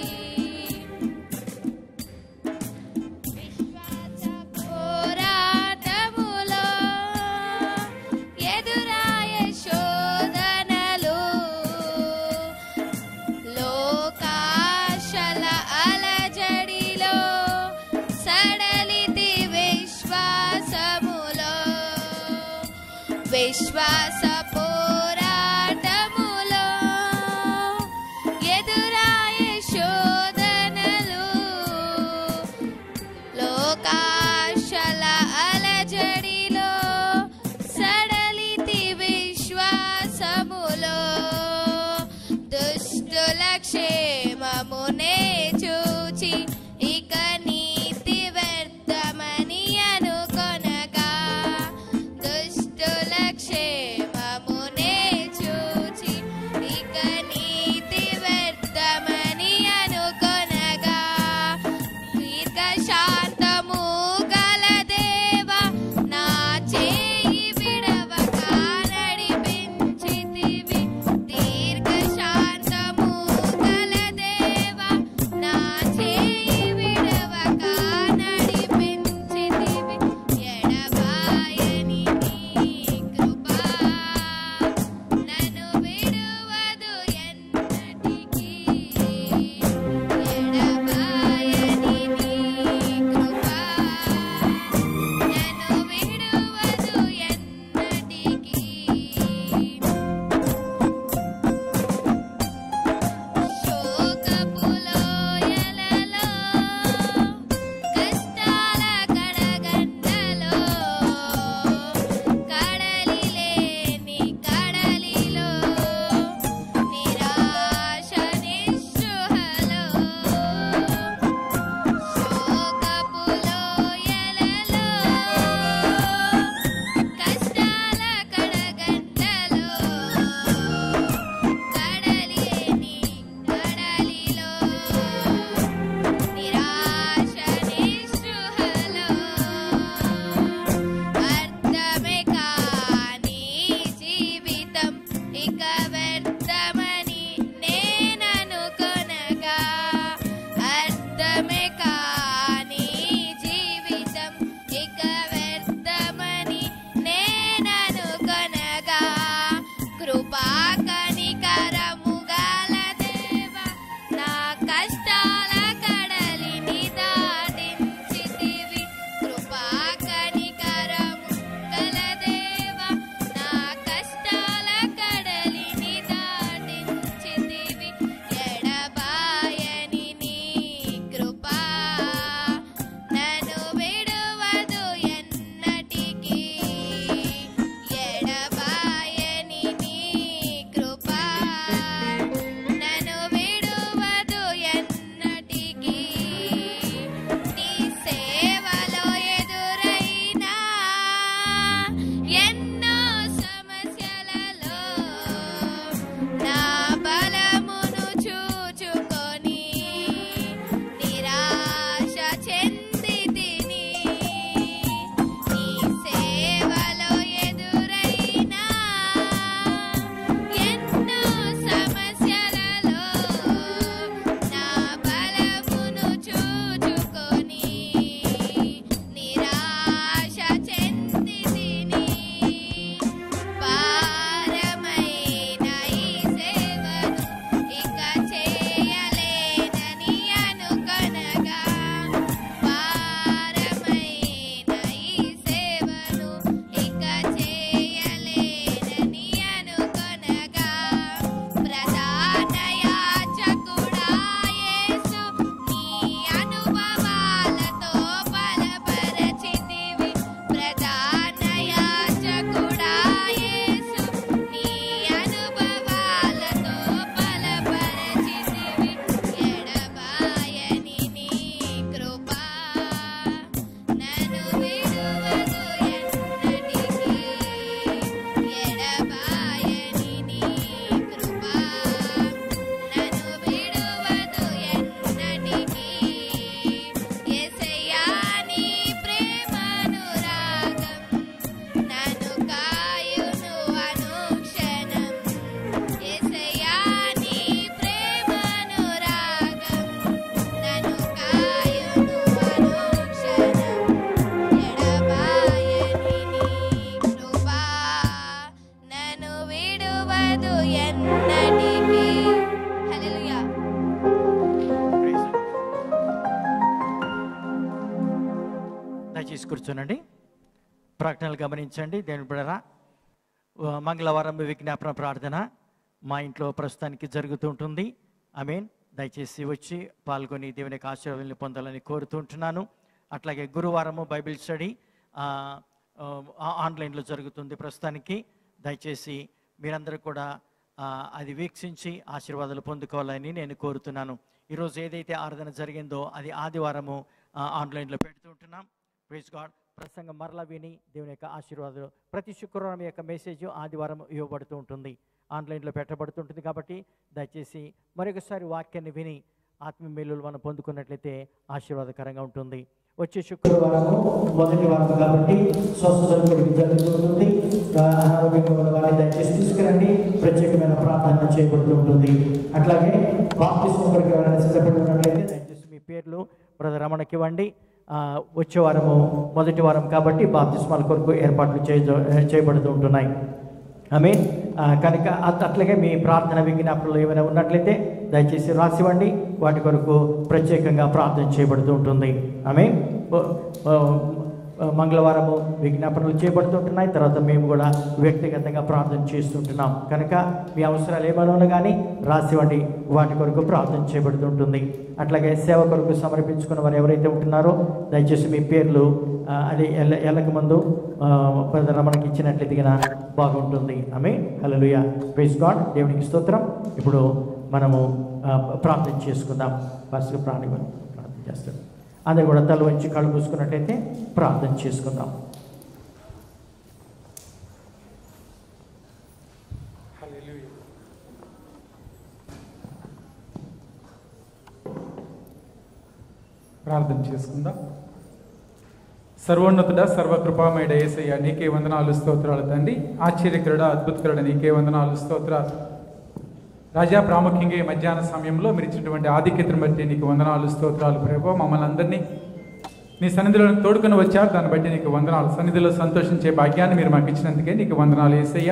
విశ్వాస పోరాటములో ఎదురాయ శోధనలు లోకాశల అలజడిలో సడలితి విశ్వాసములో విశ్వాస పోరాటములో ఎదురాయ శోధనలు లోకాశల అలజడిలో సడలితి విశ్వాసములో దుష్టుల క్షేమమునే చూచి ఇక నీతి వ్యర్థమని అనుకొనగా దుష్టుల క్షేమ దయచేసి కూర్చోనండి ప్రకటనలు గమనించండి దేని బిడరా మంగళవారం విజ్ఞాపన ప్రార్థన మా ఇంట్లో ప్రస్తుతానికి జరుగుతూ ఉంటుంది ఐ మీన్ దయచేసి వచ్చి పాల్గొని దేవుని యొక్క ఆశీర్వాదాన్ని పొందాలని కోరుతుంటున్నాను అట్లాగే గురువారము బైబిల్ స్టడీ ఆ, ఆ, ఆన్లైన్లో జరుగుతుంది ప్రస్తుతానికి దయచేసి మీరందరూ కూడా ఆ, అది వీక్షించి ఆశీర్వాదాలు పొందుకోవాలని నేను కోరుతున్నాను ఈరోజు ఏదైతే ఆరాధన జరిగిందో అది ఆదివారము ఆ, ఆన్లైన్లో పెడుతుంటున్నాం ప్రైజ్ గాడ్ ప్రసంగం మరలా విని దేవుని యొక్క ఆశీర్వాదాలు ప్రతి శుక్రవారం యొక్క మెసేజ్ ఆదివారం ఇవ్వబడుతూ ఉంటుంది ఆన్లైన్లో పెట్టబడుతుంటుంది కాబట్టి దయచేసి మరొకసారి వాక్యాన్ని విని ఆత్మ మేలులు మనం పొందుకున్నట్లయితే ఆశీర్వాదకరంగా ఉంటుంది వచ్చే శుక్రవారము మొదటి వారం కాబట్టి స్వస్థతలు కొరకు జరుగుతుంటుంది ఆ, అనారోగ్యంగా ఉన్న వారిని దయచేసి తీసుకురండి ప్రత్యేకమైన ప్రార్థన చేయబడుతూ ఉంటుంది అట్లాగే బాప్తిస్మం కొరకు ఎవరైనా సిద్ధపడి ఉన్నట్లయితే దయచేసి మీ పేర్లు బ్రదర్ రమణకి ఇవ్వండి ఆ, వచ్చే వారము మొదటి వారం కాబట్టి బాప్తిస్మాల కొరకు ఏర్పాట్లు చేయ చేయబడుతూ ఉంటున్నాయి ఆమె కనుక అట్- అట్లాగే మీ ప్రార్థన విజ్ఞాపనలు ఏమైనా ఉన్నట్లయితే దయచేసి రాసివ్వండి వాటి కొరకు ప్రత్యేకంగా ప్రార్థన చేయబడుతూ ఉంటుంది ఆమె మంగళవారము విజ్ఞాపనలు చేయబడుతుంటున్నాయి తర్వాత మేము కూడా వ్యక్తిగతంగా ప్రార్థన చేస్తుంటున్నాం కనుక మీ అవసరాలు ఏమైనా ఉన్నా కానీ రాసివ్వండి వాటి కొరకు ప్రార్థన చేయబడుతుంటుంది అట్లాగే సేవ కొరకు సమర్పించుకున్న వారు ఎవరైతే ఉంటున్నారో దయచేసి మీ పేర్లు ఆ, అది ఎల్ల ఎల్లక ముందు ఆ, బ్రదర్ రమణకి ఇచ్చినట్లయితే గిన బాగుంటుంది ఆమె హల్లెలూయా ప్రైజ్ గాడ్ దేవునికి స్తోత్రం ఇప్పుడు మనము ఆ, ప్రార్థన చేసుకుందాం ఫస్ట్ ప్రాణి ప్రార్థన చేస్తాం అందరు కూడా తల వంచి కళ్ళు మూసుకున్నట్టయితే ప్రార్థన చేసుకుందాం ప్రార్థన చేసుకుందాం సర్వోన్నతుడ సర్వకృపామయుడ ఏసయ్య నీకే వందనాలు స్తోత్రాలు తండ్రి ఆశ్చర్యకరుడ అద్భుతకరుడ నీకే వందనాలు స్తోత్రాలు రాజా ప్రాముఖ్యంగా ఈ మధ్యాహ్న సమయంలో మీరు ఇచ్చినటువంటి ఆధిక్యతను బట్టి నీకు వందనాలు స్తోత్రాలు ప్రభు మమ్మల్ని అందరినీ నీ సన్నిధిలో తోడుకొని వచ్చారు దాన్ని బట్టి నీకు వందనాలు సన్నిధిలో సంతోషించే భాగ్యాన్ని మీరు మాకు ఇచ్చినందుకే నీకు వందనాలు ఏసయ్య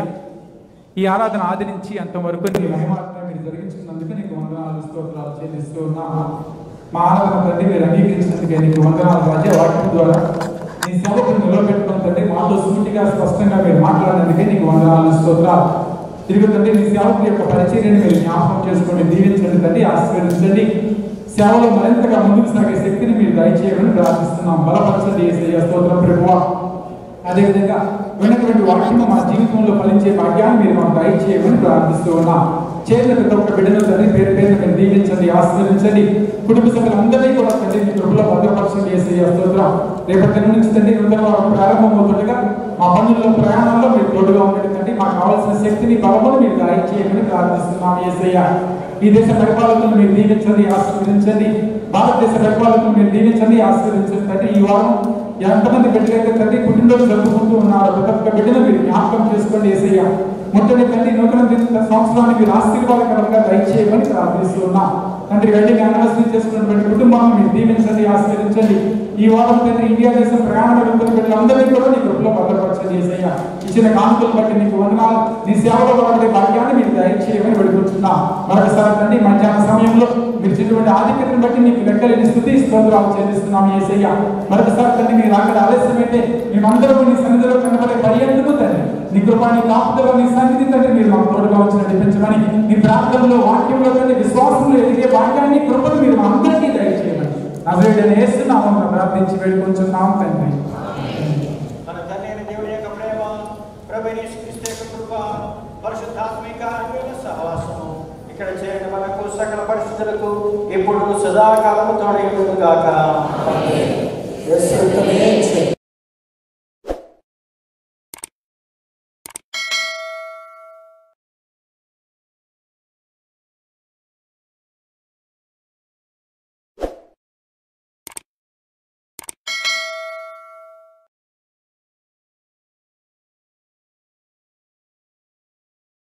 ఈ ఆరాధన ఆది నుంచి అంతవరకు నీ మహిమాత్మ మీరు జరిగించినందుకు నీకు వందనాలు స్తోత్రాలు చెల్లిస్తూ ఉన్నాము మా ఆరాధన తండ్రి మీరు అంగీకరించినందుకే నీకు వందనాలు రాజా వాక్యం ద్వారా నీ సేవకుని నిలబెట్టుకున్న తండ్రి మాతో సూటిగా స్పష్టంగా మీరు మాట్లాడినందుకే నీకు వందనాలు స్తోత్రాలు తిరిగి తండ్రి నీ సేవకుని యొక్క పరిచర్యను మీరు జ్ఞాపకం చేసుకోండి దీవించండి తండ్రి ఆశీర్వదించండి సేవలో మరింతగా ముందుకు సాగే శక్తిని మీరు దయచేయమని ప్రార్థిస్తున్నాం బలపరచండి యేసయ్య స్తోత్రం ప్రభువా అదేవిధంగా విన్నటువంటి వాక్యము మా జీవితంలో ఫలించే భాగ్యాన్ని మీరు మాకు దయచేయమని ప్రార్థిస్తూ ఉన్నాం చేసిన ప్రతి ఒక్క బిడ్డను తండ్రి పేరు పేరు మీరు దీవించండి ఆశీర్వదించండి కుటుంబ సభ్యులందరినీ కూడా తండ్రి మీ కృపలో భద్రపరచండి యేసయ్య స్తోత్రం రేపటి దినం నుంచి తండ్రి నూతన వారం ప్రారంభమవుతుండగా మా పనుల్లో ప్రయాణంలో మీరు తోడుగా ఉండండి తండ్రి మాకు కావాల్సిన శక్తిని బలమును మీరు దయచేయమని ప్రార్థిస్తున్నాం యేసయ్య ఈ దేశ పరిపాలకులను మీరు దీవించండి ఆశీర్వదించండి భారతదేశ పరిపాలకులను మీరు దీవించండి ఆశీర్వదించండి తండ్రి ఈ వారం ఎంతమంది బిడ్డలైతే తండ్రి పుట్టినరోజు జరుపుకుంటూ ఉన్నారు ప్రతి ఒక్క బిడ్డను మీరు జ్ఞాపకం చేసుకోండి ఏసయ్య ముట్టడి తండ్రి నూతన దిన సంవత్సరాన్ని మీరు ఆశీర్వాదకరంగా దయచేయమని ప్రార్థిస్తూ ఉన్నాం తండ్రి వెడ్డింగ్ యానివర్సరీ చేసుకున్నటువంటి కుటుంబాలను మీరు దీవించండి ఆశీర్వదించండి ఈ వారం తండ్రి ఇండియా దేశం ప్రయాణం వెళ్తున్న బిడ్డలందరినీ కూడా నీ కృపలో భద్రపరచండి ఏసయ్య ఇచ్చిన కానుకలు బట్టి నీకు వందనాలు నీ సేవలో వాడే భాగ్యాన్ని మీరు దయచేయమని పెడుకుంటున్నాం మరొకసారి తండ్రి మధ్యాహ్న సమయంలో మీరు చేసినటువంటి ఆధిక్యతను బట్టి నీకు లెక్కలేని స్థుతి స్తోత్రాలు చెల్లిస్తున్నాం ఏసయ్య మరొకసారి తండ్రి మీరు అక్కడ ఆలస్యమైతే మేమందరం నీ సన్నిధిలో కనబడే పర్యంతము తండ్రి నీ కృపా నీ కాపుదల నీ సన్నిధి తండ్రి మీరు మాకు తోడుగా వచ్చి నడిపించమని నీ ప్రార్థనలో వాక్యంలో తండ్రి విశ్వాసంలో ఎదిగే భాగ్యాన్ని కృపను మీరు మా అందరికీ దయచేయమని నజరేడని వేస్తున్నామని ప్రార్థించి వేడుకొంచున్నాం తండ్రి మన తండ్రి అయిన దేవుని యొక్క ప్రేమ ప్రభు అయిన యేసుక్రీస్తు యొక్క కృప పరిశుద్ధాత్మిక అన్యోన్య సహవాసము ఇక్కడ చేరిన మనకు సకల పరిస్థితులకు ఇప్పుడు సదాకాలము తోడైండుగాక యేసు రక్తమే చేయి.